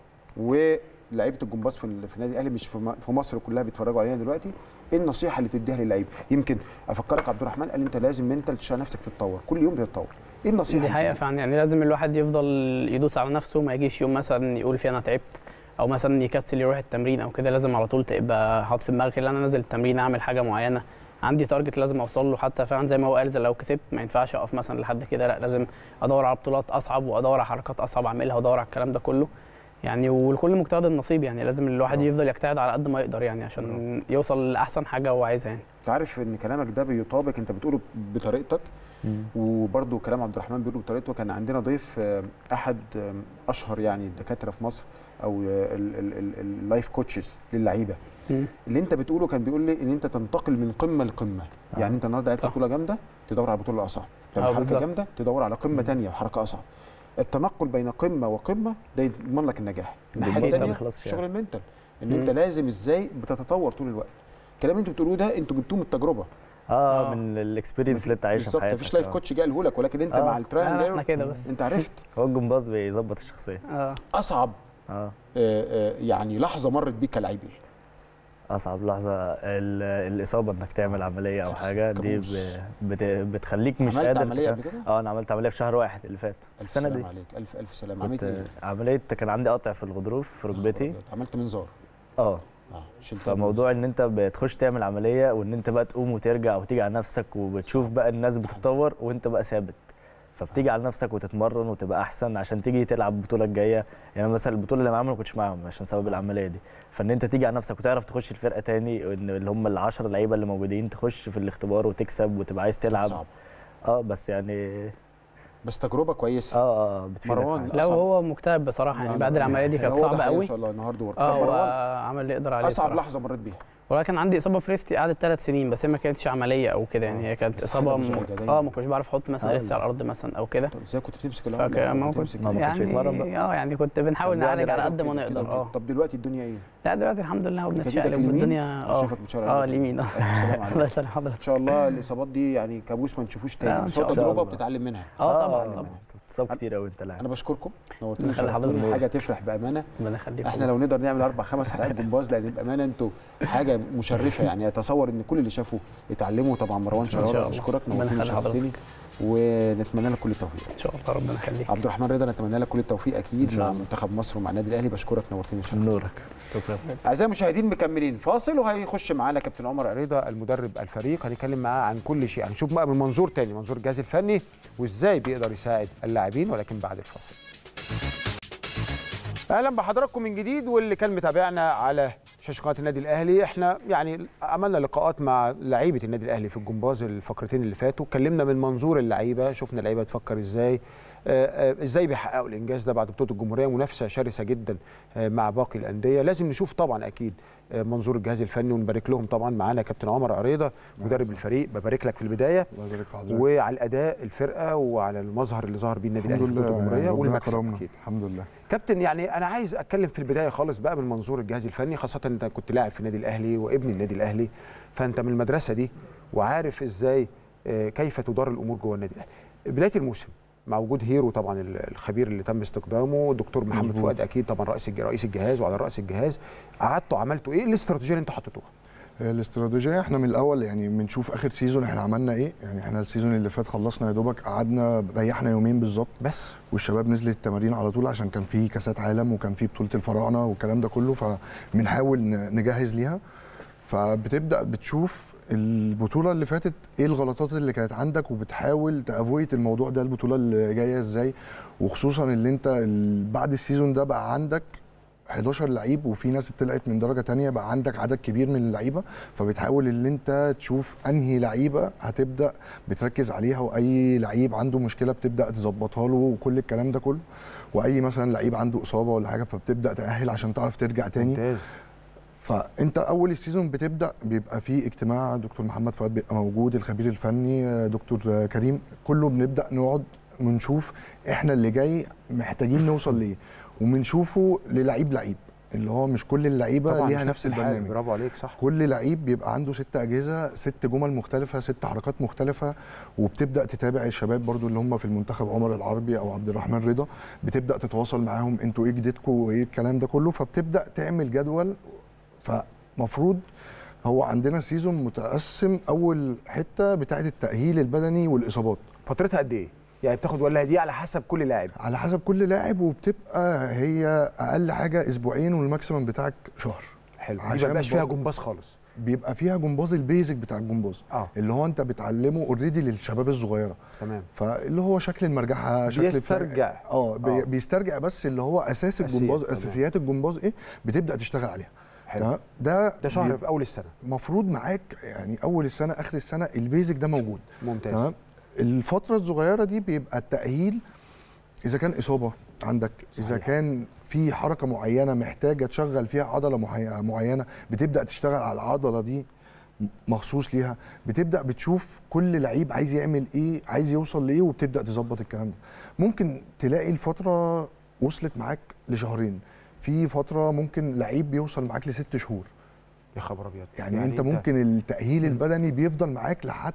[SPEAKER 1] ولعيبه الجمباز في ال- في النادي الاهلي مش في م- في مصر كلها بيتفرجوا علينا دلوقتي ايه النصيحه اللي تديها للعيب يمكن افكرك عبد الرحمن قال انت لازم منتال تشتغل نفسك تتطور كل يوم بتتطور ايه النصيحه
[SPEAKER 10] دي حقيقه فعلا يعني لازم الواحد يفضل يدوس على نفسه ما يجيش يوم مثلا يقول فيه انا تعبت او مثلا يكسل يروح التمرين او كده لازم على طول تبقى حاطط في دماغك ان انا نازل التمرين اعمل حاجه معينه عندي تارجت لازم اوصل له حتى فعلا زي ما هو قال زي لو كسبت ما ينفعش اقف مثلا لحد كده لا لازم ادور على بطولات اصعب وادور على حركات اصعب اعملها وادور على الكلام ده كله يعني ولكل مجتهد النصيب يعني لازم الواحد
[SPEAKER 1] برافو.
[SPEAKER 10] يفضل يجتهد على قد ما يقدر يعني عشان يوصل لاحسن حاجه هو عايزها يعني
[SPEAKER 1] انت عارف ان كلامك ده بيطابق انت بتقوله بطريقتك
[SPEAKER 11] مم.
[SPEAKER 1] وبرده كلام عبد الرحمن بيقوله بطريقته كان عندنا ضيف آه، احد آه، اشهر يعني الدكاتره في مصر او اللايف كوتشز للعيبه
[SPEAKER 10] مم.
[SPEAKER 1] اللي انت بتقوله كان بيقول لي ان انت تنتقل من قمه لقمه
[SPEAKER 11] آه.
[SPEAKER 1] يعني انت النهارده لعبت
[SPEAKER 10] صح.
[SPEAKER 1] بطوله جامده تدور على بطوله اصعب تعمل
[SPEAKER 10] آه،
[SPEAKER 1] حركه
[SPEAKER 10] بالظبط.
[SPEAKER 1] جامده تدور على قمه ثانيه وحركه اصعب التنقل بين قمه وقمه ده يضمن لك النجاح الناحيه
[SPEAKER 11] بالظبط، ما
[SPEAKER 1] الثانيه
[SPEAKER 11] بيخلصش يعني.
[SPEAKER 1] شغل المنتال ان
[SPEAKER 10] مم.
[SPEAKER 1] انت لازم ازاي بتتطور طول الوقت الكلام اللي انتوا بتقولوه ده انتوا جبتوه من التجربه
[SPEAKER 11] اه
[SPEAKER 10] آه.
[SPEAKER 11] من الاكسبيرينس اللي انت عايشها في
[SPEAKER 1] بالظبط
[SPEAKER 11] حياتك
[SPEAKER 1] مفيش لايف
[SPEAKER 11] آه.
[SPEAKER 1] كوتش جه قاله لك ولكن انت
[SPEAKER 11] آه.
[SPEAKER 1] مع
[SPEAKER 10] لا،
[SPEAKER 1] الترايل
[SPEAKER 10] لا،
[SPEAKER 1] اند
[SPEAKER 10] احنا كده بس
[SPEAKER 1] انت عرفت
[SPEAKER 11] هو الجمباز بيظبط الشخصيه
[SPEAKER 10] اه
[SPEAKER 1] اصعب
[SPEAKER 11] اه
[SPEAKER 1] آه، آه، يعني لحظه مرت بيك كلاعب ايه
[SPEAKER 11] اصعب لحظه ال- الاصابه انك تعمل عمليه او حاجه دي
[SPEAKER 1] كابوس.
[SPEAKER 11] ب- بت- بتخليك مش
[SPEAKER 1] عملت
[SPEAKER 11] قادر
[SPEAKER 1] عمليه
[SPEAKER 11] تك-
[SPEAKER 1] قبل كده
[SPEAKER 11] اه انا عملت عمليه في شهر واحد اللي فات
[SPEAKER 1] الف
[SPEAKER 11] السنه
[SPEAKER 1] سلام
[SPEAKER 11] دي
[SPEAKER 1] عليك الف الف سلام عملت
[SPEAKER 11] كنت
[SPEAKER 1] ايه
[SPEAKER 11] عمليه كان عندي قطع في الغضروف في ركبتي
[SPEAKER 1] عملت منظار
[SPEAKER 11] اه
[SPEAKER 1] اه شلت
[SPEAKER 11] فموضوع ان انت بتخش تعمل عمليه وان انت بقى تقوم وترجع وتيجي على نفسك وبتشوف بقى الناس بتتطور وانت بقى ثابت فبتيجي على نفسك وتتمرن وتبقى احسن عشان تيجي تلعب البطوله الجايه يعني مثلا البطوله اللي معاهم ما كنتش معاهم عشان سبب العمليه دي فان انت تيجي على نفسك وتعرف تخش الفرقه تاني وان اللي هم العشر لعيبه اللي موجودين تخش في الاختبار وتكسب وتبقى عايز تلعب
[SPEAKER 1] صعب
[SPEAKER 11] اه بس يعني
[SPEAKER 1] بس تجربه كويسه
[SPEAKER 11] اه اه بتفيدك
[SPEAKER 1] مروان،
[SPEAKER 11] في
[SPEAKER 10] لو
[SPEAKER 1] أصعب.
[SPEAKER 10] هو مجتهد بصراحه يعني
[SPEAKER 1] لا،
[SPEAKER 10] بعد
[SPEAKER 1] لا،
[SPEAKER 10] العمليه دي كانت
[SPEAKER 1] هو ده
[SPEAKER 10] صعبه
[SPEAKER 1] حقيقي
[SPEAKER 10] قوي
[SPEAKER 1] ان شاء الله النهارده ورك
[SPEAKER 10] اه
[SPEAKER 1] طب
[SPEAKER 10] هو
[SPEAKER 1] مروان
[SPEAKER 10] عمل اللي يقدر عليه
[SPEAKER 1] اصعب
[SPEAKER 10] بصراحة.
[SPEAKER 1] لحظه مريت بيها
[SPEAKER 10] ولكن عندي اصابه في ريستي قعدت ثلاث سنين بس هي ما كانتش عمليه او كده يعني هي كانت
[SPEAKER 1] بس
[SPEAKER 10] اصابه
[SPEAKER 1] حاجة
[SPEAKER 10] م...
[SPEAKER 1] مزعجة دايماً.
[SPEAKER 10] اه ما كنتش بعرف احط مثلا
[SPEAKER 11] آه،
[SPEAKER 10] ريستي على
[SPEAKER 11] بس.
[SPEAKER 10] الارض مثلا او كده
[SPEAKER 1] طب ازاي كنت بتمسك
[SPEAKER 10] فك...
[SPEAKER 1] العملة؟
[SPEAKER 10] ما
[SPEAKER 1] كنت
[SPEAKER 10] كنت
[SPEAKER 1] بتمسك
[SPEAKER 11] ما
[SPEAKER 1] العملة؟
[SPEAKER 11] كنتش
[SPEAKER 10] يعني
[SPEAKER 11] بيتمرن بقى.
[SPEAKER 10] اه يعني كنت بنحاول
[SPEAKER 11] طب يعني
[SPEAKER 10] نعالج على
[SPEAKER 11] رأيك
[SPEAKER 10] قد ما
[SPEAKER 1] كده-
[SPEAKER 10] نقدر
[SPEAKER 1] كده-
[SPEAKER 10] اه
[SPEAKER 1] طب دلوقتي الدنيا ايه؟
[SPEAKER 10] لا دلوقتي الحمد لله
[SPEAKER 1] كان ايدك
[SPEAKER 10] وبنتشقلب
[SPEAKER 1] اليمين؟
[SPEAKER 10] والدنيا
[SPEAKER 1] أنا
[SPEAKER 10] اه
[SPEAKER 1] شايفك بتشاور
[SPEAKER 10] اه
[SPEAKER 1] عليك.
[SPEAKER 10] اليمين اه
[SPEAKER 1] ألف سلام عليك.
[SPEAKER 10] الله يسلم حضرتك
[SPEAKER 1] ان شاء الله الاصابات دي يعني كابوس ما نشوفوش
[SPEAKER 10] لا،
[SPEAKER 1] تاني
[SPEAKER 10] إن
[SPEAKER 1] بس
[SPEAKER 10] شاء
[SPEAKER 1] هو
[SPEAKER 11] الله.
[SPEAKER 1] تجربه بتتعلم منها
[SPEAKER 10] اه طبعا طبعا
[SPEAKER 11] انت بتتصاب كتير قوي انت لاعب
[SPEAKER 1] انا بشكركم نورتوني
[SPEAKER 10] يخلي
[SPEAKER 1] وشرفتوني
[SPEAKER 10] حضرتك.
[SPEAKER 1] حاجه تفرح بامانه
[SPEAKER 10] ربنا يخليك
[SPEAKER 1] احنا لو نقدر نعمل اربع خمس حلقات جمباز لان بامانه انتوا حاجه مشرفه يعني اتصور ان كل اللي شافوا يتعلموا طبعا مروان
[SPEAKER 10] شاء
[SPEAKER 1] شراره
[SPEAKER 10] الله.
[SPEAKER 1] بشكرك
[SPEAKER 10] ربنا
[SPEAKER 1] نورتوني
[SPEAKER 10] يخلي حضرتك.
[SPEAKER 1] وشرفتني ونتمنى لك كل التوفيق
[SPEAKER 10] ان شاء الله ربنا يخليك
[SPEAKER 1] عبد الرحمن رضا نتمنى لك كل التوفيق اكيد
[SPEAKER 11] شاء
[SPEAKER 1] مع
[SPEAKER 11] الله.
[SPEAKER 1] منتخب مصر ومع النادي الاهلي بشكرك نورتني وشرفتني
[SPEAKER 11] نورك شكرا
[SPEAKER 1] اعزائي المشاهدين مكملين فاصل وهيخش معانا كابتن عمر رضا المدرب الفريق هنتكلم معاه عن كل شيء هنشوف بقى من منظور تاني منظور الجهاز الفني وازاي بيقدر يساعد اللاعبين ولكن بعد الفاصل اهلا بحضراتكم من جديد واللي كان متابعنا على شاشه قناه النادي الاهلي احنا يعني عملنا لقاءات مع لعيبه النادي الاهلي في الجمباز الفقرتين اللي فاتوا اتكلمنا من منظور اللعيبه شفنا اللعيبه تفكر ازاي آه، آه، ازاي بيحققوا الانجاز ده بعد بطوله الجمهوريه منافسه شرسه جدا آه، مع باقي الانديه لازم نشوف طبعا اكيد آه، منظور الجهاز الفني ونبارك لهم طبعا معانا كابتن عمر عريضه مدرب الفريق ببارك لك في البدايه
[SPEAKER 12] الله يبارك في حضرتك
[SPEAKER 1] وعلى الاداء الفرقه وعلى المظهر اللي ظهر بيه النادي الاهلي
[SPEAKER 12] الحمد
[SPEAKER 1] في بطوله
[SPEAKER 12] لله
[SPEAKER 1] الجمهوريه
[SPEAKER 12] ربنا
[SPEAKER 1] والمكسب
[SPEAKER 12] كرمنا
[SPEAKER 1] اكيد
[SPEAKER 12] الحمد لله
[SPEAKER 1] كابتن يعني انا عايز اتكلم في البدايه خالص بقى من منظور الجهاز الفني خاصه انت كنت لاعب في النادي الاهلي وابن النادي الاهلي فانت من المدرسه دي وعارف ازاي آه، كيف تدار الامور جوه النادي الاهلي بدايه الموسم مع وجود هيرو طبعا ال- الخبير اللي تم استخدامه الدكتور محمد
[SPEAKER 12] مظبوط.
[SPEAKER 1] فؤاد اكيد طبعا رئيس الج- رئيس الجهاز وعلى راس الجهاز قعدتوا عملتوا ايه الاستراتيجيه اللي انتوا حطيتوها
[SPEAKER 12] هي الاستراتيجيه احنا من الاول يعني بنشوف اخر سيزون احنا عملنا ايه يعني احنا السيزون اللي فات خلصنا يا دوبك قعدنا ريحنا يومين بالظبط
[SPEAKER 1] بس
[SPEAKER 12] والشباب نزلت التمارين على طول عشان كان في كاسات عالم وكان في بطوله الفراعنه والكلام ده كله فبنحاول ن- نجهز ليها فبتبدا بتشوف البطوله اللي فاتت ايه الغلطات اللي كانت عندك وبتحاول تافويت الموضوع ده البطوله اللي جايه ازاي وخصوصا اللي انت ال- بعد السيزون ده بقى عندك 11 لعيب وفي ناس طلعت من درجه تانية بقى عندك عدد كبير من اللعيبه فبتحاول ان انت تشوف انهي لعيبه هتبدا بتركز عليها واي لعيب عنده مشكله بتبدا تظبطها له وكل الكلام ده كله واي مثلا لعيب عنده اصابه ولا حاجه فبتبدا تاهل عشان تعرف ترجع تاني
[SPEAKER 1] ممتاز
[SPEAKER 12] فانت اول السيزون بتبدا بيبقى في اجتماع دكتور محمد فؤاد بيبقى موجود الخبير الفني آه، دكتور آه، كريم كله بنبدا نقعد ونشوف احنا اللي جاي محتاجين نوصل ليه وبنشوفه للعيب لعيب اللي هو مش كل اللعيبه
[SPEAKER 1] طبعا
[SPEAKER 12] ليها
[SPEAKER 1] مش
[SPEAKER 12] نفس
[SPEAKER 1] الحال،
[SPEAKER 12] البرنامج
[SPEAKER 1] برافو عليك صح
[SPEAKER 12] كل لعيب بيبقى عنده ست اجهزه ست جمل مختلفه ست حركات مختلفه وبتبدا تتابع الشباب برضو اللي هم في المنتخب عمر العربي او عبد الرحمن رضا بتبدا تتواصل معاهم انتوا ايه جديدكم وايه الكلام ده كله فبتبدا تعمل جدول فمفروض هو عندنا سيزون متقسم اول حته بتاعه التاهيل البدني والاصابات
[SPEAKER 1] فترتها قد ايه يعني بتاخد ولا دي على حسب كل لاعب
[SPEAKER 12] على حسب كل لاعب وبتبقى هي اقل حاجه اسبوعين والماكسيمم بتاعك شهر
[SPEAKER 1] حلو دي
[SPEAKER 12] عشان
[SPEAKER 1] ما بيبقاش فيها
[SPEAKER 12] برضو-
[SPEAKER 1] جمباز خالص
[SPEAKER 12] بيبقى فيها جمباز البيزك بتاع الجمباز
[SPEAKER 1] اه
[SPEAKER 12] اللي هو انت بتعلمه اوريدي للشباب الصغيره
[SPEAKER 1] تمام
[SPEAKER 12] فاللي هو شكل المرجحه شكل الفرق-
[SPEAKER 1] بيسترجع.
[SPEAKER 12] اه بي
[SPEAKER 1] آه.
[SPEAKER 12] بيسترجع بس اللي هو اساس
[SPEAKER 1] أساسيات،
[SPEAKER 12] الجمباز
[SPEAKER 1] تمام.
[SPEAKER 12] اساسيات الجمباز ايه بتبدا تشتغل عليها
[SPEAKER 1] حلو
[SPEAKER 12] ده ده
[SPEAKER 1] ده شهر
[SPEAKER 12] بي-
[SPEAKER 1] في اول السنه
[SPEAKER 12] المفروض معاك يعني اول السنه اخر السنه البيزك ده موجود
[SPEAKER 1] ممتاز
[SPEAKER 12] تمام الفتره الصغيره دي بيبقى التاهيل اذا كان اصابه عندك اذا
[SPEAKER 1] صحيح.
[SPEAKER 12] كان في حركه معينه محتاجه تشغل فيها عضله معي- معينه بتبدا تشتغل على العضله دي مخصوص ليها بتبدا بتشوف كل لعيب عايز يعمل ايه عايز يوصل لايه وبتبدا تظبط الكلام ده ممكن تلاقي الفتره وصلت معاك لشهرين في فتره ممكن لعيب بيوصل معاك لست شهور
[SPEAKER 1] يا خبر ابيض
[SPEAKER 12] يعني, يعني انت ممكن التاهيل البدني بيفضل معاك لحد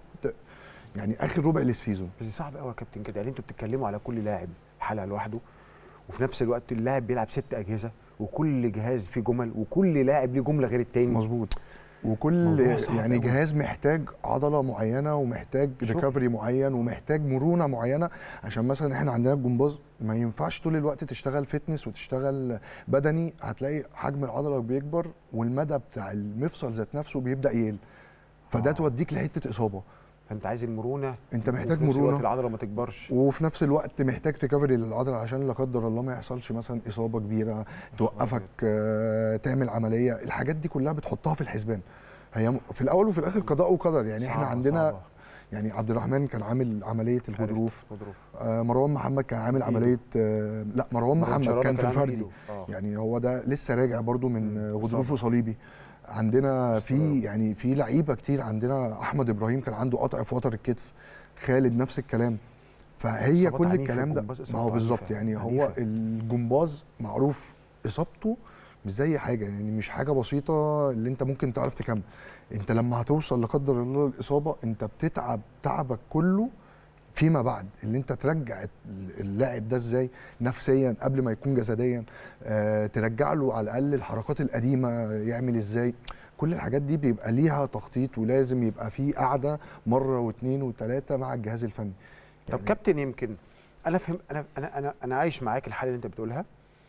[SPEAKER 12] يعني اخر ربع للسيزون
[SPEAKER 1] بس دي صعب قوي يا كابتن كده يعني انتوا بتتكلموا على كل لاعب حلقه لوحده وفي نفس الوقت اللاعب بيلعب ست اجهزه وكل جهاز فيه جمل وكل لاعب ليه جمله غير التاني
[SPEAKER 12] مظبوط وكل
[SPEAKER 1] موضوع صعب
[SPEAKER 12] يعني
[SPEAKER 1] أوي.
[SPEAKER 12] جهاز محتاج عضله معينه ومحتاج
[SPEAKER 1] شغل.
[SPEAKER 12] ريكفري معين ومحتاج مرونه معينه عشان مثلا احنا عندنا الجمباز ما ينفعش طول الوقت تشتغل فتنس وتشتغل بدني هتلاقي حجم العضله بيكبر والمدى بتاع المفصل ذات نفسه بيبدا يقل فده
[SPEAKER 1] آه.
[SPEAKER 12] توديك لحته اصابه
[SPEAKER 1] فانت عايز المرونه
[SPEAKER 12] انت محتاج
[SPEAKER 1] وفي نفس الوقت
[SPEAKER 12] مرونه
[SPEAKER 1] العضله ما تكبرش
[SPEAKER 12] وفي نفس الوقت محتاج ريكفري للعضله عشان لا قدر الله ما يحصلش مثلا اصابه كبيره توقفك آه، تعمل عمليه الحاجات دي كلها بتحطها في الحسبان هي م- في الاول وفي الاخر قضاء وقدر يعني احنا
[SPEAKER 1] صعبة-
[SPEAKER 12] عندنا
[SPEAKER 1] صعبة.
[SPEAKER 12] يعني عبد الرحمن كان عامل عمليه الغضروف
[SPEAKER 1] غضروف.
[SPEAKER 12] آه مروان محمد كان عامل
[SPEAKER 1] إيده.
[SPEAKER 12] عمليه آه لا مروان
[SPEAKER 1] مروان
[SPEAKER 12] محمد
[SPEAKER 1] شرارة
[SPEAKER 12] كان في
[SPEAKER 1] كان عامل
[SPEAKER 12] الفردي
[SPEAKER 1] إيده. آه.
[SPEAKER 12] يعني هو ده لسه راجع برضو من
[SPEAKER 1] مم.
[SPEAKER 12] آه،
[SPEAKER 1] إصابة.
[SPEAKER 12] غضروفه صليبي عندنا في
[SPEAKER 1] استغرب.
[SPEAKER 12] يعني في لعيبه كتير عندنا احمد ابراهيم كان عنده قطع في وتر الكتف خالد نفس الكلام فهي
[SPEAKER 1] إصابات
[SPEAKER 12] كل
[SPEAKER 1] عنيفة
[SPEAKER 12] الكلام ده
[SPEAKER 1] الجمباز،
[SPEAKER 12] ما
[SPEAKER 1] إصابات
[SPEAKER 12] هو بالظبط
[SPEAKER 1] عنيفة.
[SPEAKER 12] يعني هو
[SPEAKER 1] عنيفة.
[SPEAKER 12] الجمباز معروف اصابته مش زي حاجه يعني مش حاجه بسيطه اللي انت ممكن تعرف تكمل انت لما هتوصل لا قدر الله الاصابه انت بتتعب تعبك كله فيما بعد اللي انت ترجع اللاعب ده ازاي نفسيا قبل ما يكون جسديا آه ترجع له على الاقل الحركات القديمه يعمل ازاي كل الحاجات دي بيبقى ليها تخطيط ولازم يبقى في قعده مره واثنين وثلاثه مع الجهاز الفني
[SPEAKER 1] طب كابتن يمكن انا فهم انا انا انا انا عايش معاك الحاله اللي انت بتقولها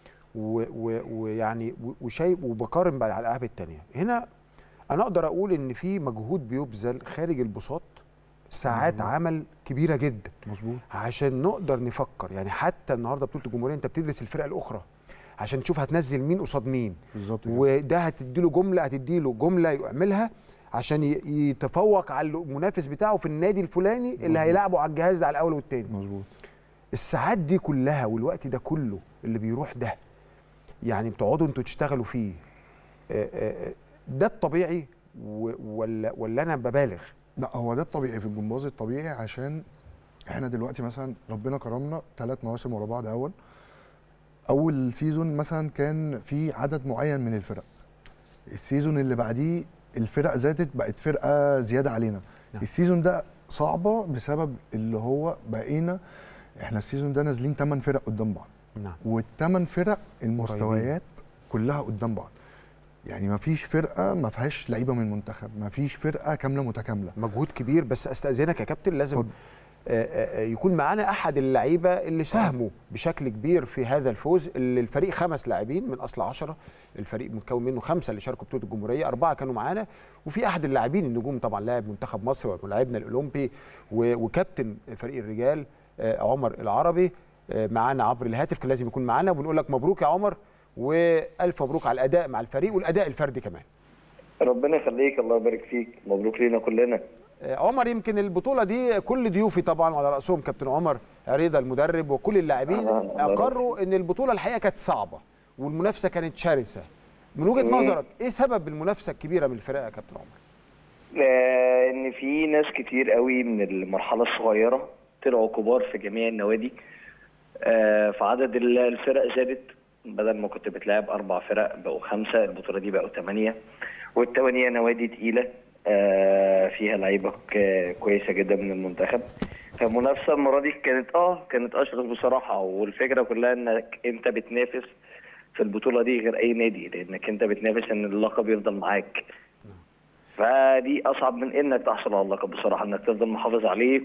[SPEAKER 1] و- و- ويعني و- وشايف وبقارن بقى على الالعاب التانيه هنا انا اقدر اقول ان في مجهود بيبذل خارج البساط ساعات
[SPEAKER 12] مظبوط.
[SPEAKER 1] عمل كبيره جدا
[SPEAKER 12] مظبوط
[SPEAKER 1] عشان نقدر نفكر يعني حتى النهارده بطوله الجمهوريه انت بتدرس الفرق الاخرى عشان تشوف هتنزل مين قصاد مين
[SPEAKER 12] بالظبط كده.
[SPEAKER 1] وده هتديله جمله هتديله جمله يعملها عشان ي- يتفوق على المنافس بتاعه في النادي الفلاني اللي
[SPEAKER 12] مظبوط.
[SPEAKER 1] هيلعبه على الجهاز ده على الاول والتاني
[SPEAKER 12] مظبوط
[SPEAKER 1] الساعات دي كلها والوقت ده كله اللي بيروح ده يعني بتقعدوا انتوا تشتغلوا فيه آه، آه، آه، ده الطبيعي و- ولا ولا انا ببالغ
[SPEAKER 12] لا هو ده الطبيعي في الجمباز الطبيعي عشان احنا دلوقتي مثلا ربنا كرمنا ثلاث مواسم ورا بعض اول اول سيزون مثلا كان في عدد معين من الفرق السيزون اللي بعديه الفرق زادت بقت فرقه زياده علينا
[SPEAKER 1] نعم.
[SPEAKER 12] السيزون ده صعبه بسبب اللي هو بقينا احنا السيزون ده نازلين 8 فرق قدام بعض
[SPEAKER 1] نعم
[SPEAKER 12] والثمان فرق المستويات كلها قدام بعض يعني ما فيش فرقه ما فيهاش لعيبه من المنتخب ما فيش فرقه كامله متكامله
[SPEAKER 1] مجهود كبير بس استاذنك يا كابتن لازم آه، آه، يكون معانا احد اللعيبه اللي ساهموا بشكل كبير في هذا الفوز اللي الفريق خمس لاعبين من اصل عشرة الفريق متكون منه خمسه اللي شاركوا بطوله الجمهوريه اربعه كانوا معانا وفي احد اللاعبين النجوم طبعا لاعب منتخب مصر ولاعبنا الاولمبي و- وكابتن فريق الرجال آه، عمر العربي آه، معانا عبر الهاتف كان لازم يكون معانا وبنقول لك مبروك يا عمر والف مبروك على الاداء مع الفريق والاداء الفردي كمان
[SPEAKER 13] ربنا يخليك الله يبارك فيك مبروك لينا كلنا
[SPEAKER 1] آه، عمر يمكن البطوله دي كل ضيوفي طبعا وعلى راسهم كابتن عمر عريضه المدرب وكل اللاعبين
[SPEAKER 13] آه، الله
[SPEAKER 1] اقروا ان البطوله الحقيقه كانت صعبه والمنافسه كانت شرسه من وجهه
[SPEAKER 13] مم.
[SPEAKER 1] نظرك ايه سبب المنافسه الكبيره من الفرق يا كابتن عمر
[SPEAKER 13] آه، ان في ناس كتير قوي من المرحله الصغيره طلعوا كبار في جميع النوادي آه، فعدد ال- الفرق زادت بدل ما كنت بتلعب اربع فرق بقوا خمسه البطوله دي بقوا ثمانيه والثمانيه نوادي تقيله آه، فيها لعيبه ك- كويسه جدا من المنتخب فالمنافسه المره دي كانت اه كانت اشرس بصراحه والفكره كلها انك انت بتنافس في البطوله دي غير اي نادي لانك انت بتنافس ان اللقب يفضل معاك فدي اصعب من انك تحصل على اللقب بصراحه انك تفضل محافظ عليه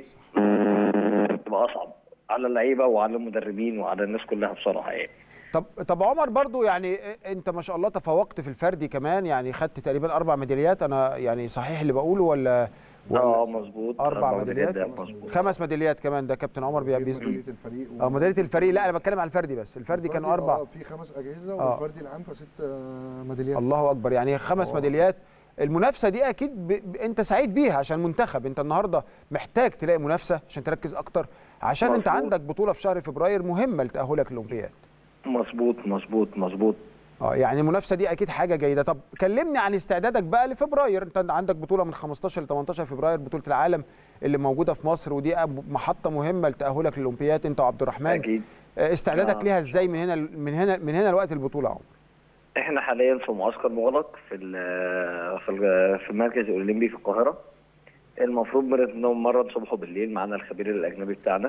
[SPEAKER 13] تبقى اصعب على اللعيبه وعلى المدربين وعلى الناس كلها بصراحه يعني
[SPEAKER 1] طب طب عمر برضو يعني انت ما شاء الله تفوقت في الفردي كمان يعني خدت تقريبا اربع ميداليات انا يعني صحيح اللي بقوله ولا
[SPEAKER 13] اه مظبوط
[SPEAKER 1] اربع
[SPEAKER 13] ميداليات
[SPEAKER 1] ميداليات
[SPEAKER 13] ده مظبوط
[SPEAKER 1] خمس ميداليات كمان ده كابتن عمر بي- بيز
[SPEAKER 12] ميداليه الفريق
[SPEAKER 1] اه ميداليه الفريق لا انا بتكلم على الفردي بس الفردي كانوا
[SPEAKER 12] الفردي
[SPEAKER 1] اربع
[SPEAKER 12] آه، في خمس اجهزه
[SPEAKER 1] آه.
[SPEAKER 12] والفردي العام فست آه، ميداليات
[SPEAKER 1] الله اكبر يعني خمس
[SPEAKER 12] آه.
[SPEAKER 1] ميداليات المنافسه دي اكيد ب... ب... انت سعيد بيها عشان منتخب انت النهارده محتاج تلاقي منافسه عشان تركز اكتر عشان انت
[SPEAKER 13] مظبوط.
[SPEAKER 1] عندك بطوله في شهر فبراير مهمه لتاهلك للاولمبياد
[SPEAKER 13] مظبوط مظبوط مظبوط
[SPEAKER 1] اه يعني المنافسه دي اكيد حاجه جيده طب كلمني عن استعدادك بقى لفبراير انت عندك بطوله من 15 ل 18 فبراير بطوله العالم اللي موجوده في مصر ودي أب- محطه مهمه لتاهلك للاولمبياد انت وعبد الرحمن
[SPEAKER 13] اكيد
[SPEAKER 1] آه، استعدادك
[SPEAKER 13] آه.
[SPEAKER 1] ليها ازاي من هنا من هنا من هنا لوقت البطوله يا عمر
[SPEAKER 13] احنا حاليا في معسكر مغلق في ال- في ال- في المركز الاولمبي في القاهره المفروض بنتمرن صبح وبالليل معانا الخبير الاجنبي بتاعنا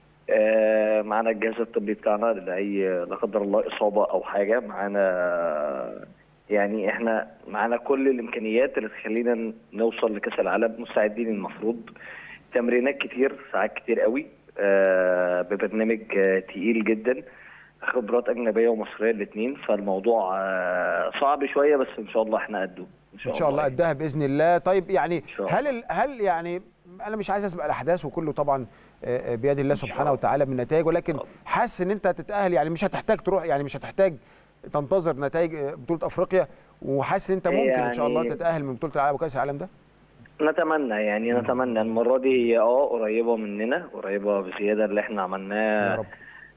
[SPEAKER 13] آه، معانا الجهاز الطبي بتاعنا لاي لا قدر الله اصابه او حاجه معانا يعني احنا معانا كل الامكانيات اللي تخلينا نوصل لكاس العالم مستعدين المفروض تمرينات كتير ساعات كتير قوي آه، ببرنامج آه، تقيل جدا خبرات اجنبيه ومصريه الاثنين فالموضوع آه، صعب شويه بس ان شاء الله احنا قده
[SPEAKER 1] ان شاء الله قدها باذن الله طيب يعني
[SPEAKER 13] شاء
[SPEAKER 1] هل ال- هل يعني انا مش عايز اسبق الاحداث وكله طبعا آه، آه، بيد الله سبحانه وتعالى من النتائج ولكن حاسس ان انت هتتاهل يعني مش هتحتاج تروح يعني مش هتحتاج تنتظر نتائج آه، بطوله افريقيا وحاسس ان انت ممكن ان شاء الله
[SPEAKER 13] يعني-
[SPEAKER 1] تتاهل من بطوله العالم وكاس العالم ده
[SPEAKER 13] نتمنى يعني نتمنى المره دي هي اه قريبه مننا قريبه بزياده اللي احنا عملناه
[SPEAKER 1] يا رب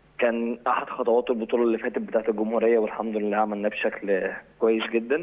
[SPEAKER 13] كان احد خطوات البطوله اللي فاتت بتاعت الجمهوريه والحمد لله عملناه بشكل كويس جدا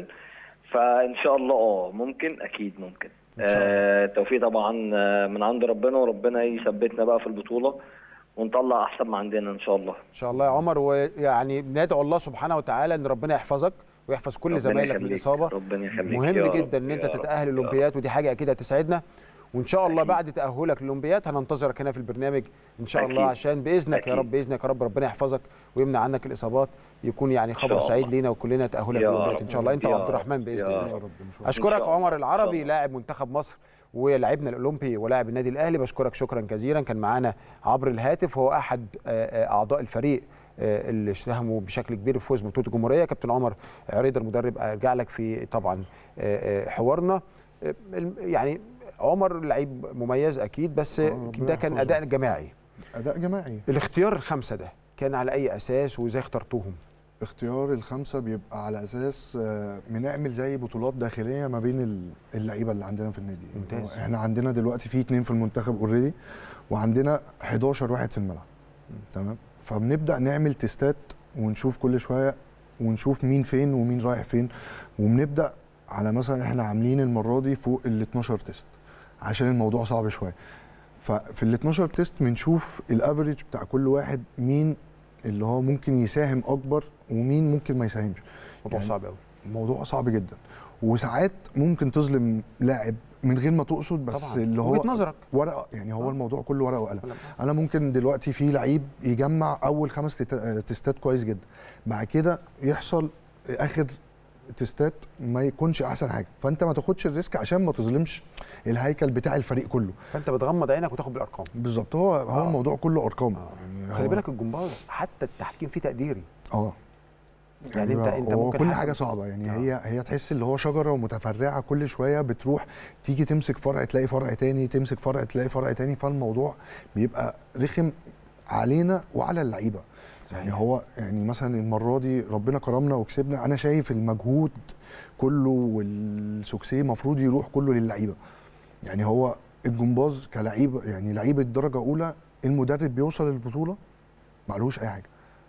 [SPEAKER 13] فان شاء الله اه ممكن اكيد ممكن
[SPEAKER 1] إن شاء الله.
[SPEAKER 13] آه، التوفيق طبعا آه، من عند ربنا وربنا يثبتنا بقى في البطوله ونطلع احسن ما عندنا ان شاء الله
[SPEAKER 1] ان شاء الله يا عمر ويعني ندعو الله سبحانه وتعالى ان ربنا يحفظك ويحفظ كل
[SPEAKER 13] ربنا
[SPEAKER 1] زمايلك من
[SPEAKER 13] يخليك،
[SPEAKER 1] الاصابه
[SPEAKER 13] ربنا يخليك
[SPEAKER 1] مهم
[SPEAKER 13] يا رب،
[SPEAKER 1] جدا ان انت
[SPEAKER 13] يا رب،
[SPEAKER 1] تتاهل
[SPEAKER 13] يا
[SPEAKER 1] الاولمبياد ودي حاجه اكيد هتسعدنا وان شاء الله بعد تاهلك للاولمبياد هننتظرك هنا في البرنامج ان شاء الله
[SPEAKER 13] أكيد.
[SPEAKER 1] عشان باذنك يا
[SPEAKER 13] أكيد.
[SPEAKER 1] رب باذنك يا رب ربنا يحفظك ويمنع عنك الاصابات يكون يعني خبر
[SPEAKER 13] الله.
[SPEAKER 1] سعيد لينا وكلنا تاهلك
[SPEAKER 13] يا
[SPEAKER 1] للاولمبياد
[SPEAKER 13] رب،
[SPEAKER 1] ان شاء الله انت
[SPEAKER 13] يا
[SPEAKER 1] وعبد
[SPEAKER 13] رب،
[SPEAKER 1] الرحمن باذن
[SPEAKER 13] يا
[SPEAKER 1] الله
[SPEAKER 13] رب.
[SPEAKER 1] اشكرك
[SPEAKER 13] إن شاء
[SPEAKER 1] عمر
[SPEAKER 13] الله.
[SPEAKER 1] العربي لاعب منتخب مصر ولاعبنا الاولمبي ولاعب النادي الاهلي بشكرك شكرا جزيلا كان معانا عبر الهاتف هو احد آه، آه، اعضاء الفريق آه، اللي ساهموا بشكل كبير في فوز ببطوله الجمهوريه كابتن عمر عريضه المدرب ارجع لك في طبعا آه، آه، حوارنا آه، الم- يعني عمر لعيب مميز اكيد بس
[SPEAKER 12] ربنا
[SPEAKER 1] ده كان
[SPEAKER 12] يحفظه.
[SPEAKER 1] اداء جماعي
[SPEAKER 12] اداء جماعي
[SPEAKER 1] الاختيار الخمسه ده كان على اي اساس وازاي اخترتوهم
[SPEAKER 12] اختيار الخمسه بيبقى على اساس آه، بنعمل زي بطولات داخليه ما بين ال- اللعيبه اللي عندنا في النادي
[SPEAKER 1] ممتاز.
[SPEAKER 12] احنا عندنا دلوقتي في اتنين في المنتخب اوريدي وعندنا 11 واحد في الملعب تمام فبنبدا نعمل تيستات ونشوف كل شويه ونشوف مين فين ومين رايح فين وبنبدا على مثلا احنا عاملين المره دي فوق ال 12 تيست عشان الموضوع صعب شويه ففي ال 12 تيست بنشوف الافريج بتاع كل واحد مين اللي هو ممكن يساهم اكبر ومين ممكن ما يساهمش
[SPEAKER 1] موضوع
[SPEAKER 12] يعني
[SPEAKER 1] صعب قوي
[SPEAKER 12] موضوع صعب جدا وساعات ممكن تظلم لاعب من غير ما تقصد بس
[SPEAKER 1] طبعاً.
[SPEAKER 12] اللي هو
[SPEAKER 1] وجهة نظرك.
[SPEAKER 12] ورقه يعني هو الموضوع كله ورقه وقلم انا ممكن دلوقتي في لعيب يجمع اول خمس تت- تيستات كويس جدا بعد كده يحصل اخر تستات ما يكونش احسن حاجه فانت ما تاخدش الريسك عشان ما تظلمش الهيكل بتاع الفريق كله
[SPEAKER 1] فانت بتغمض عينك وتاخد بالارقام
[SPEAKER 12] بالظبط هو هو
[SPEAKER 1] آه.
[SPEAKER 12] الموضوع كله ارقام يعني
[SPEAKER 1] خلي
[SPEAKER 12] هو-
[SPEAKER 1] بالك الجمباز حتى التحكيم فيه تقديري
[SPEAKER 12] اه
[SPEAKER 1] يعني انت انت
[SPEAKER 12] هو
[SPEAKER 1] ممكن
[SPEAKER 12] كل
[SPEAKER 1] حاجة-
[SPEAKER 12] حاجه صعبه يعني
[SPEAKER 1] آه.
[SPEAKER 12] هي هي تحس اللي هو شجره ومتفرعه كل شويه بتروح تيجي تمسك فرع تلاقي فرع تاني تمسك فرع تلاقي فرع تاني فالموضوع بيبقى رخم علينا وعلى اللعيبه يعني هو يعني مثلا المره دي ربنا كرمنا وكسبنا انا شايف المجهود كله والسوكسيه المفروض يروح كله للعيبه يعني هو الجمباز كلعيبه يعني لعيبه درجه اولى المدرب بيوصل البطوله معلوش اي حاجه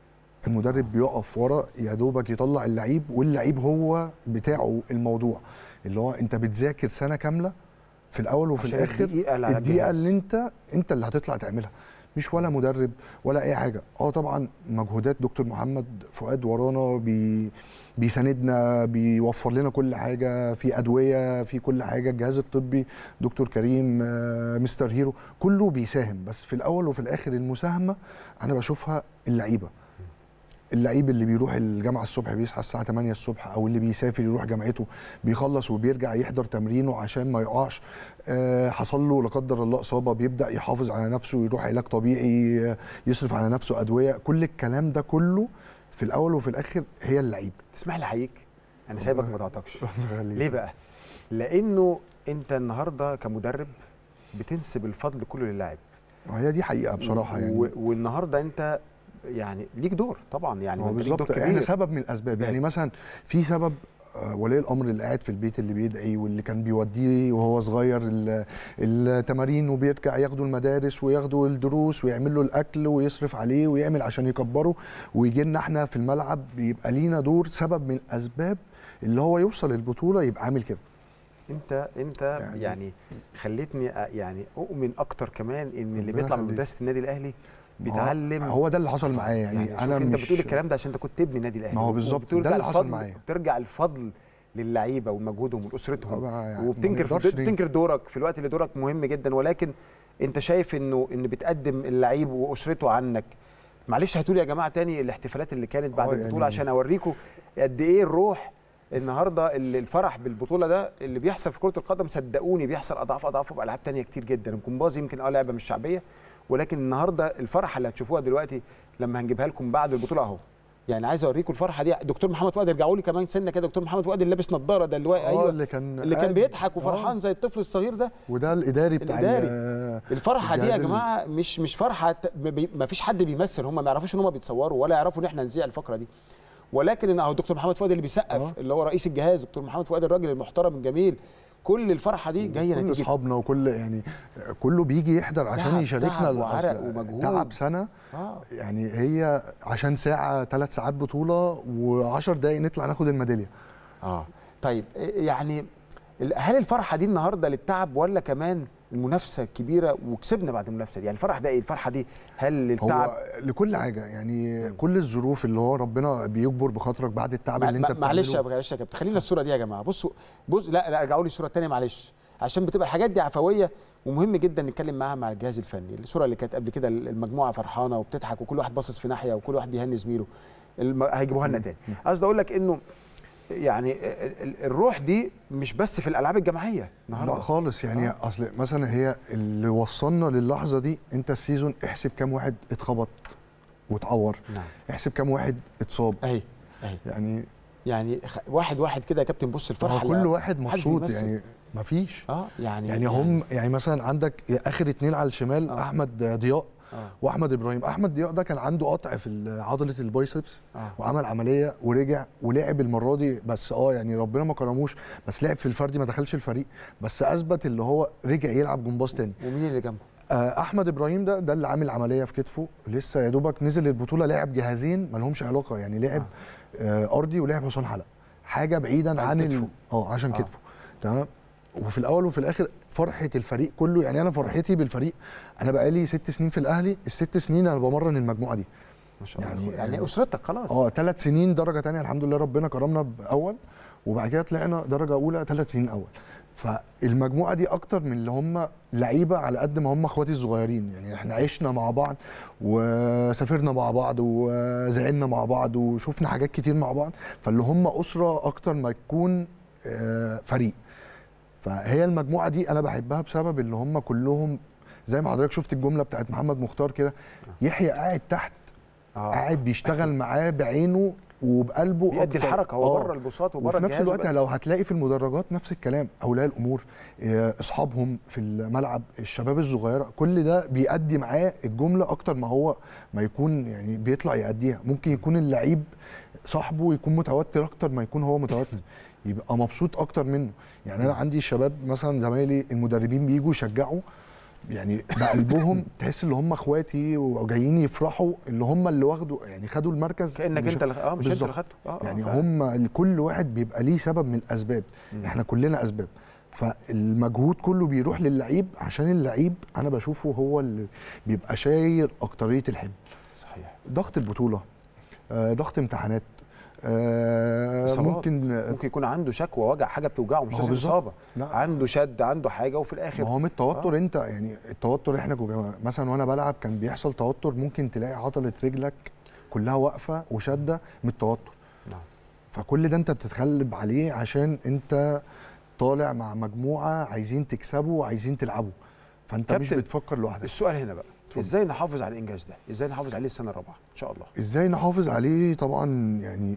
[SPEAKER 12] المدرب بيقف ورا يا دوبك يطلع اللعيب واللعيب هو بتاعه الموضوع اللي هو انت بتذاكر سنه كامله في الاول وفي
[SPEAKER 1] عشان
[SPEAKER 12] الاخر
[SPEAKER 1] الدقيقة اللي على
[SPEAKER 12] الدقيقه
[SPEAKER 1] الجهاز.
[SPEAKER 12] اللي انت انت اللي هتطلع تعملها مش ولا مدرب ولا اي حاجه اه طبعا مجهودات دكتور محمد فؤاد ورانا بي بيساندنا بيوفر لنا كل حاجه في ادويه في كل حاجه الجهاز الطبي دكتور كريم آه، مستر هيرو كله بيساهم بس في الاول وفي الاخر المساهمه انا بشوفها اللعيبه اللعيب اللي بيروح الجامعه الصبح بيصحى الساعه 8 الصبح او اللي بيسافر يروح جامعته بيخلص وبيرجع يحضر تمرينه عشان ما يقعش آه، حصل له لا قدر الله اصابه بيبدا يحافظ على نفسه يروح علاج طبيعي آه، يصرف على نفسه ادويه كل الكلام ده كله في الاول وفي الاخر هي اللعيب
[SPEAKER 1] تسمح لي احييك انا سايبك ما تعطكش ليه بقى لانه انت النهارده كمدرب بتنسب الفضل كله للاعب
[SPEAKER 12] هي دي حقيقه بصراحه يعني
[SPEAKER 1] و... والنهارده انت يعني ليك دور طبعا يعني
[SPEAKER 12] هو
[SPEAKER 1] انت ليك دور
[SPEAKER 12] بالظبط
[SPEAKER 1] كبير
[SPEAKER 12] احنا سبب من الاسباب يعني
[SPEAKER 1] أيوة.
[SPEAKER 12] مثلا في سبب آه، ولي الامر اللي قاعد في البيت اللي بيدعي واللي كان بيوديه وهو صغير ال- التمارين وبيرجع ياخدوا المدارس وياخدوا الدروس ويعمل له الاكل ويصرف عليه ويعمل عشان يكبره ويجي لنا احنا في الملعب بيبقى لينا دور سبب من الاسباب اللي هو يوصل البطوله يبقى عامل كده
[SPEAKER 1] انت انت يعني, يعني خلتني أ- يعني اؤمن اكتر كمان ان اللي
[SPEAKER 12] ربنا
[SPEAKER 1] بيطلع من
[SPEAKER 12] يخليك.
[SPEAKER 1] مدرسه النادي الاهلي
[SPEAKER 12] ما هو-
[SPEAKER 1] بيتعلم
[SPEAKER 12] هو ده اللي حصل معايا يعني,
[SPEAKER 1] يعني
[SPEAKER 12] انا
[SPEAKER 1] انت
[SPEAKER 12] مش
[SPEAKER 1] بتقول الكلام ده عشان انت كنت تبني النادي الاهلي
[SPEAKER 12] ما هو بالظبط،
[SPEAKER 1] وبترجع
[SPEAKER 12] ده اللي حصل
[SPEAKER 1] الفضل-
[SPEAKER 12] معايا.
[SPEAKER 1] بترجع الفضل للعيبه ومجهودهم ولاسرتهم
[SPEAKER 12] طبعا يعني ما
[SPEAKER 1] وبتنكر
[SPEAKER 12] نقدرش
[SPEAKER 1] في
[SPEAKER 12] ننكر.
[SPEAKER 1] بتنكر دورك في الوقت اللي دورك مهم جدا ولكن انت شايف انه ان بتقدم اللعيب واسرته عنك معلش هاتوا لي يا جماعه تاني الاحتفالات اللي كانت بعد
[SPEAKER 12] آه
[SPEAKER 1] البطوله
[SPEAKER 12] يعني-
[SPEAKER 1] عشان اوريكم قد ايه الروح النهارده اللي الفرح بالبطوله ده اللي بيحصل في كره القدم صدقوني بيحصل اضعاف اضعافه في العاب تانية كتير جدا الجمباز يمكن اه لعبه مش شعبيه ولكن النهارده الفرحه اللي هتشوفوها دلوقتي لما هنجيبها لكم بعد البطوله اهو يعني عايز اوريكم الفرحه دي دكتور محمد فؤاد ارجعوا لي كمان سنه كده دكتور محمد فؤاد اللي لابس نظاره ده اللي واقع
[SPEAKER 12] اه
[SPEAKER 1] ايوه
[SPEAKER 12] اللي كان
[SPEAKER 1] اللي كان
[SPEAKER 12] قاعد-
[SPEAKER 1] بيضحك
[SPEAKER 12] آه.
[SPEAKER 1] وفرحان زي الطفل الصغير ده
[SPEAKER 12] وده الاداري بتاع
[SPEAKER 1] الاداري
[SPEAKER 12] ال-
[SPEAKER 1] الفرحه دي يا
[SPEAKER 12] الجهاز ال-
[SPEAKER 1] جماعه مش مش فرحه ت- ب- ب- ما فيش حد بيمثل هم ما يعرفوش ان هم بيتصوروا ولا يعرفوا ان احنا نذيع الفقره دي ولكن ان اهو دكتور محمد فؤاد اللي بيسقف اللي هو رئيس الجهاز دكتور محمد فؤاد الراجل المحترم الجميل كل الفرحه دي جايه
[SPEAKER 12] كل
[SPEAKER 1] نتيجه
[SPEAKER 12] اصحابنا وكل يعني كله بيجي يحضر عشان
[SPEAKER 1] تعب-
[SPEAKER 12] يشاركنا
[SPEAKER 1] تعب
[SPEAKER 12] الأصل-
[SPEAKER 1] وعرق ومجهود.
[SPEAKER 12] تعب سنه
[SPEAKER 1] آه.
[SPEAKER 12] يعني هي عشان ساعه ثلاث ساعات بطوله و10 دقايق نطلع ناخد الميداليه
[SPEAKER 1] اه طيب يعني ال- هل الفرحه دي النهارده للتعب ولا كمان المنافسه كبيره وكسبنا بعد المنافسه دي يعني الفرح ده ايه الفرحه دي هل للتعب
[SPEAKER 12] هو لكل حاجه يعني كل الظروف اللي هو ربنا بيجبر بخاطرك بعد التعب
[SPEAKER 1] مع-
[SPEAKER 12] اللي انت
[SPEAKER 1] مع- معلش يا
[SPEAKER 12] بتعمله.
[SPEAKER 1] معلش يا كابتن خلينا الصوره دي يا جماعه بصوا بص لا لا ارجعوا لي الصوره الثانيه معلش عشان بتبقى الحاجات دي عفويه ومهم جدا نتكلم معاها مع الجهاز الفني الصوره اللي كانت قبل كده المجموعه فرحانه وبتضحك وكل واحد باصص في ناحيه وكل واحد بيهني زميله الم... هيجيبوها لنا تاني قصدي اقول لك انه يعني ال- ال- الروح دي مش بس في الالعاب الجماعيه النهارده
[SPEAKER 12] لا خالص يعني آه. اصل مثلا هي اللي وصلنا للحظه دي انت السيزون احسب كام واحد اتخبط واتعور
[SPEAKER 1] نعم
[SPEAKER 12] احسب كام واحد اتصاب
[SPEAKER 1] اهي اهي
[SPEAKER 12] يعني
[SPEAKER 1] يعني خ- واحد واحد كده يا كابتن بص الفرحه
[SPEAKER 12] هو
[SPEAKER 1] اللي-
[SPEAKER 12] كل واحد
[SPEAKER 1] محدش
[SPEAKER 12] مبسوط
[SPEAKER 1] بيمثل.
[SPEAKER 12] يعني مفيش
[SPEAKER 1] اه يعني
[SPEAKER 12] يعني هم يعني مثلا عندك اخر اتنين على الشمال آه. احمد ضياء
[SPEAKER 1] آه.
[SPEAKER 12] واحمد ابراهيم احمد ضياء ده كان عنده قطع في ال- عضله البايسبس
[SPEAKER 1] آه.
[SPEAKER 12] وعمل عمليه ورجع ولعب المره دي بس اه يعني ربنا ما كرموش بس لعب في الفردي ما دخلش الفريق بس اثبت اللي هو رجع يلعب جمباز تاني
[SPEAKER 1] ومين اللي جنبه
[SPEAKER 12] آه، احمد ابراهيم ده ده اللي عامل عمليه في كتفه لسه يا دوبك نزل البطوله لعب جهازين ما لهمش علاقه يعني لعب آه. ارضي ولعب حصان حلق حاجه بعيدا
[SPEAKER 1] عن
[SPEAKER 12] عن ال-
[SPEAKER 1] كتفه.
[SPEAKER 12] اه عشان
[SPEAKER 1] آه.
[SPEAKER 12] كتفه تمام وفي الاول وفي الاخر فرحه الفريق كله يعني انا فرحتي بالفريق انا بقالي ست سنين في الاهلي الست سنين انا بمرن المجموعه دي
[SPEAKER 1] ما شاء الله
[SPEAKER 12] يعني-
[SPEAKER 1] يعني, يعني اسرتك خلاص
[SPEAKER 12] اه ثلاث سنين درجه تانية الحمد لله ربنا كرمنا باول وبعد كده طلعنا درجه اولى ثلاث سنين اول فالمجموعه دي اكتر من اللي هم لعيبه على قد ما هم اخواتي الصغيرين يعني احنا عشنا مع بعض وسافرنا مع بعض وزعلنا مع بعض وشفنا حاجات كتير مع بعض فاللي هم اسره اكتر ما تكون آه، فريق فهي المجموعه دي انا بحبها بسبب اللي هم كلهم زي ما حضرتك شفت الجمله بتاعت محمد مختار كده يحيى قاعد تحت
[SPEAKER 1] آه.
[SPEAKER 12] قاعد بيشتغل معاه بعينه وبقلبه
[SPEAKER 1] بيأدي
[SPEAKER 12] أكتر.
[SPEAKER 1] الحركه هو
[SPEAKER 12] آه.
[SPEAKER 1] بره البساط وبره
[SPEAKER 12] وفي نفس
[SPEAKER 1] الجهاز
[SPEAKER 12] الوقت
[SPEAKER 1] وبقى-
[SPEAKER 12] لو هتلاقي في المدرجات نفس الكلام اولياء الامور آه، اصحابهم في الملعب الشباب الصغيره كل ده بيأدي معاه الجمله اكتر ما هو ما يكون يعني بيطلع يأديها ممكن يكون اللعيب صاحبه يكون متوتر اكتر ما يكون هو متوتر يبقى مبسوط اكتر منه يعني انا عندي الشباب مثلا زمايلي المدربين بيجوا يشجعوا يعني بقلبهم تحس ان هم اخواتي وجايين يفرحوا اللي هم اللي واخدوا يعني خدوا المركز
[SPEAKER 1] كأنك
[SPEAKER 12] مش-
[SPEAKER 1] أنت اللي- آه، مش أنت اللي
[SPEAKER 12] بالظبط.
[SPEAKER 1] خدته. آه، آه،
[SPEAKER 12] يعني
[SPEAKER 1] فعلا.
[SPEAKER 12] هم كل واحد بيبقى ليه سبب من الاسباب
[SPEAKER 1] مم.
[SPEAKER 12] احنا كلنا اسباب فالمجهود كله بيروح للعيب عشان اللعيب انا بشوفه هو اللي بيبقى شايل اكتريه الحمل
[SPEAKER 1] صحيح
[SPEAKER 12] ضغط البطوله آه، ضغط امتحانات آه،
[SPEAKER 1] إصابات.
[SPEAKER 12] ممكن
[SPEAKER 1] ممكن يكون عنده شكوى وجع حاجه بتوجعه مش
[SPEAKER 12] ما هو
[SPEAKER 1] لازم
[SPEAKER 12] بالظبط.
[SPEAKER 1] اصابه
[SPEAKER 12] لا.
[SPEAKER 1] عنده شد عنده حاجه وفي الاخر
[SPEAKER 12] ما هو من التوتر
[SPEAKER 1] آه.
[SPEAKER 12] آه. انت يعني التوتر احنا جو- مثلا وانا بلعب كان بيحصل توتر ممكن تلاقي عضله رجلك كلها واقفه وشاده من التوتر
[SPEAKER 1] نعم.
[SPEAKER 12] فكل ده انت بتتغلب عليه عشان انت طالع مع مجموعه عايزين تكسبوا وعايزين تلعبوا فانت مش
[SPEAKER 1] كابتن،
[SPEAKER 12] بتفكر لوحدك
[SPEAKER 1] السؤال هنا بقى ازاي نحافظ على الانجاز ده ازاي نحافظ عليه السنه الرابعه ان شاء الله
[SPEAKER 12] ازاي نحافظ عليه طبعا يعني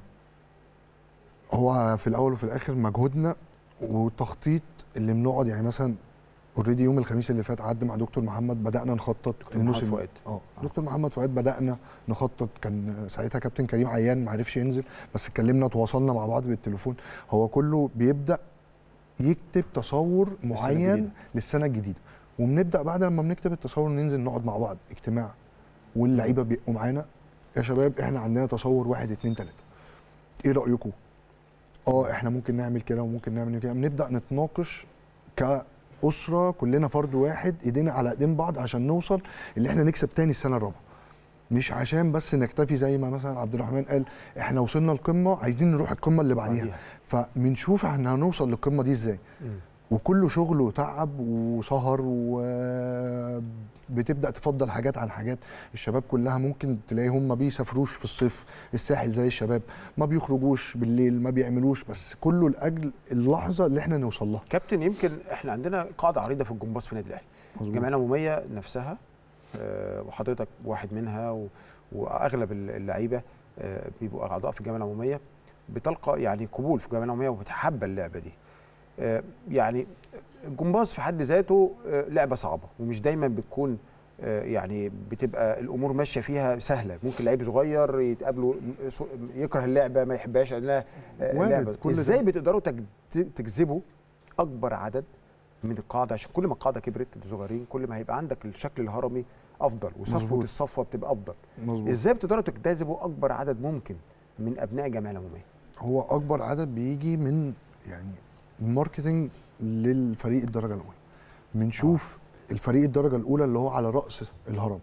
[SPEAKER 12] هو في الاول وفي الاخر مجهودنا والتخطيط اللي بنقعد يعني مثلا اوريدي يوم الخميس اللي فات عدى مع دكتور محمد بدانا نخطط
[SPEAKER 1] محمد فؤاد.
[SPEAKER 12] اه دكتور محمد فؤاد بدانا نخطط كان ساعتها كابتن كريم عيان ما عرفش ينزل بس اتكلمنا تواصلنا مع بعض بالتليفون هو كله بيبدا يكتب تصور معين
[SPEAKER 1] الجديدة.
[SPEAKER 12] للسنه الجديده وبنبدا بعد لما بنكتب التصور ننزل نقعد مع بعض اجتماع واللعيبه بيبقوا معانا يا شباب احنا عندنا تصور واحد اتنين تلاته ايه رايكم؟ اه احنا ممكن نعمل كده وممكن نعمل كده بنبدا نتناقش كاسره كلنا فرد واحد ايدينا على ايدين بعض عشان نوصل اللي احنا نكسب تاني السنه الرابعه مش عشان بس نكتفي زي ما مثلا عبد الرحمن قال احنا وصلنا القمه عايزين نروح القمه اللي بعديها
[SPEAKER 1] بعديها.
[SPEAKER 12] فبنشوف احنا هنوصل للقمه دي ازاي وكله شغل وتعب وسهر وبتبدا تفضل حاجات عن حاجات الشباب كلها ممكن تلاقيهم ما بيسافروش في الصيف الساحل زي الشباب ما بيخرجوش بالليل ما بيعملوش بس كله لاجل اللحظه اللي احنا نوصل لها
[SPEAKER 1] كابتن يمكن احنا عندنا قاعده عريضه في الجمباز في النادي الاهلي
[SPEAKER 12] مظبوط.
[SPEAKER 1] الجمعيه العموميه نفسها آه، وحضرتك واحد منها و- واغلب اللعيبه آه، بيبقوا اعضاء في الجمعيه العموميه بتلقى يعني قبول في الجمعيه العموميه وبتحب اللعبه دي آه، يعني الجمباز في حد ذاته آه، لعبه صعبه ومش دايما بتكون آه، يعني بتبقى الامور ماشيه فيها سهله ممكن لعيب صغير يتقابله يكره اللعبه ما يحبهاش لانها آه،
[SPEAKER 12] وارد،
[SPEAKER 1] لعبه
[SPEAKER 12] كل ده.
[SPEAKER 1] ازاي بتقدروا تج- تجذبوا اكبر عدد من القاعده عشان كل ما القاعده كبرت انتوا صغيرين كل ما هيبقى عندك الشكل الهرمي افضل وصفوه
[SPEAKER 12] مظبوط.
[SPEAKER 1] الصفوه بتبقى افضل
[SPEAKER 12] مظبوط.
[SPEAKER 1] ازاي بتقدروا تجتذبوا اكبر عدد ممكن من ابناء الجمعيه العموميه
[SPEAKER 12] هو اكبر عدد بيجي من يعني الماركتنج للفريق الدرجه الاولى بنشوف الفريق الدرجه الاولى اللي هو على راس الهرم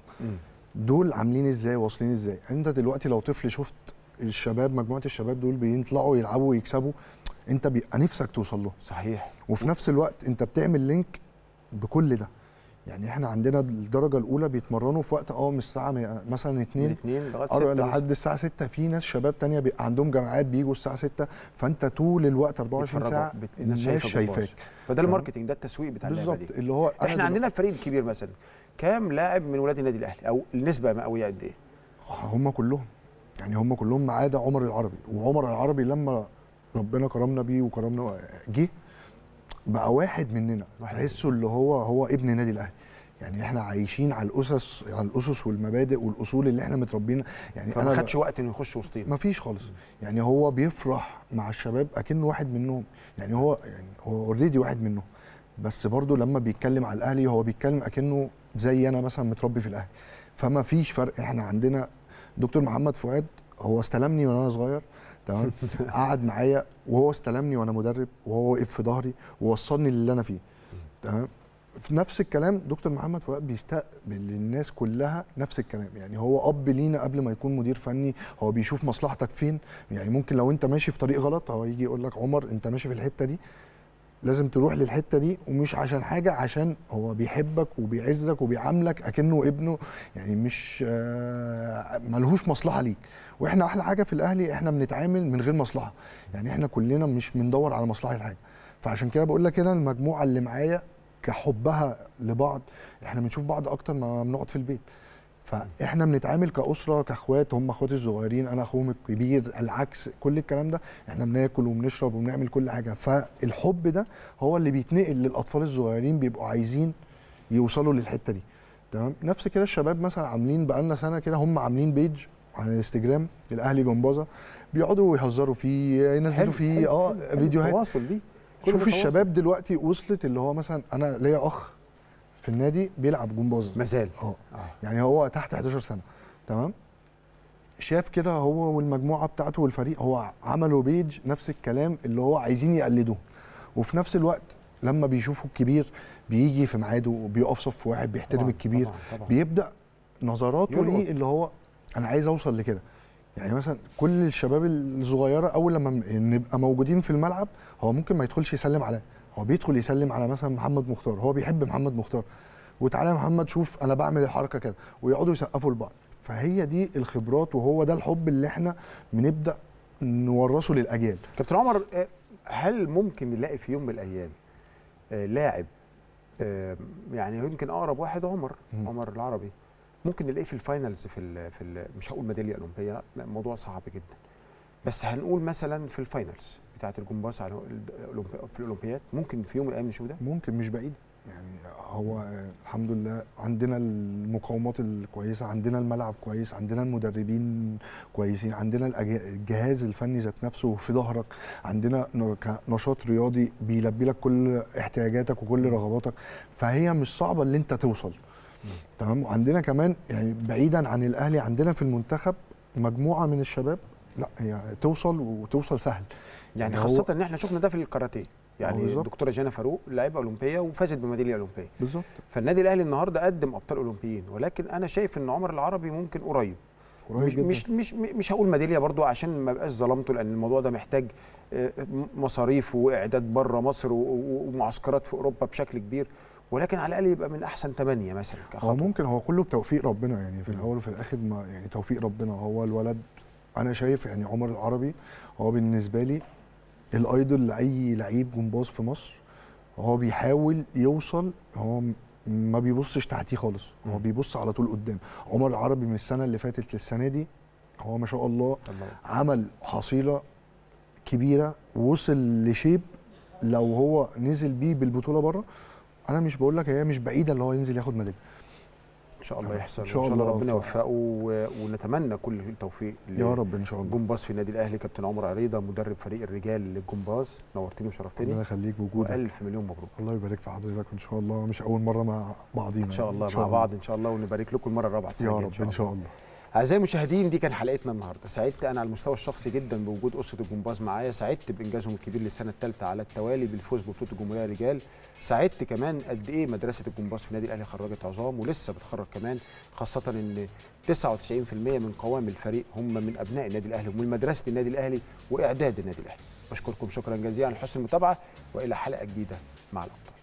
[SPEAKER 12] دول عاملين ازاي واصلين ازاي انت دلوقتي لو طفل شفت الشباب مجموعه الشباب دول بيطلعوا يلعبوا ويكسبوا انت بيبقى نفسك توصل له
[SPEAKER 1] صحيح
[SPEAKER 12] وفي نفس الوقت انت بتعمل لينك بكل ده يعني احنا عندنا الدرجه الاولى بيتمرنوا في وقت اه من الساعه م- مثلا 2
[SPEAKER 1] من 2 لغايه
[SPEAKER 12] أر-
[SPEAKER 1] 6
[SPEAKER 12] لحد الساعه 6 في ناس شباب تانية بيبقى عندهم جامعات بيجوا الساعه 6 فانت طول الوقت 24
[SPEAKER 1] بيتفرجوا،
[SPEAKER 12] ساعه
[SPEAKER 1] بت-
[SPEAKER 12] الناس
[SPEAKER 1] الجمباز.
[SPEAKER 12] شايفاك
[SPEAKER 1] فده
[SPEAKER 12] تمام؟
[SPEAKER 1] الماركتنج ده التسويق بتاع اللعبه دي
[SPEAKER 12] بالظبط اللي هو أنا
[SPEAKER 1] احنا
[SPEAKER 12] دلوقتي-
[SPEAKER 1] عندنا الفريق الكبير مثلا كام لاعب من ولاد النادي الاهلي او النسبه مئويه قد ايه
[SPEAKER 12] هم كلهم يعني هم كلهم ما عدا عمر العربي وعمر العربي لما ربنا كرمنا بيه وكرمنا جه بقى واحد مننا تحسه اللي هو هو ابن نادي الاهلي يعني احنا عايشين على الاسس على الاسس والمبادئ والاصول اللي احنا متربيين يعني
[SPEAKER 1] فما
[SPEAKER 12] ب-
[SPEAKER 1] خدش وقت انه يخش وسطينا
[SPEAKER 12] ما فيش خالص يعني هو بيفرح مع الشباب اكنه واحد منهم يعني هو يعني هو اوريدي واحد منهم بس برضه لما بيتكلم على الاهلي هو بيتكلم اكنه زي انا مثلا متربي في الاهلي فما فيش فرق احنا عندنا دكتور محمد فؤاد هو استلمني وانا صغير تمام قعد معايا وهو استلمني وانا مدرب وهو وقف في ظهري ووصلني للي انا فيه تمام في نفس الكلام دكتور محمد فؤاد بيستقبل الناس كلها نفس الكلام يعني هو اب لينا قبل ما يكون مدير فني هو بيشوف مصلحتك فين يعني ممكن لو انت ماشي في طريق غلط هو يجي يقول لك عمر انت ماشي في الحته دي لازم تروح للحته دي ومش عشان حاجه عشان هو بيحبك وبيعزك وبيعاملك اكنه ابنه يعني مش آه، ملهوش مصلحه ليك واحنا احلى حاجه في الاهلي احنا بنتعامل من غير مصلحه يعني احنا كلنا مش بندور على مصلحه حاجه فعشان كده بقول لك كده المجموعه اللي معايا كحبها لبعض احنا بنشوف بعض اكتر ما بنقعد في البيت فاحنا بنتعامل كاسره كاخوات هم اخواتي الصغيرين انا اخوهم الكبير العكس كل الكلام ده احنا بناكل وبنشرب وبنعمل كل حاجه فالحب ده هو اللي بيتنقل للاطفال الصغيرين بيبقوا عايزين يوصلوا للحته دي تمام نفس كده الشباب مثلا عاملين بقالنا سنه كده هم عاملين بيج على الانستجرام الاهلي جمبازه بيقعدوا يهزروا فيه ينزلوا
[SPEAKER 1] حلو،
[SPEAKER 12] فيه
[SPEAKER 1] حلو،
[SPEAKER 12] اه
[SPEAKER 1] حلو، حلو،
[SPEAKER 12] فيديوهات
[SPEAKER 1] التواصل دي كل ده
[SPEAKER 12] شوف
[SPEAKER 1] تواصل.
[SPEAKER 12] الشباب دلوقتي وصلت اللي هو مثلا انا ليا اخ في النادي بيلعب جمباز
[SPEAKER 1] مازال
[SPEAKER 12] اه يعني هو تحت 11 سنه تمام شاف كده هو والمجموعه بتاعته والفريق هو عملوا بيج نفس الكلام اللي هو عايزين يقلدوه وفي نفس الوقت لما بيشوفوا الكبير بيجي في ميعاده وبيقف صف واحد بيحترم
[SPEAKER 1] طبعاً،
[SPEAKER 12] الكبير
[SPEAKER 1] طبعاً، طبعاً.
[SPEAKER 12] بيبدا نظراته
[SPEAKER 1] يلقط.
[SPEAKER 12] ليه اللي هو انا عايز اوصل لكده يعني مثلا كل الشباب الصغيره اول لما م- نبقى موجودين في الملعب هو ممكن ما يدخلش يسلم عليا هو بيدخل يسلم على مثلا محمد مختار هو بيحب محمد مختار وتعالى يا محمد شوف انا بعمل الحركه كده ويقعدوا يسقفوا لبعض فهي دي الخبرات وهو ده الحب اللي احنا بنبدا نورثه للاجيال
[SPEAKER 1] كابتن عمر آه، هل ممكن نلاقي في يوم من الايام آه، لاعب آه، يعني يمكن اقرب واحد عمر عمر العربي ممكن نلاقيه في الفاينلز في ال في ال مش هقول ميداليه اولمبيه لا الموضوع صعب جدا بس هنقول مثلا في الفاينلز بتاعه الجمباز على الأولمبي- في الاولمبياد ممكن في يوم من الايام نشوف ده
[SPEAKER 12] ممكن مش بعيد يعني هو آه، الحمد لله عندنا المقاومات الكويسه عندنا الملعب كويس عندنا المدربين كويسين عندنا الأج- الجهاز الفني ذات نفسه في ظهرك عندنا ن- ك- نشاط رياضي بيلبي لك كل احتياجاتك وكل رغباتك فهي مش صعبه اللي انت توصل تمام وعندنا كمان يعني بعيدا عن الاهلي عندنا في المنتخب مجموعه من الشباب لا هي توصل وتوصل سهل
[SPEAKER 1] يعني
[SPEAKER 12] هو-
[SPEAKER 1] خاصه ان احنا شفنا ده في الكاراتيه يعني
[SPEAKER 12] بالظبط.
[SPEAKER 1] الدكتوره جانا فاروق لاعبه اولمبيه وفازت بميداليه اولمبيه
[SPEAKER 12] بالظبط
[SPEAKER 1] فالنادي الاهلي النهارده قدم ابطال اولمبيين ولكن انا شايف ان عمر العربي ممكن قريب
[SPEAKER 12] قريب
[SPEAKER 1] مش
[SPEAKER 12] جداً.
[SPEAKER 1] مش مش مش هقول ميداليه برضو عشان ما بقاش ظلمته لان الموضوع ده محتاج آه، مصاريف واعداد بره مصر و- و- ومعسكرات في اوروبا بشكل كبير ولكن على الاقل يبقى من احسن ثمانيه مثلا
[SPEAKER 12] هو
[SPEAKER 1] كخطوة.
[SPEAKER 12] ممكن هو كله بتوفيق ربنا يعني في الاول وفي الاخر ما يعني توفيق ربنا هو الولد انا شايف يعني عمر العربي هو بالنسبه لي الايدول لاي لعيب جمباز في مصر هو بيحاول يوصل هو م- ما بيبصش تحتيه خالص هو بيبص على طول قدام عمر العربي من السنه اللي فاتت للسنه دي هو ما شاء الله عمل حصيله كبيره ووصل لشيب لو هو نزل بيه بالبطوله بره انا مش بقول لك هي مش بعيده اللي هو ينزل ياخد ميداليه
[SPEAKER 1] ان شاء الله يحصل
[SPEAKER 12] ان شاء الله
[SPEAKER 1] ربنا
[SPEAKER 12] ف-
[SPEAKER 1] يوفقه و- ونتمنى كل التوفيق
[SPEAKER 12] يا رب ان شاء الله
[SPEAKER 1] جمباز في النادي الاهلي كابتن عمر عريضه مدرب فريق الرجال للجمباز نورتني وشرفتني
[SPEAKER 12] ربنا يخليك بوجودك
[SPEAKER 1] والف مليون مبروك
[SPEAKER 12] الله يبارك في حضرتك ان شاء الله مش اول مره مع بعضينا
[SPEAKER 1] ان شاء
[SPEAKER 12] يعني.
[SPEAKER 1] الله مع بعض ان شاء الله ونبارك لكم المره الرابعه السنة
[SPEAKER 12] يا
[SPEAKER 1] الجاية
[SPEAKER 12] رب ان شاء الله
[SPEAKER 1] اعزائي المشاهدين دي كان حلقتنا النهارده سعدت انا على المستوى الشخصي جدا بوجود اسره الجمباز معايا سعدت بانجازهم الكبير للسنه الثالثه على التوالي بالفوز ببطوله الجمهوريه رجال سعدت كمان قد ايه مدرسه الجمباز في النادي الاهلي خرجت عظام ولسه بتخرج كمان خاصه ان 99% من قوام الفريق هم من ابناء النادي الاهلي ومن مدرسه النادي الاهلي واعداد النادي الاهلي بشكركم شكرا جزيلا على حسن المتابعه والى حلقه جديده مع الابطال